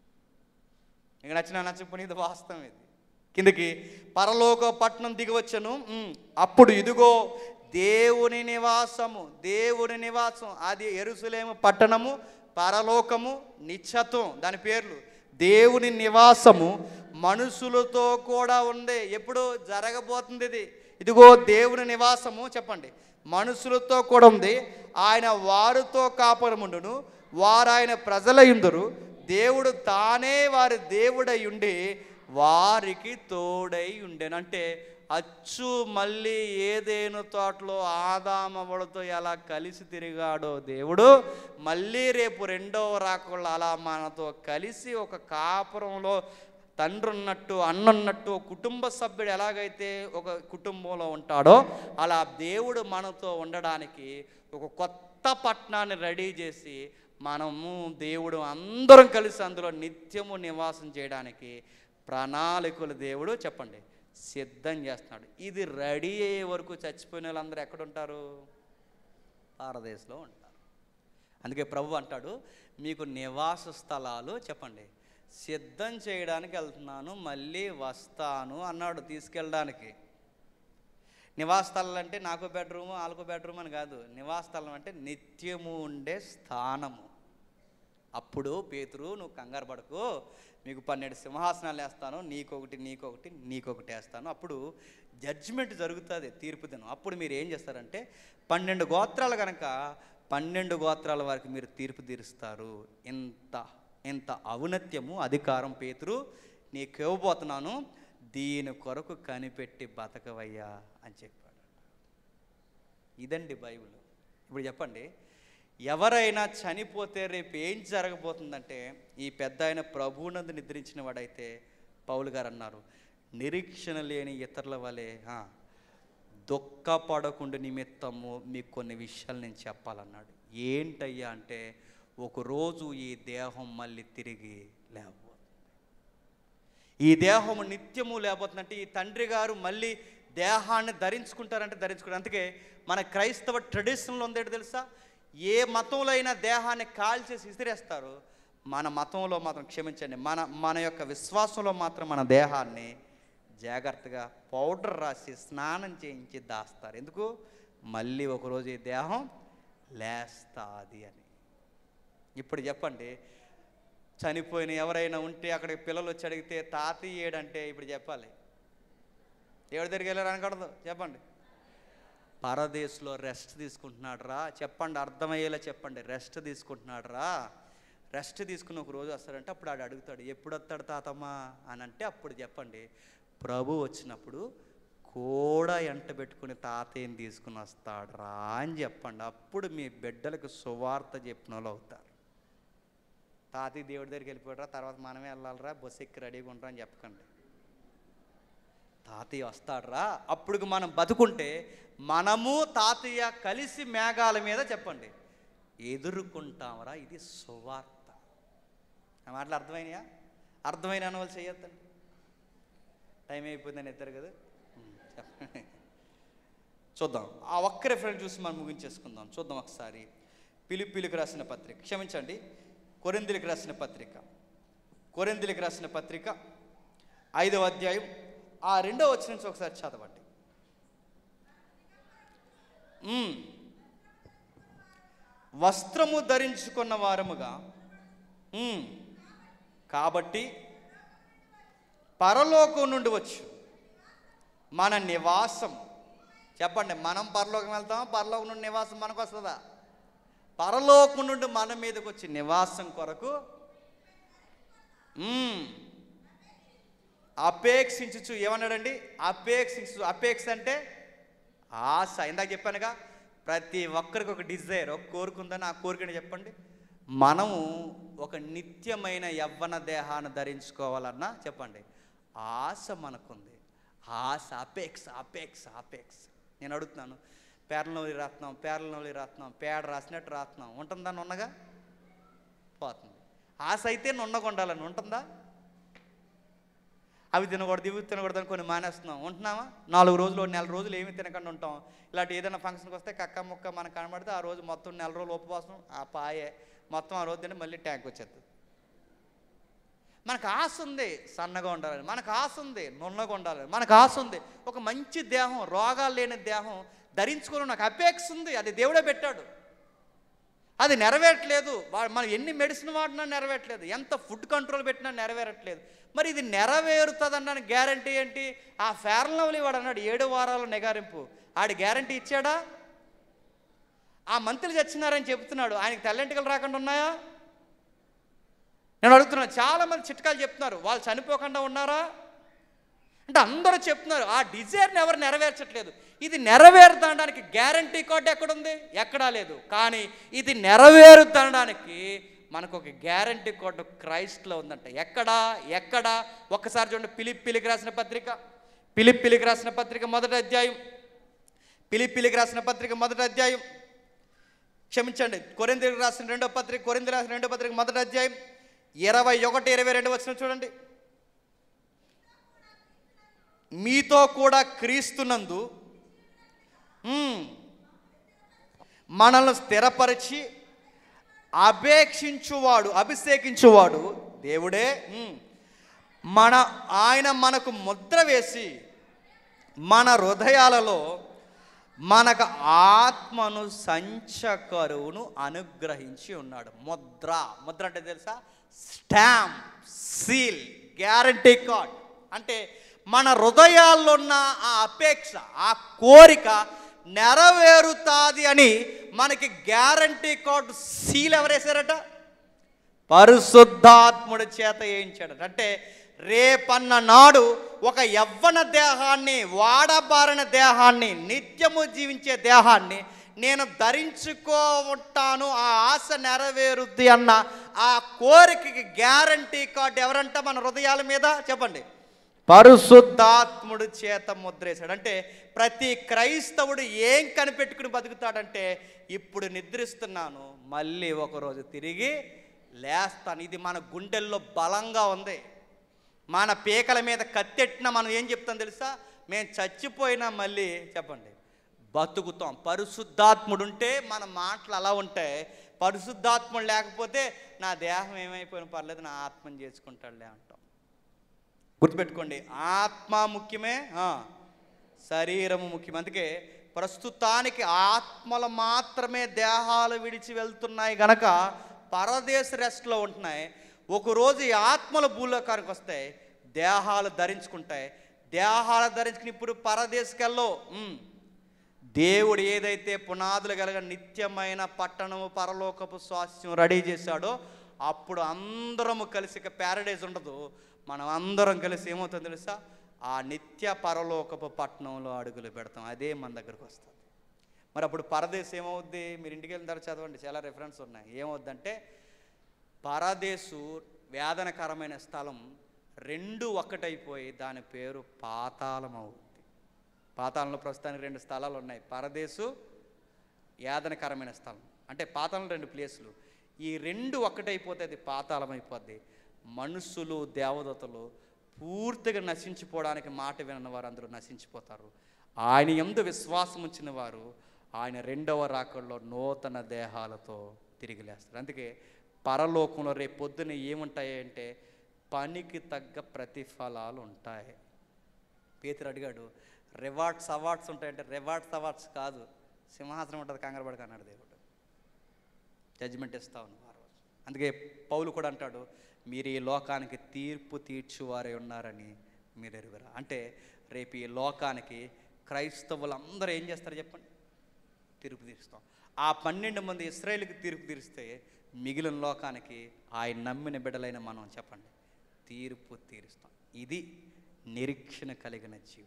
మీకు నచ్చిన నచ్చకపోయిన ఇది వాస్తవం ఇది కిందకి పరలోక పట్టణం దిగివచ్చను ఉమ్, అప్పుడు ఇదిగో దేవుని నివాసము దేవుని నివాసం అది ఎరుసలేము పట్టణము పరలోకము నిత్యత్వం దాని పేర్లు దేవుని నివాసము మనుషులతో కూడా ఉంది ఎప్పుడు జరగబోతుంది ఇది ఇదిగో దేవుని నివాసము చెప్పండి మనుషులతో కూడా ఉంది ఆయన వారితో కాపురముండును వారు ఆయన ప్రజలయుందురు దేవుడు తానే వారి దేవుడై ఉండి వారికి తోడై ఉండెను అంటే అచ్చు మళ్ళీ ఏదేను తోటలో ఆదామవులతో ఎలా కలిసి తిరిగాడో దేవుడు మళ్ళీ రేపు రెండవ రాకుండా అలా మనతో కలిసి ఒక కాపురంలో తండ్రి ఉన్నట్టు అన్న ఉన్నట్టు ఒక కుటుంబ సభ్యుడు ఎలాగైతే ఒక కుటుంబంలో ఉంటాడో అలా దేవుడు మనతో ఉండడానికి ఒక కొత్త పట్టణాన్ని రెడీ చేసి మనము దేవుడు అందరం కలిసి అందులో నిత్యము నివాసం చేయడానికి ప్రణాళికలు దేవుడు చెప్పండి సిద్ధం చేస్తున్నాడు ఇది రెడీ అయ్యే వరకు చచ్చిపోయిన వాళ్ళందరూ ఎక్కడుంటారు పారదేశంలో ఉంటారు అందుకే ప్రభు అంటాడు మీకు నివాస స్థలాలు చెప్పండి సిద్ధం చేయడానికి వెళ్తున్నాను మళ్ళీ వస్తాను అన్నాడు తీసుకెళ్ళడానికి నివాస స్థలం అంటే నాకు బెడ్రూమ్ వాళ్ళకు బెడ్రూమ్ అని కాదు నివాస స్థలం అంటే నిత్యము ఉండే స్థానము అప్పుడు పేతురు నువ్వు కంగారు పడకు మీకు పన్నెండు సింహాసనాలు వేస్తాను నీకొకటి నీకొకటి నీకొకటి వేస్తాను అప్పుడు జడ్జిమెంట్ జరుగుతుంది తీర్పు దినం అప్పుడు మీరు ఏం చేస్తారంటే పన్నెండు గోత్రాలు కనుక పన్నెండు గోత్రాల వారికి మీరు తీర్పు తీరుస్తారు ఇంత ఇంత ఔన్నత్యము అధికారం పేతురు నీకు ఇవ్వబోతున్నాను దీని కొరకు కనిపెట్టి బతకవయ్యా అని చెప్పాడు ఇదండి బైబిల్ ఇప్పుడు చెప్పండి ఎవరైనా చనిపోతే రేపు ఏం జరగబోతుందంటే ఈ పెద్ద ఆయన ప్రభువునందు నిద్రించిన వాడైతే పౌలు గారు అన్నారు నిరీక్షణ లేని ఇతరుల వలె ఆ, దుఃఖపడకుండా నిమిత్తము మీకు కొన్ని విషయాలు నేను చెప్పాలన్నాడు ఏంటయ్యా అంటే ఒకరోజు ఈ దేహం మళ్ళీ తిరిగి లేవబోతుంది ఈ దేహము నిత్యము లేకపోతుందంటే ఈ తండ్రి గారు మళ్ళీ దేహాన్ని ధరించుకుంటారంటే ధరించుకుంటారు అందుకే మన క్రైస్తవ ట్రెడిషన్లో ఉందేంటి తెలుసా ఏ మతంలో అయినా దేహాన్ని కాల్చేసి విసిరేస్తారు మన మతంలో మాత్రం క్షమించండి మన మన యొక్క విశ్వాసంలో మాత్రం మన దేహాన్ని జాగ్రత్తగా పౌడర్ రాసి స్నానం చేయించి దాస్తారు ఎందుకు మళ్ళీ ఒకరోజు ఈ దేహం లేస్తాది అని ఇప్పుడు చెప్పండి చనిపోయిన ఎవరైనా ఉంటే అక్కడికి పిల్లలు వచ్చి అడిగితే తాతయ్య ఏడంటే ఇప్పుడు చెప్పాలి ఎవరి దగ్గరికి వెళ్ళారు అనకూడదు చెప్పండి పరదేశ్లో రెస్ట్ తీసుకుంటున్నాడు రా చెప్పండి అర్థమయ్యేలా చెప్పండి రెస్ట్ తీసుకుంటున్నాడు రా రెస్ట్ తీసుకుని ఒక రోజు వస్తాడంటే అప్పుడు ఆడు అడుగుతాడు ఎప్పుడు వస్తాడు తాతమ్మ అని అంటే అప్పుడు చెప్పండి ప్రభు వచ్చినప్పుడు కూడా ఎంట పెట్టుకుని తాతయ్యని తీసుకుని వస్తాడు రా అని చెప్పండి అప్పుడు మీ బిడ్డలకు సువార్త చెప్పిన వాళ్ళు అవుతారు తాతయ్య దేవుడి దగ్గరికి వెళ్ళిపోయారా తర్వాత మనమే వెళ్ళాలిరా బస్సు ఎక్కి రెడీగా ఉంటాం అని చెప్పకండి తాతయ్య వస్తాడ్రా అప్పుడు మనం బతుకుంటే మనము తాతయ్య కలిసి మేఘాల మీద చెప్పండి ఎదుర్కొంటామరా ఇది సువార్త ఆ మాటలు అర్థమైనయా అర్థమైన వాళ్ళు చేయొద్దండి టైం అయిపోయిందని ఇద్దరు కదా ఉమ్, చెప్పండి చూద్దాం ఆ ఒక్క రెఫరెన్స్ చూసి మనం ముగించేసుకుందాం చూద్దాం ఒకసారి పిలిపిలికి రాసిన పత్రిక క్షమించండి కొరిందులకు రాసిన పత్రిక కొరిందులకు రాసిన పత్రిక ఐదవ అధ్యాయం ఆ రెండో వచ్చిన నుంచి ఒకసారి చదవండి ఉమ్. వస్త్రము ధరించుకున్న వారముగా ఉమ్. కాబట్టి పరలోకం నుండి వచ్చు మన నివాసం చెప్పండి మనం పరలోకం వెళ్తామా పరలోకం నుండి నివాసం మనకు వస్తుందా పరలోకం నుండి మన మీదకి వచ్చి నివాసం కొరకు మ్మ్. అపేక్షించుచు ఏమన్నాడండి అపేక్షించు అపేక్ష అంటే ఆశ ఇందాక చెప్పానుగా ప్రతి ఒక్కరికి ఒక డిజైర్ ఒక కోరిక ఉందని ఆ కోరికని చెప్పండి మనము ఒక నిత్యమైన యవ్వన దేహాన్ని ధరించుకోవాలన్నా చెప్పండి ఆశ మనకుంది ఆశ అపేక్ష అపేక్ష అపేక్ష నేను అడుగుతున్నాను పేర్లనోలి రాస్తున్నాం పేర్లనోలి రాస్తున్నాం పేడ రాసినట్టు రాస్తున్నాం ఉంటుందా నున్నగా పోతుంది ఆశ అయితే నున్నగా ఉండాలని ఉంటుందా అవి తినకూడదు ఇవి తినకూడదు అని కొన్ని మానేస్తున్నాం ఉంటున్నామా నాలుగు రోజులు ఓ నెల రోజులు ఏమి తినకుండా ఉంటాం ఇలాంటి ఏదైనా ఫంక్షన్కి వస్తే కక్క ముక్క మనకు కనబడితే ఆ రోజు మొత్తం నెల రోజులు ఉపవాసం ఆ పాయే మొత్తం ఆ రోజు తిని మళ్ళీ ట్యాంక్ వచ్చేస్తుంది మనకు ఆశ ఉంది సన్నగా ఉండాలని మనకు ఆశ ఉంది నున్నగా ఉండాలని మనకు ఆశ ఉంది ఒక మంచి దేహం రోగాలు లేని దేహం ధరించుకోవడం నాకు అపేక్ష ఉంది అది దేవుడే పెట్టాడు అది నెరవేరట్లేదు వా- మనం ఎన్ని మెడిసిన్ వాడినా నెరవేరట్లేదు ఎంత ఫుడ్ కంట్రోల్ పెట్టినా నెరవేరట్లేదు మరి ఇది నెరవేరుతుంది అన్న గ్యారంటీ ఏంటి ఆ ఫేరన్ లవ్లీ వాడు అన్నాడు ఏడు వారాల నిగారింపు ఆడి గ్యారంటీ ఇచ్చాడా ఆ మంత్రులు చచ్చినారని చెప్తున్నాడు ఆయనకి తెల్లంటికలు రాకుండా ఉన్నాయా నేను అడుగుతున్నాను చాలా మంది చిట్కాలు చెప్తున్నారు వాళ్ళు చనిపోకుండా ఉన్నారా అంటే అందరూ చెప్తున్నారు ఆ డిజైర్ని ఎవరు నెరవేర్చట్లేదు ఇది నెరవేరుతాడానికి గ్యారంటీ కార్డు ఎక్కడుంది ఎక్కడా లేదు కానీ ఇది నెరవేరుతాడానికి మనకు ఒక గ్యారంటీ కార్డు క్రైస్ట్లో ఉందంట ఎక్కడా ఎక్కడా ఒక్కసారి చూడండి పిలిప్ పిలికి రాసిన పత్రిక పిలిప్ పిలికి రాసిన పత్రిక మొదటి అధ్యాయం పిలిప్ పిలికి రాసిన పత్రిక మొదటి అధ్యాయం క్షమించండి కొరిందీలకు రాసిన రెండో పత్రిక కొరింది రాసిన రెండో పత్రిక మొదటి అధ్యాయం ఇరవై ఒకటి ఇరవై రెండు వచ్చిన చూడండి మీతో కూడా క్రీస్తునందు మ్మ్, మనల్ని స్థిరపరిచి అపేక్షించువాడు అభిషేకించువాడు దేవుడే ఉమ్, మన ఆయన మనకు ముద్ర వేసి మన హృదయాలలో మనకు ఆత్మను సంచకరువును అనుగ్రహించి ఉన్నాడు ముద్ర ముద్ర అంటే తెలుసా స్టాంప్ సీల్ గ్యారంటీ కార్డ్ అంటే మన హృదయాల్లో ఉన్న ఆ అపేక్ష ఆ కోరిక నెరవేరుతాది అని మనకి గ్యారంటీ కార్డు సీల్ ఎవరేశారట పరిశుద్ధాత్ముడి చేత వేయించాడు అంటే రేపన్న నాడు ఒక యవ్వన దేహాన్ని వాడబారిన దేహాన్ని నిత్యము జీవించే దేహాన్ని నేను ధరించుకోఉంటాను ఆ ఆశ నెరవేరుద్ది అన్న ఆ కోరికకి గ్యారంటీ కార్డు ఎవరంట మన హృదయాల మీద చెప్పండి పరిశుద్ధాత్ముడు చేత ముద్రేశాడు అంటే ప్రతి క్రైస్తవుడు ఏం కనిపెట్టుకుని బతుకుతాడంటే ఇప్పుడు నిద్రిస్తున్నాను మళ్ళీ ఒకరోజు తిరిగి లేస్తాను ఇది మన గుండెల్లో బలంగా ఉంది మన పీకల మీద కత్తెట్టినా మనం ఏం చెప్తాం తెలుసా మేము చచ్చిపోయినా మళ్ళీ చెప్పండి బతుకుతాం పరిశుద్ధాత్ముడు ఉంటే మన మాటలు అలా ఉంటాయి పరిశుద్ధాత్ముడు లేకపోతే నా దేహం ఏమైపోయినా పర్లేదు నా ఆత్మని చేసుకుంటాడులే అంటాం గుర్తుపెట్టుకోండి ఆత్మ ముఖ్యమే ఆ, శరీరము ముఖ్యం అందుకే ప్రస్తుతానికి ఆత్మలు మాత్రమే దేహాలు విడిచి వెళ్తున్నాయి గనక పరదేశ రెస్ట్లో ఉంటున్నాయి ఒకరోజు ఈ ఆత్మల భూలోకానికి వస్తాయి దేహాలు ధరించుకుంటాయి దేహాలు ధరించుకుని ఇప్పుడు పరదేశకెళ్ళో ఉమ్, దేవుడు ఏదైతే పునాదులు కలగ నిత్యమైన పట్టణము పరలోకపు స్వాస్థ్యం రెడీ చేశాడో అప్పుడు అందరము కలిసి ఇక ప్యారడైజ్ ఉండదు మనం అందరం కలిసి ఏమవుతుందో తెలుసా ఆ నిత్య పరలోకపు పట్టణంలో అడుగులు పెడతాం అదే మన దగ్గరకు వస్తుంది మరి అప్పుడు పరదేశ్ ఏమవుద్ది మీరు ఇంటికి వెళ్ళిన తర్వాత చదవండి చాలా రెఫరెన్స్ ఉన్నాయి ఏమవుద్దంటే పరదేశు వేదనకరమైన స్థలం రెండు ఒక్కటైపోయి దాని పేరు పాతాళం అవుద్ది పాతాళంలో ప్రస్తుతానికి రెండు స్థలాలు ఉన్నాయి పరదేశు యాదనకరమైన స్థలం అంటే పాతాళం రెండు ప్లేసులు ఈ రెండు ఒక్కటైపోతే అది పాతాళం అయిపోద్ది మనుషులు దేవదతలు పూర్తిగా నశించిపోవడానికి మాట వినని వారు అందరూ నశించిపోతారు ఆయన ఎందు విశ్వాసం ఉంచిన వారు ఆయన రెండవ రాకల్లో నూతన దేహాలతో తిరిగి లేస్తారు అందుకే పరలోకంలో రేపు పొద్దున ఏముంటాయి అంటే పనికి తగ్గ ప్రతిఫలాలు ఉంటాయి పేతురు అడిగాడు రివార్డ్స్ అవార్డ్స్ ఉంటాయంటే రివార్డ్స్ అవార్డ్స్ కాదు సింహాసనం ఉంటుంది కంగారు పడక అన్నాడు దేవుడు జడ్జిమెంట్ ఇస్తా ఉన్నారు ఆ రోజు అందుకే పౌలు కూడా అంటాడు మీరు ఈ లోకానికి తీర్పు తీర్చువారే ఉన్నారని మీరు ఎరుగురా అంటే రేపు ఈ లోకానికి క్రైస్తవులు అందరూ ఏం చేస్తారు చెప్పండి తీర్పు తీరుస్తాం ఆ పన్నెండు మంది ఇస్రాయేల్కి తీర్పు తీరిస్తే మిగిలిన లోకానికి ఆయన నమ్మిన బిడ్డలైన మనం చెప్పండి తీర్పు తీరుస్తాం ఇది నిరీక్షణ కలిగిన జీవితం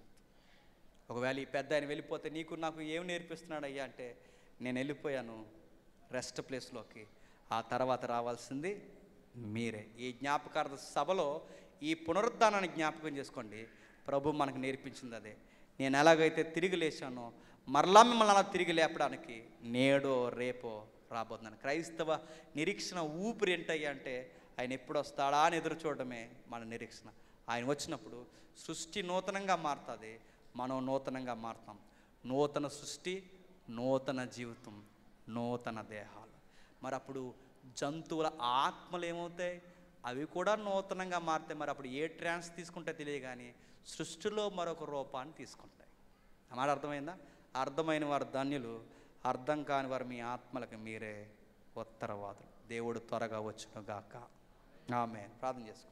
ఒకవేళ ఈ పెద్ద ఆయన వెళ్ళిపోతే నీకు నాకు ఏం నేర్పిస్తున్నాడు అయ్యా అంటే నేను వెళ్ళిపోయాను రెస్ట్ ప్లేస్లోకి ఆ తర్వాత రావాల్సింది మీరే ఈ జ్ఞాపకార్థ సభలో ఈ పునరుద్ధానాన్ని జ్ఞాపకం చేసుకోండి ప్రభు మనకు నేర్పించింది అదే నేను ఎలాగైతే తిరిగి లేచానో మరలా మిమ్మల్ని అలా తిరిగి లేపడానికి నేడో రేపో రాబోతున్నాను క్రైస్తవ నిరీక్షణ ఊపిరి ఏంటయ్యా అంటే ఆయన ఎప్పుడు వస్తాడా అని ఎదురు చూడడమే మన నిరీక్షణ ఆయన వచ్చినప్పుడు సృష్టి నూతనంగా మారుతుంది మనం నూతనంగా మారుతాం నూతన సృష్టి నూతన జీవితం నూతన దేహాలు మరి అప్పుడు జంతువుల ఆత్మలు ఏమవుతాయి అవి కూడా నూతనంగా మారుతాయి మరి అప్పుడు ఏ ట్రాన్స్ తీసుకుంటే తెలియదు కానీ సృష్టిలో మరొక రూపాన్ని తీసుకుంటాయి ఆ మాట అర్థమైందా అర్థమైన వారు ధన్యులు అర్థం కాని వారు మీ ఆత్మలకు మీరే ఉత్తరవాదులు దేవుడు త్వరగా వచ్చును గాక ఆమె ప్రార్థన చేసుకుంటాం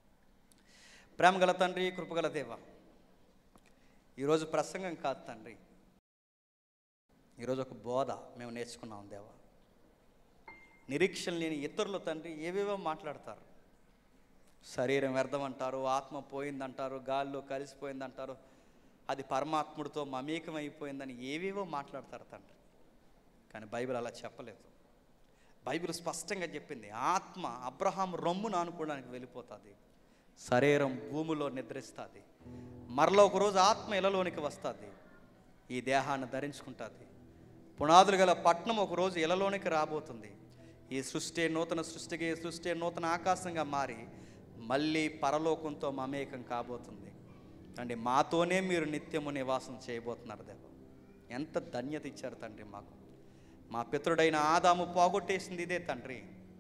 ప్రేమగల తండ్రి కృపగల దేవ ఈరోజు ప్రసంగం కాదు తండ్రి ఈరోజు ఒక బోధ మేము నేర్చుకున్నాం దేవా నిరీక్షణ లేని ఇతరులు తండ్రి ఏవేవో మాట్లాడతారు శరీరం వ్యర్థమంటారు ఆత్మ పోయిందంటారు గాల్లో కలిసిపోయిందంటారు అది పరమాత్ముడితో మమేకం అయిపోయిందని ఏవేవో మాట్లాడతారు తండ్రి కానీ బైబిల్ అలా చెప్పలేదు బైబిల్ స్పష్టంగా చెప్పింది ఆత్మ అబ్రహాం రొమ్మును అనుకోవడానికి వెళ్ళిపోతుంది శరీరం భూమిలో నిద్రిస్తుంది మరలో ఒకరోజు ఆత్మ ఇలలోనికి వస్తుంది ఈ దేహాన్ని ధరించుకుంటుంది పునాదులు గల పట్నం ఒకరోజు ఇలలోనికి రాబోతుంది ఈ సృష్టి నూతన సృష్టికి ఈ సృష్టి నూతన ఆకాశంగా మారి మళ్ళీ పరలోకంతో మమేకం కాబోతుంది అంటే మాతోనే మీరు నిత్యము నివాసం చేయబోతున్నారు దేవ ఎంత ధన్యత ఇచ్చారు తండ్రి మాకు మా పితృడైన ఆదాము పోగొట్టేసింది ఇదే తండ్రి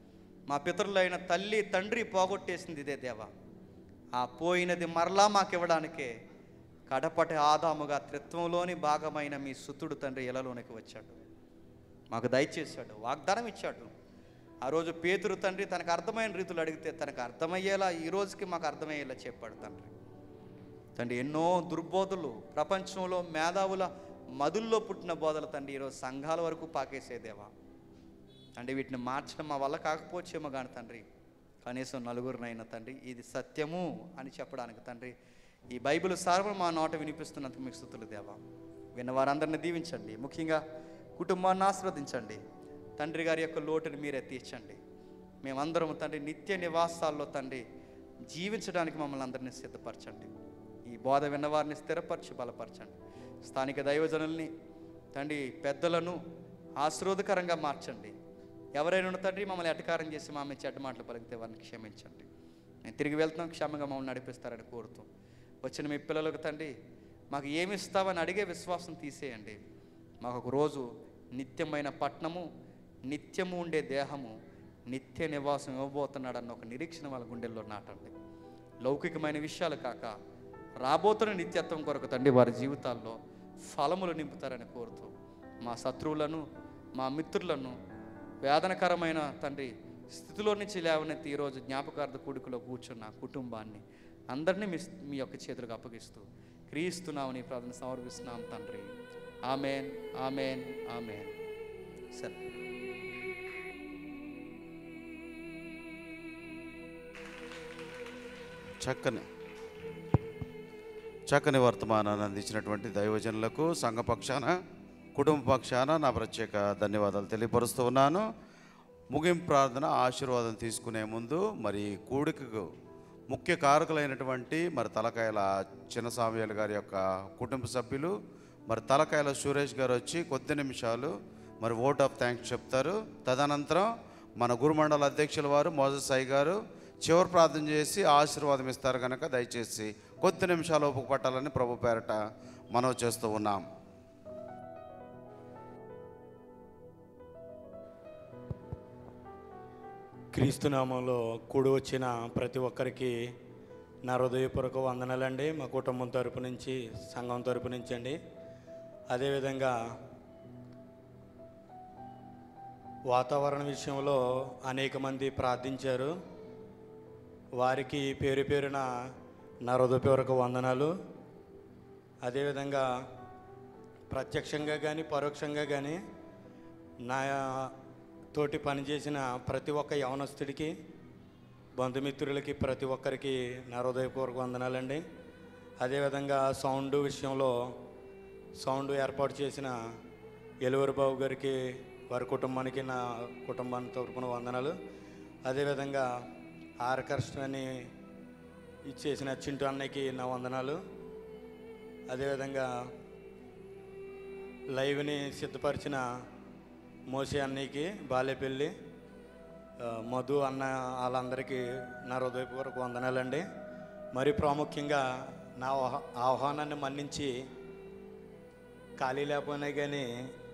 మా పితరులైన తల్లి తండ్రి పోగొట్టేసింది ఇదే దేవా ఆ పోయినది మరలా మాకు ఇవ్వడానికే కడపటి ఆదాముగా త్రిత్వంలోని భాగమైన మీ సుతుడు తండ్రి ఇలలోనికి వచ్చాడు మాకు దయచేశాడు వాగ్దానం ఇచ్చాడు ఆ రోజు పేతురు తండ్రి తనకు అర్థమైన రీతులు అడిగితే తనకు అర్థమయ్యేలా ఈ రోజుకి మాకు అర్థమయ్యేలా చెప్పాడు తండ్రి తండ్రి ఎన్నో దుర్బోధలు ప్రపంచంలో మేధావుల మధుల్లో పుట్టిన బోధలు తండ్రి ఈరోజు సంఘాల వరకు పాకేసేదేవా అంటే వీటిని మార్చడం మా వల్ల కాకపోవచ్చేమో కానీ తండ్రి కనీసం నలుగురినైనా తండ్రి ఇది సత్యము అని చెప్పడానికి తండ్రి ఈ బైబిల్ సార్వం మా నోట వినిపిస్తున్నందుకు మీకు స్థుతులు దేవా విన్న వారందరిని దీవించండి ముఖ్యంగా కుటుంబాన్ని ఆస్వాదించండి తండ్రి గారి యొక్క లోటుని మీరే తీర్చండి మేమందరం తండ్రి నిత్య నివాసాల్లో తండ్రి జీవించడానికి మమ్మల్ని అందరినీ సిద్ధపరచండి ఈ బోధ విన్నవారిని స్థిరపరచి బలపరచండి స్థానిక దైవజనుల్ని తండ్రి పెద్దలను ఆశీర్వదకరంగా మార్చండి ఎవరైనా ఉన్న తండ్రి మమ్మల్ని ఎటకారం చేసి మా మీద చెడ్డ మాటలు పలికితే వారిని క్షమించండి నేను తిరిగి వెళ్తున్నాం క్షేమంగా మమ్మల్ని నడిపిస్తారని కోరుతూ వచ్చిన మీ పిల్లలకు తండ్రి మాకు ఏమి ఇస్తావని అడిగే విశ్వాసం తీసేయండి మాకు ఒక రోజు నిత్యమైన పట్నము నిత్యము ఉండే దేహము నిత్య నివాసం ఇవ్వబోతున్నాడన్న ఒక నిరీక్షణ వాళ్ళ గుండెల్లో నాటండి లౌకికమైన విషయాలు కాక రాబోతున్న నిత్యత్వం కొరకు తండ్రి వారి జీవితాల్లో ఫలములు నింపుతారని కోరుతూ మా శత్రువులను మా మిత్రులను వేదనకరమైన తండ్రి స్థితిలో నుంచి లేవనెత్తి ఈరోజు జ్ఞాపకార్థ కూడికలో కూర్చున్న కుటుంబాన్ని అందరినీ మీ మీ యొక్క చేతులకు అప్పగిస్తూ క్రీస్తున్నామని ప్రార్థన సమర్పిస్తున్నాం తండ్రి ఆమెన్ ఆమెన్ ఆమెన్ సరే చక్కని చక్కని వర్తమానాన్ని అందించినటువంటి దైవజనులకు సంఘ పక్షాన కుటుంబ పక్షాన నా ప్రత్యేక ధన్యవాదాలు తెలియపరుస్తూ ఉన్నాను ముగింపు ప్రార్థన ఆశీర్వాదం తీసుకునే ముందు మరి కూడికకు ముఖ్య కారకులైనటువంటి మరి తలకాయల చిన్నస్వామియాలు గారి యొక్క కుటుంబ సభ్యులు మరి తలకాయల సురేష్ గారు వచ్చి కొద్ది నిమిషాలు మరి ఓట్ ఆఫ్ థ్యాంక్స్ చెప్తారు తదనంతరం మన గురుమండల అధ్యక్షుల వారు మోజస్ సాయి గారు చివరి ప్రార్థన చేసి ఆశీర్వాదం ఇస్తారు కనుక దయచేసి కొద్ది నిమిషాలు ఓపిక పట్టాలని ప్రభు పేరట మనవి చేస్తూ ఉన్నాం క్రీస్తునామంలో కూడి వచ్చిన ప్రతి ఒక్కరికి నా హృదయపూర్వక వందనాలండి మా కుటుంబం తరపు నుంచి సంఘం తరపు నుంచి అండి అదేవిధంగా వాతావరణ విషయంలో అనేక మంది ప్రార్థించారు వారికి పేరు పేరున నా హృదయపూర్వక వందనాలు అదేవిధంగా ప్రత్యక్షంగా కానీ పరోక్షంగా కానీ నా తోటి పనిచేసిన ప్రతి ఒక్క యవనస్తుడికి బంధుమిత్రులకి ప్రతి ఒక్కరికి నా హృదయపూర్వక వందనాలండి అదేవిధంగా సౌండ్ విషయంలో సౌండ్ ఏర్పాటు చేసిన ఎలువరు బాబు గారికి వారి కుటుంబానికి నా కుటుంబాన్ని తరపున వందనాలు అదేవిధంగా ఆర్కర్షణని ఇచ్చేసిన చింటూ అన్నయ్యకి నా వందనాలు అదేవిధంగా లైవ్ని సిద్ధపరిచిన మోసే అన్నయ్యకి బాలేపల్లి ఆ, మధు అన్న వాళ్ళందరికీ నా హృదయపూర్వక వందనాలండి మరి ప్రాముఖ్యంగా నా ఆహ్- ఆహ్వానాన్ని మన్నించి ఖాళీ లేకపోయినా కానీ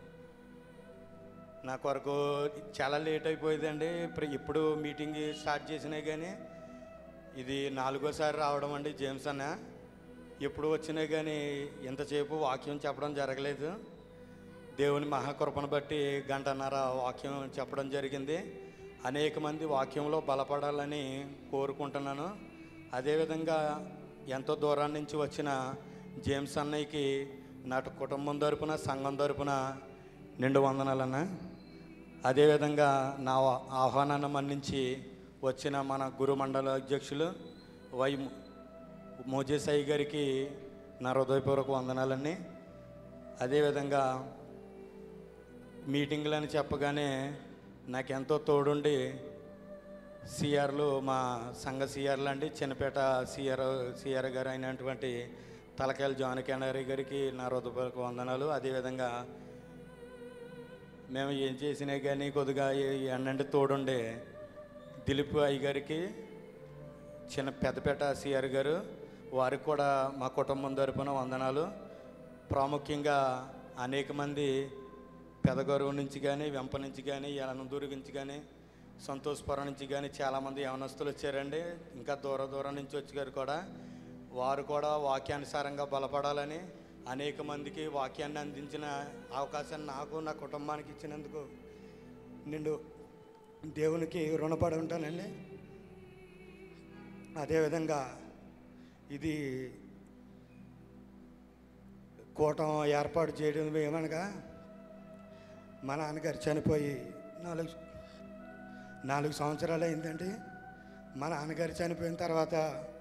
నా కొరకు చాలా లేట్ అయిపోయిందండి ఇప్పుడు ఇప్పుడు మీటింగ్ స్టార్ట్ చేసినా కానీ ఇది నాలుగోసారి రావడం అండి జేమ్స్ అన్న ఎప్పుడు వచ్చినా కానీ ఇంతసేపు వాక్యం చెప్పడం జరగలేదు దేవుని మహాకృపను బట్టి గంటన్నర వాక్యం చెప్పడం జరిగింది అనేక మంది వాక్యంలో బలపడాలని కోరుకుంటున్నాను అదేవిధంగా ఎంతో దూరం నుంచి వచ్చిన జేమ్స్ అన్నయ్యకి నాటు కుటుంబం తరపున సంఘం తరపున నిండు వందనాలన్న అదేవిధంగా నా ఆహ్వానాన్ని మన్నించి వచ్చిన మన గురు మండల అధ్యక్షులు వై మోజేసాయి గారికి నా హృదయపూర్వక వందనాలన్నీ అదేవిధంగా మీటింగ్లు అని చెప్పగానే నాకెంతో తోడుండి సిఆర్లు మా సంఘ సిఆర్లు అండి చిన్నపేట సిఆర్ సిఆర్ గారు అయినటువంటి తలకాయల జాన్ కెనరీ గారికి నా హృదయపూర్వక వందనాలు అదేవిధంగా మేము ఏం చేసినా కానీ కొద్దిగా ఎండంటే తోడుండే దిలీప్ అయ్య గారికి చిన్న పెద్దపేట సిఆర్ గారు వారికి కూడా మా కుటుంబం తరపున వందనాలు ప్రాముఖ్యంగా అనేక మంది పెదగరువు నుంచి కానీ వెంప నుంచి కానీ అనంతూరు నుంచి కానీ సంతోషపురం నుంచి కానీ చాలామంది యవనస్తులు వచ్చారండి ఇంకా దూర దూరం నుంచి వచ్చారు కూడా వారు కూడా వాక్యానుసారంగా బలపడాలని అనేక మందికి వాక్యాన్ని అందించిన అవకాశాన్ని నాకు నా కుటుంబానికి ఇచ్చినందుకు నిండు దేవునికి రుణపడి ఉంటానండి అదేవిధంగా ఇది కూటం ఏర్పాటు చేయడం ఏమనగా మా నాన్నగారు చనిపోయి నాలుగు నాలుగు సంవత్సరాలు అయిందండి మా నాన్నగారు చనిపోయిన తర్వాత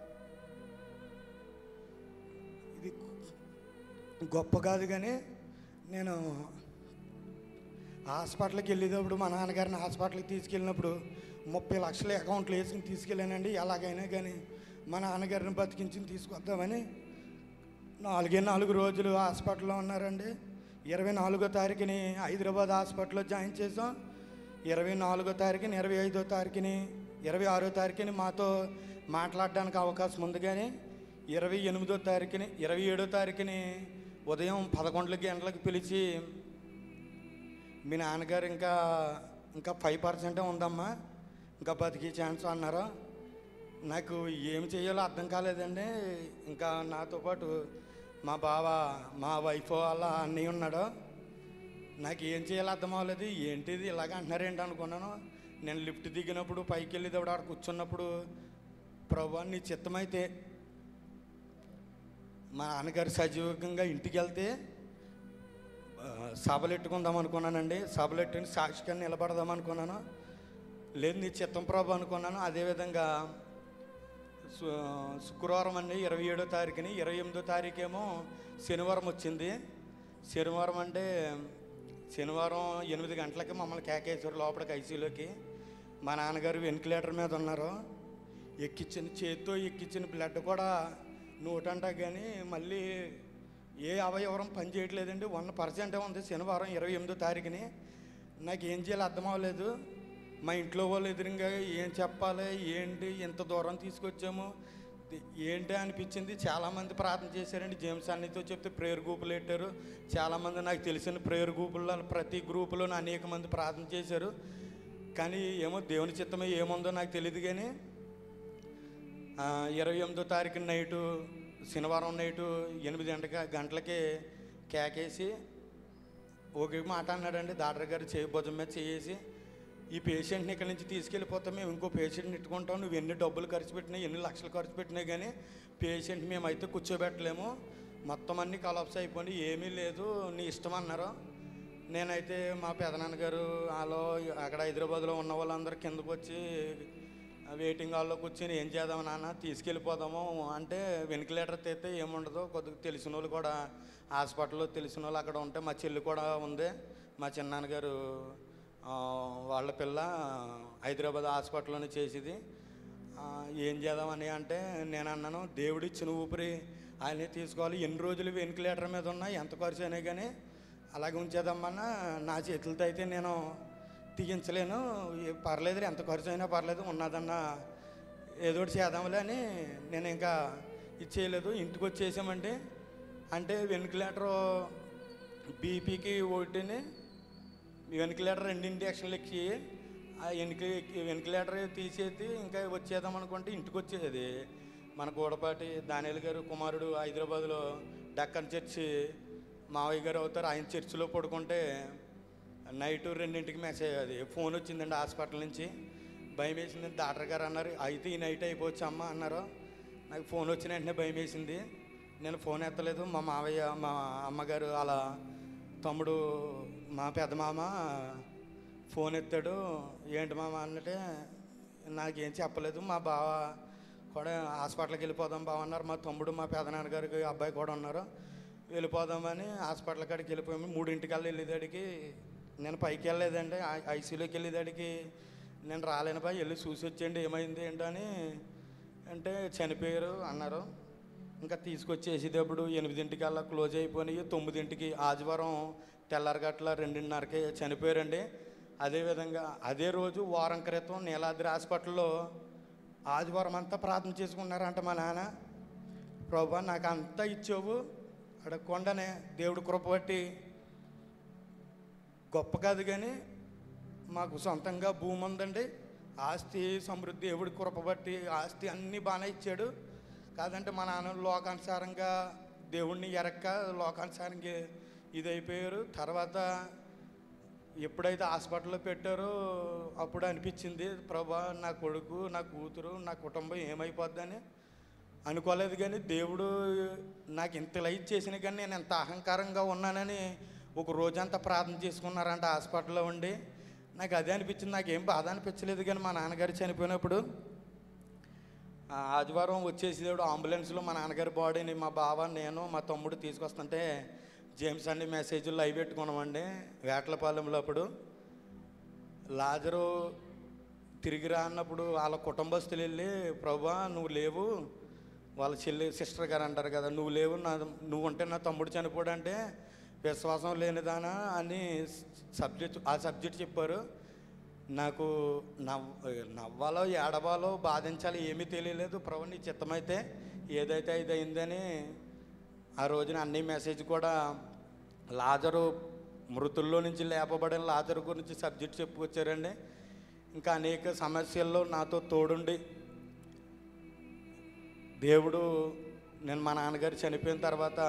ఇది గొప్ప కాదు కానీ నేను హాస్పిటల్కి వెళ్ళేటప్పుడు మా నాన్నగారిని హాస్పిటల్కి తీసుకెళ్ళినప్పుడు ముప్పై లక్షల అకౌంట్లు వేసుకుని తీసుకెళ్ళానండి ఎలాగైనా కానీ మా నాన్నగారిని బతికించి తీసుకొద్దామని నాలుగే నాలుగు రోజులు హాస్పిటల్లో ఉన్నారండి ఇరవై నాలుగో తారీఖుని హైదరాబాద్ హాస్పిటల్లో జాయిన్ చేసాం ఇరవై నాలుగో తారీఖుని ఇరవై ఐదో తారీఖుని ఇరవై ఆరో తారీఖుని మాతో మాట్లాడడానికి అవకాశం ఉంది కానీ ఇరవై ఎనిమిదో తారీఖుని ఇరవై ఏడో తారీఖుని ఉదయం పదకొండు గంటలకు పిలిచి మీ నాన్నగారు ఇంకా ఇంకా ఫైవ్ పర్సెంటే ఉందమ్మా ఇంకా బతికే ఛాన్స్ అన్నారు నాకు ఏం చేయాలో అర్థం కాలేదండి ఇంకా నాతో పాటు మా బావ మా వైఫ్ వాళ్ళ అన్నయ్య ఉన్నాడు నాకు ఏం చేయాలో అర్థం అవ్వలేదు ఏంటిది ఇలాగ అంటున్నారేంటి అనుకున్నాను నేను లిఫ్ట్ దిగినప్పుడు పైకి వెళ్ళేటప్పుడు ఆడ కూర్చున్నప్పుడు ప్రభు నీ చిత్తమైతే మా నాన్నగారు సజీవంగా ఇంటికి వెళ్తే ఆ, సభలెట్టుకుందాం అనుకున్నానండి సభలెట్టుకుని సాక్షిగా నిలబడదాం అనుకున్నాను లేదు నీ చిత్తం ప్రభు అనుకున్నాను అదేవిధంగా సు- శుక్రవారం అండి ఇరవై ఏడో తారీఖుని ఇరవై ఎనిమిదో తారీఖేమో శనివారం వచ్చింది శనివారం అంటే శనివారం ఎనిమిది గంటలకి మమ్మల్ని కేకేశ్వర లోపలికి ఐసీలోకి మా నాన్నగారు వెంటిలేటర్ మీద ఉన్నారు ఎక్కించిన చేతితో ఎక్కించిన బ్లడ్ కూడా నూటంట కానీ మళ్ళీ ఏ అవయవరం పని చేయట్లేదండి వన్ పర్సెంటే ఉంది శనివారం ఇరవై ఎనిమిదో తారీఖుని నాకు ఏం చేయాలో అర్థం అవ్వలేదు మా ఇంట్లో వాళ్ళు ఎదురుగా ఏం చెప్పాలి ఏంటి ఇంత దూరం తీసుకొచ్చాము ది- ఏంటి అనిపించింది చాలామంది ప్రార్థన చేశారండి జేమ్స్ అన్నితో చెప్తే ప్రేయర్ గ్రూపులు పెట్టారు చాలామంది నాకు తెలిసిన ప్రేయర్ గ్రూపుల్లో ప్రతి గ్రూపులోనూ అనేక మంది ప్రార్థన చేశారు కానీ ఏమో దేవుని చిత్తమే ఏముందో నాకు తెలియదు కానీ ఆ, ఇరవై ఎనిమిదో తారీఖు నైటు శనివారం నైటు ఎనిమిది గంటక గంటలకి కేకేసి ఒకే మాట అన్నాడండి డాక్టర్ గారు చేయి భుజం మీద చేసి ఈ పేషెంట్ని ఇక్కడి నుంచి తీసుకెళ్ళిపోతాం మేము ఇంకో పేషెంట్ని ఇట్టుకుంటాం నువ్వు ఎన్ని డబ్బులు ఖర్చు పెట్టినా ఎన్ని లక్షలు ఖర్చు పెట్టినా కానీ పేషెంట్ మేమైతే కూర్చోబెట్టలేము మొత్తం అన్ని కలాప్స్ అయిపోయి ఏమీ లేదు నీ ఇష్టం అన్నారు నేనైతే మా పెదనాన్నగారు వాళ్ళు అక్కడ హైదరాబాద్లో ఉన్న వాళ్ళందరూ కిందకు వచ్చి వెయిటింగ్ హాల్లో కూర్చొని ఏం చేద్దాం నాన్న తీసుకెళ్ళిపోదాము అంటే వెంటిలేటర్ తెస్తే ఏముండదు కొద్దిగా తెలిసిన వాళ్ళు కూడా హాస్పిటల్లో తెలిసిన వాళ్ళు అక్కడ ఉంటే మా చెల్లి కూడా ఉంది మా చిన్నాన్నగారు ఆ, వాళ్ళ పిల్ల హైదరాబాద్ హాస్పిటల్లోనే చేసేది ఆ, ఏం చేద్దామని అంటే నేను అన్నాను దేవుడిచ్చిన ఊపిరి ఆయనే తీసుకోవాలి ఎన్ని రోజులు వెంటిలేటర్ మీద ఉన్నా ఎంత ఖర్చు అయినా కానీ అలాగే ఉంచేదమ్మన్నా నా చేతులతో అయితే నేను తీయించలేను ఏ- పర్లేదు ఎంత ఖర్చు అయినా పర్లేదు ఉన్నదన్న ఏదో ఒకటి చేద్దాంలే అని నేను ఇంకా ఇది చేయలేదు ఇంటికి వచ్చేసామంటే అంటే వెంటిలేటర్ బీపీకి ఒకటిని వెంటిలేటర్ రెండు ఇంజక్షన్లు ఎక్కి ఆ వెనక వెంటిలేటర్ తీసేది ఇంకా వచ్చేద్దాం అనుకుంటే ఇంటికి వచ్చేది మన గూడపాటి దానియల్ గారు కుమారుడు హైదరాబాద్లో డక్కన్ చర్చి మావయ్య గారు అవుతారు ఆయన చర్చిలో పడుకుంటే నైట్ రెండింటికి మెసేజ్ అది ఫోన్ వచ్చిందండి హాస్పిటల్ నుంచి భయం వేసింది డాక్టర్ గారు అన్నారు అయితే ఈ నైట్ అయిపోవచ్చు అమ్మ అన్నారు నాకు ఫోన్ వచ్చిన వెంటనే భయం వేసింది నేను ఫోన్ ఎత్తలేదు మా మావయ్య మా అమ్మగారు అలా తమ్ముడు మా పెద్ద మామ ఫోన్ ఎత్తాడు ఏంటి మామ అన్నట్టే నాకేం చెప్పలేదు మా బావ కూడా హాస్పిటల్కి వెళ్ళిపోదాం బావ అన్నారు మా తమ్ముడు మా పెదనాన్నగారికి అబ్బాయి కూడా ఉన్నారు వెళ్ళిపోదామని హాస్పిటల్ కాడికి వెళ్ళిపోయాము మూడింటికల్లా వెళ్ళేదాడికి నేను పైకి వెళ్ళలేదండి ఐ- ఐసీయూలోకి వెళ్ళేదాడికి నేను రాలేను బాయ్ వెళ్ళి చూసి వచ్చేయండి ఏమైంది ఏంటో అని అంటే చనిపోయారు అన్నారు ఇంకా తీసుకొచ్చేసేటప్పుడు ఎనిమిదింటికల్లా క్లోజ్ అయిపోయినాయి తొమ్మిదింటికి ఆదివారం తెల్లారగట్ల రెండున్నరకి చనిపోయారండి అదేవిధంగా అదే రోజు వారం క్రితం నీలాద్రి హాస్పిటల్లో ఆదివారం అంతా ప్రార్థన చేసుకున్నారంట మా నాన్న ప్రభా నాకు అంతా ఇచ్చావు అడగకుండానే దేవుడు కృప బట్టి గొప్ప కాదు కానీ మాకు సొంతంగా భూమి ఉందండి ఆస్తి సమృద్ధి దేవుడి కృప బట్టి ఆస్తి అన్నీ బాగానే ఇచ్చాడు కాదంటే మా నాన్న లోకానుసారంగా దేవుణ్ణి ఎరక్క లోకానుసారంగా ఇదైపోయారు తర్వాత ఎప్పుడైతే హాస్పిటల్లో పెట్టారో అప్పుడు అనిపించింది ప్రభా నా కొడుకు నా కూతురు నా కుటుంబం ఏమైపోద్దని అనుకోలేదు కానీ దేవుడు నాకు ఇంత లైట్ చేసిన కానీ నేను ఎంత అహంకారంగా ఉన్నానని ఒక రోజంతా ప్రార్థన చేసుకున్నారంట హాస్పిటల్లో ఉండి నాకు అదే అనిపించింది నాకేం బాధ అనిపించలేదు కానీ మా నాన్నగారు చనిపోయినప్పుడు ఆ ఆదివారం వచ్చేసేవాడు అంబులెన్స్లో మా నాన్నగారి బాడీని మా బావ నేను మా తమ్ముడు తీసుకొస్తుంటే జేమ్స్ అన్ని మెసేజ్లు లైవ్ పెట్టుకున్నామండి వేటలపాలెంలో అప్పుడు లాజరు తిరిగి రా అన్నప్పుడు వాళ్ళ కుటుంబస్తులు వెళ్ళి ప్రభా నువ్వు లేవు వాళ్ళ చెల్లి సిస్టర్ గారు అంటారు కదా నువ్వు లేవు నా నువ్వు ఉంటే నా తమ్ముడు చనిపోడంటే విశ్వాసం లేనిదానా అని సబ్జెక్ట్ ఆ సబ్జెక్ట్ చెప్పారు నాకు నవ్ నవ్వాలో ఏడవాలో బాధించాలో ఏమీ తెలియలేదు ప్రభు నీ చిత్తమైతే ఏదైతే ఇది అయిందని ఆ రోజున అన్ని మెసేజ్ కూడా లాజరు మృతుల్లో నుంచి లేపబడిన లాజరు గురించి సబ్జెక్ట్ చెప్పుకొచ్చారండి ఇంకా అనేక సమస్యల్లో నాతో తోడుండి దేవుడు నేను మా నాన్నగారు చనిపోయిన తర్వాత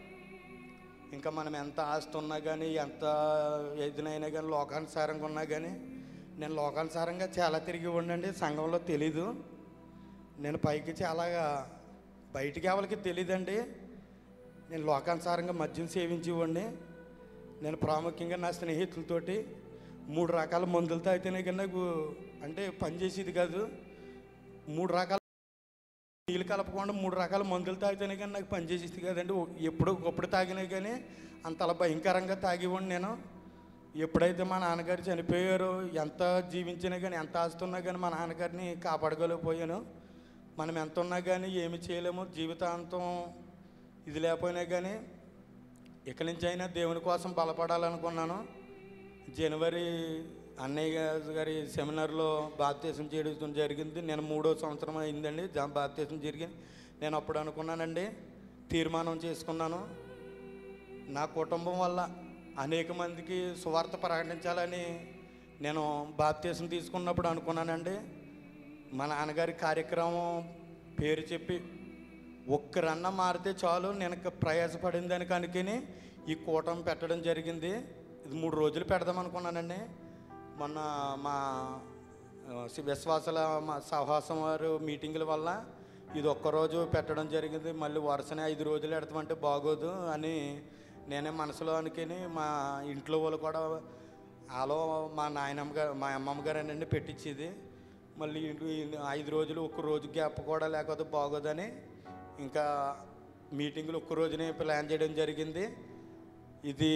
ఇంకా మనం ఎంత ఆస్తి ఉన్నా కానీ ఎంత ఎదినైనా కానీ లోకానుసారంగా ఉన్నా కానీ నేను లోకానుసారంగా చాలా తిరిగి ఉండండి సంఘంలో తెలీదు నేను పైకి చాలా బయటికి ఎవరికి తెలియదండి నేను లోకానుసారంగా మద్యం సేవించేవాడిని నేను ప్రాముఖ్యంగా నా స్నేహితులతోటి మూడు రకాల మందులు తాగితేనే కానీ నాకు అంటే పనిచేసేది కాదు మూడు రకాల నీళ్ళు కలపకుండా మూడు రకాల మందులు తాగితేనే కానీ నాకు పనిచేసేది కదండి ఎప్పుడు ఒకప్పుడు తాగినా కానీ అంత అలా భయంకరంగా తాగివ్వండి నేను ఎప్పుడైతే మా నాన్నగారు చనిపోయారో ఎంత జీవించినా కానీ ఎంత ఆస్తున్నా కానీ మా నాన్నగారిని కాపాడగలిగిపోయాను మనం ఎంత ఉన్నా కానీ ఏమి చేయలేము జీవితాంతం ఇది లేకపోయినా కానీ ఇక్కడి నుంచి అయినా దేవుని కోసం బలపడాలనుకున్నాను జనవరి అన్నయ్య గారి సెమినార్లో బాప్తీసం చేయడం జరిగింది నేను మూడో సంవత్సరం అయిందండి జా- బాప్తీసం జరిగింది నేను అప్పుడు అనుకున్నానండి తీర్మానం చేసుకున్నాను నా కుటుంబం వల్ల అనేక మందికి సువార్త ప్రకటించాలని నేను బాప్తీసం తీసుకున్నప్పుడు అనుకున్నానండి మా నాన్నగారి కార్యక్రమం పేరు చెప్పి ఒక్కరన్న మారితే చాలు నేను ఇక ప్రయాసపడిన దానికి అనుకుని ఈ కూటమి పెట్టడం జరిగింది ఇది మూడు రోజులు పెడదాం అనుకున్నానండి మొన్న మా ఆ, సి- విశ్వాసాల మా సహవాసం వారు మీటింగుల వల్ల ఇది ఒక్కరోజు పెట్టడం జరిగింది మళ్ళీ వరుసనే ఐదు రోజులు పెడతామంటే బాగోదు అని నేనే మనసులో అనుకుని మా ఇంట్లో వాళ్ళు కూడా ఆలో మా నాయనమ్మ గారు మా అమ్మమ్మ గారు అనండి పెట్టించేది మళ్ళీ ఇంటి- ఈ ఐదు రోజులు ఒక్క రోజు గ్యాప్ కూడా లేకపోతే బాగోదని ఇంకా మీటింగులు ఒక్క రోజునే ప్లాన్ చేయడం జరిగింది ఇది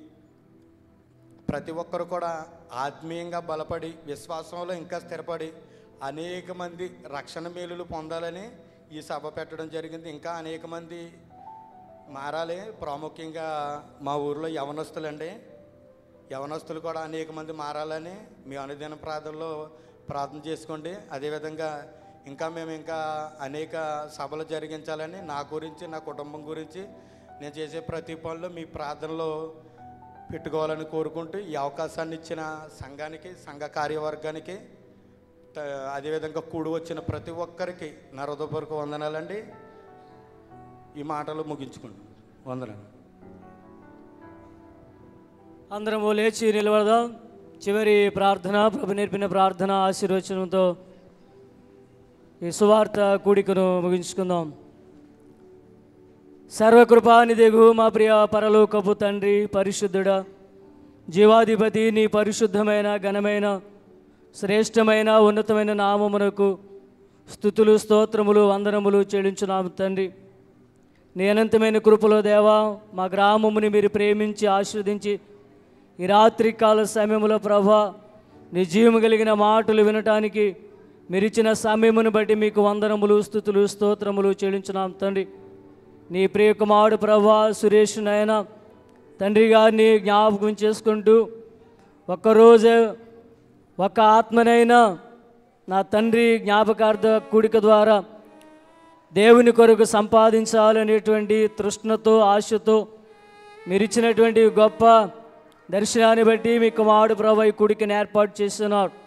ప్రతి ఒక్కరు కూడా ఆత్మీయంగా బలపడి విశ్వాసంలో ఇంకా స్థిరపడి అనేక మంది రక్షణ మేలులు పొందాలని ఈ సభ పెట్టడం జరిగింది ఇంకా అనేక మంది మారాలి ప్రాముఖ్యంగా మా ఊర్లో యవనస్తులండి యవనస్తులు కూడా అనేక మంది మారాలని మీ అనుదిన ప్రార్థనలో ప్రార్థన చేసుకోండి అదేవిధంగా ఇంకా మేము ఇంకా అనేక సభలు జరిగించాలని నా గురించి నా కుటుంబం గురించి నేను చేసే ప్రతి పనిలో మీ ప్రార్థనలో పెట్టుకోవాలని కోరుకుంటూ ఈ అవకాశాన్ని ఇచ్చిన సంఘానికి సంఘ కార్యవర్గానికి త- అదేవిధంగా కూడి వచ్చిన ప్రతి ఒక్కరికి నా హృదయపూర్వక వందనాలండి ఈ మాటలు ముగించుకుంటాం వందనాలు అందరము లేచి నిలబడదాం చివరి ప్రార్థన ప్రభు నేర్పిన ప్రార్థన ఆశీర్వచనంతో ఈ సువార్త కూడికను ముగించుకుందాం సర్వకృపానిదేగు మా ప్రియ పరలోకపు తండ్రి పరిశుద్ధుడా జీవాధిపతి నీ పరిశుద్ధమైన ఘనమైన శ్రేష్టమైన ఉన్నతమైన నామమునకు స్థుతులు స్తోత్రములు వందనములు చెల్లించున్నాము తండ్రి నీ అనంతమైన కృపలో దేవా మా గ్రామముని మీరు ప్రేమించి ఆస్వాదించి ఈ రాత్రి కాల సమయంలో ప్రభా నీ జీవము కలిగిన మాటలు వినటానికి మీరు ఇచ్చిన సమయమును బట్టి మీకు వందనములు స్థుతులు స్తోత్రములు చెల్లించున్నాం తండ్రి నీ ప్రియ కుమారుడు ప్రభా సురేష్ నాయన తండ్రి గారిని జ్ఞాపకం చేసుకుంటూ ఒక్కరోజే ఒక ఆత్మనైనా నా తండ్రి జ్ఞాపకార్థ కూడిక ద్వారా దేవుని కొరకు సంపాదించాలనేటువంటి తృష్ణతో ఆశతో మీరు ఇచ్చినటువంటి గొప్ప దర్శనాన్ని బట్టి మీ కుమారుడు ప్రభు ఈ కుడికిని ఏర్పాటు చేస్తున్నారు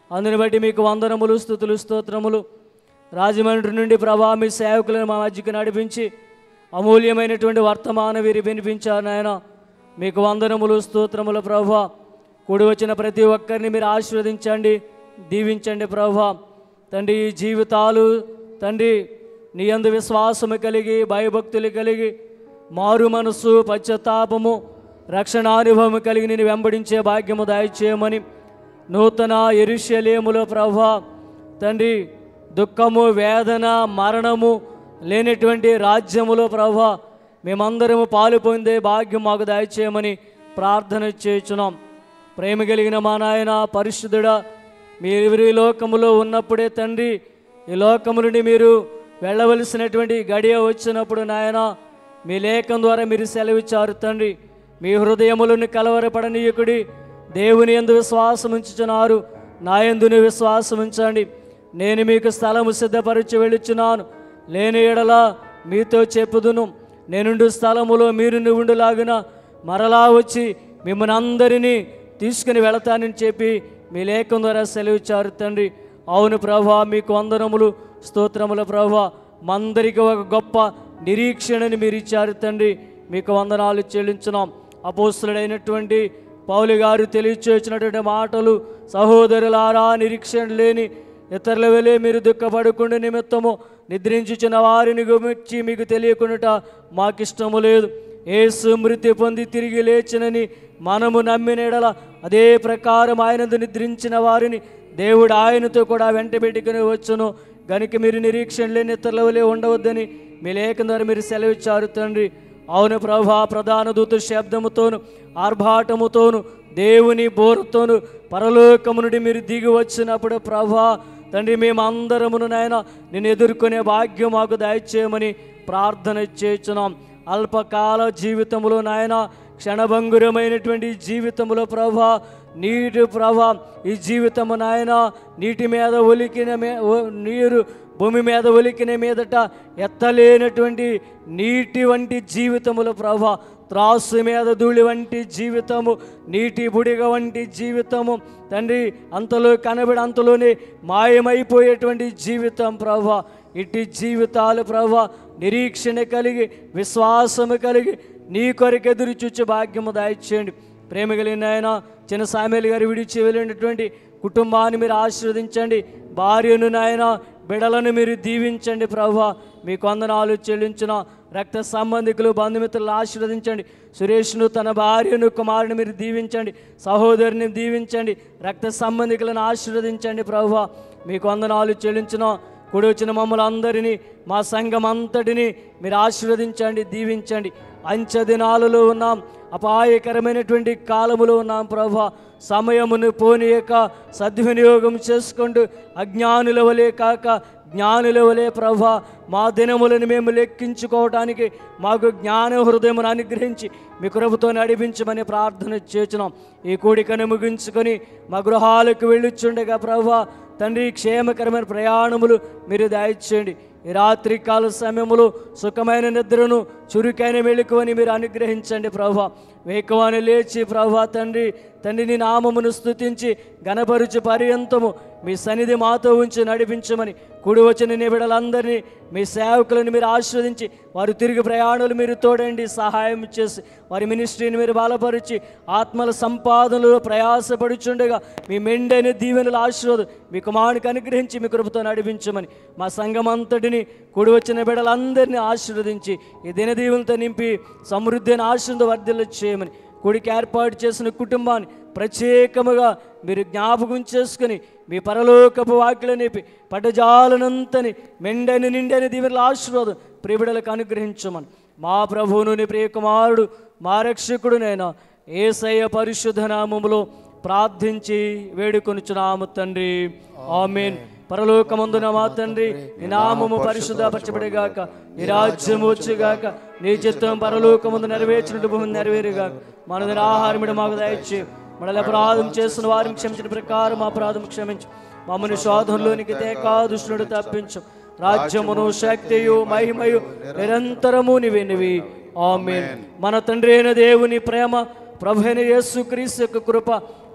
అందుని బట్టి మీకు వందనములు స్థుతులు స్తోత్రములు రాజమండ్రి నుండి ప్రభా మీ సేవకులను మా మధ్యకి నడిపించి అమూల్యమైనటువంటి వర్తమాన వీరి వినిపించారు నాయన మీకు వందనములు స్తోత్రములు ప్రభా కూడి వచ్చిన ప్రతి ఒక్కరిని మీరు ఆశీర్వదించండి దీవించండి ప్రభా తండ్రి ఈ జీవితాలు తండ్రి నీ అందు విశ్వాసము కలిగి భయభక్తులు కలిగి మారు మనసు పశ్చాత్తాపము రక్షణానుభవం కలిగి నేను వెంబడించే భాగ్యము దయచేయమని నూతన ఎరుషలేములో ప్రభా తండ్రి దుఃఖము వేదన మరణము లేనటువంటి రాజ్యములో ప్రభా మేమందరము పాలు పొందే భాగ్యం మాకు దయచేయమని ప్రార్థన చేయుచున్నాం ప్రేమ కలిగిన మా నాయన పరిశుద్ధుడా మీరు ఈ లోకములో ఉన్నప్పుడే తండ్రి ఈ లోకము నుండి మీరు వెళ్ళవలసినటువంటి గడియ వచ్చినప్పుడు నాయన మీ లేఖం ద్వారా మీరు సెలవిచ్చారు తండ్రి మీ హృదయములను కలవరపడనీయకుడి దేవుని ఎందు విశ్వాసం ఉంచుచున్నారు నా ఎందుని విశ్వాసం ఉంచండి నేను మీకు స్థలము సిద్ధపరిచి వెళ్ళుచున్నాను లేని ఎడల మీతో చెప్పుదును నేనుండు స్థలములో మీరు ఉండులాగిన మరలా వచ్చి మిమ్మల్ని అందరినీ తీసుకుని వెళతానని చెప్పి మీ లేఖం ద్వారా సెలవిచ్చారు తండ్రి అవును ప్రభా మీకు వందనములు స్తోత్రముల ప్రభా మందరికి ఒక గొప్ప నిరీక్షణని మీరు ఇచ్చారు తండ్రి మీకు వందనాలు చెల్లించున్నాం అపోస్తుడైనటువంటి పౌలు గారు తెలియచేసినటువంటి మాటలు సహోదరులారా నిరీక్షణ లేని ఇతరుల వెళ్ళే మీరు దుఃఖపడకుండా నిమిత్తము నిద్రించుచున్న వారిని గురించి మీకు తెలియకుండా మాకిష్టము లేదు ఏసు మృతి పొంది తిరిగి లేచినని మనము నమ్మిన ఎడల అదే ప్రకారం ఆయనదు నిద్రించిన వారిని దేవుడు ఆయనతో కూడా వెంట పెట్టుకుని వచ్చును గనుక మీరు నిరీక్షణ లేని ఇతరుల వలె ఉండవద్దని మీ లేఖం ద్వారా మీరు సెలవిచ్చారు తండ్రి అవును ప్రభా ప్రధాన దూత శబ్దముతోను ఆర్భాటముతోను దేవుని బోరుతోను పరలోకము నుండి మీరు దిగి వచ్చినప్పుడు ప్రభా తండ్రి మేమందరమును నాయన నేను ఎదుర్కొనే భాగ్యం మాకు దయచేయమని ప్రార్థన చేస్తున్నాం అల్పకాల జీవితంలో నాయన క్షణభంగురమైనటువంటి జీవితంలో ప్రభా నీటి ప్రభా ఈ జీవితము నాయన నీటి మీద ఒలికిన మే ఓ- నీరు భూమి మీద ఒలికిన మీదట ఎత్తలేనటువంటి నీటి వంటి జీవితముల ప్రభా త్రాసు మీద ధూళి వంటి జీవితము నీటి బుడిగ వంటి జీవితము తండ్రి అంతలో కనబడి అంతలోనే మాయమైపోయేటువంటి జీవితం ప్రభా ఇట్టి జీవితాలు ప్రభా నిరీక్షణ కలిగి విశ్వాసము కలిగి నీ కొరకు ఎదురు చూచే భాగ్యము దాయిచ్చేయండి ప్రేమ కలిగిన ఆయన చిన్న సామేలు గారు విడిచి వెళ్ళినటువంటి కుటుంబాన్ని మీరు ఆశీర్వదించండి భార్యను నాయన బిడలను మీరు దీవించండి ప్రభా మీకు వందనాలు చెల్లించిన రక్త సంబంధికులు బంధుమిత్రులను ఆశీర్వదించండి సురేష్ను తన భార్యను కుమారుని మీరు దీవించండి సహోదరుని దీవించండి రక్త సంబంధికులను ఆశీర్వదించండి ప్రభా మీకు వందనాలు చెల్లించిన కూడి వచ్చిన మమ్మల్ని అందరినీ మా సంఘం అంతటిని మీరు ఆశీర్వదించండి దీవించండి అంచె దినాలలో ఉన్నాం అపాయకరమైనటువంటి కాలములో ఉన్నాం ప్రభా సమయమును పోనీయక సద్వినియోగం చేసుకుంటూ అజ్ఞానుల వలె కాక జ్ఞానుల వలె ప్రభా మా దినములను మేము లెక్కించుకోవటానికి మాకు జ్ఞాన హృదయమును అనుగ్రహించి మీ కృపతో నడిపించమని ప్రార్థన చేస్తున్నాం ఈ కోడికను ముగించుకొని మా గృహాలకు వెళ్ళుచుండగా ప్రభా తండ్రి క్షేమకరమైన ప్రయాణములు మీరు దయచేయండి ఈ రాత్రి కాల సమయములో సుఖమైన నిద్రను చురుకైన మెళుకువని మీరు అనుగ్రహించండి ప్రభా వేకవాని లేచి ప్రభా తండ్రి తండ్రి నీ నామమును స్తుతించి గణపరుచు పర్యంతము మీ సన్నిధి మాతో ఉంచి నడిపించమని కుడి వచ్చిన నీ బిడ్డలందరినీ మీ సేవకులను మీరు ఆస్వాదించి వారు తిరిగి ప్రయాణాలు మీరు తోడండి సహాయం చేసి వారి మినిస్ట్రీని మీరు బలపరిచి ఆత్మల సంపాదనలో ప్రయాసపడుచుండగా మీ మెండైన దీవెనల ఆశీర్వాదం మీ కుమారునికి అనుగ్రహించి మీ కృపతో నడిపించమని మా సంఘం అంతటిని కూడి వచ్చిన బిడ్డలందరినీ ఆశీర్వదించి ఈ దినదీవులతో నింపి సమృద్ధిని ఆశీర్వాద వర్ధిల్ల చేయమని కూడికి ఏర్పాటు చేసిన కుటుంబాన్ని ప్రత్యేకముగా మీరు జ్ఞాపకం చేసుకుని మీ పరలోకపు వాక్యలు నింపి పటజాలనంతని మెండని నిండని దీవెనల ఆశీర్వాదం ప్రియబిడలకు అనుగ్రహించమని మా ప్రభువును నీ ప్రియకుమారుడు మా రక్షకుడు నేను ఏసయ్య పరిశుద్ధ నామములో ప్రార్థించి వేడుకొనుచున్నాము తండ్రి ఆమెన్ పరలోకమందున మా తండ్రి నీ నామము పరిశుద్ధపరచబడిగాక నీ రాజ్యము వచ్చుగాక నీ చిత్తం పరలోకమందు నెరవేర్చినట్టు భూమి నెరవేరుగాక మనదిన ఆహారముడు మాకు దయచే మనల్ని అపరాధం చేస్తున్న వారిని క్షమించిన ప్రకారం మా అపరాధం క్షమించు మమ్మల్ని శోధంలోనికి తేకా దుష్టుడు తప్పించు రాజ్యమును శక్తియు మహిమయు నిరంతరము నివినివి ఆమెన్ మన తండ్రి అయిన దేవుని ప్రేమ ప్రభు అయిన యేసు క్రీస్తు యొక్క కృప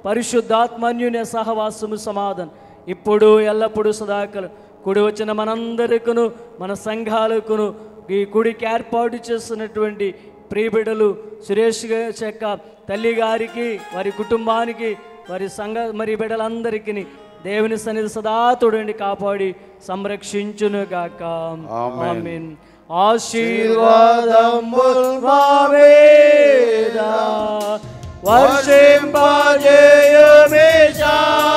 పరిశుద్ధాత్మన్యుని సహవాసము సమాధానం ఇప్పుడు ఎల్లప్పుడూ సదాకలు కుడి వచ్చిన మనందరికను మన సంఘాలకును ఈ కుడికి ఏర్పాటు చేస్తున్నటువంటి ప్రియబిడలు సురేష్ గా- చెక్క తల్లి గారికి వారి కుటుంబానికి వారి సంఘ మరి బిడ్డలందరికీ దేవుని సన్నిధి సదా తోడండి కాపాడి సంరక్షించునుగాక ఆమేన్ ఆశీర్వాదముల్ మా మీద వర్షింపజేయుమేషా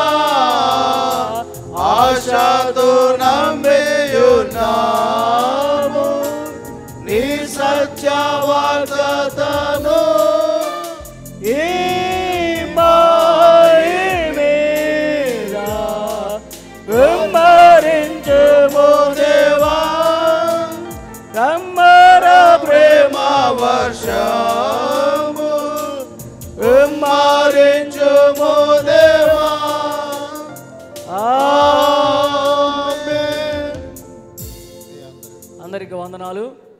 ఆశతో నమ్మియున్నాము నీ సత్యవార్తను ఈ మారి మీద కుమ్మరించుము దేవా కమ్మర ప్రేమ వర్షము కుమ్మరించుము దేవా ఆమేన్. అందరికి వందనాలు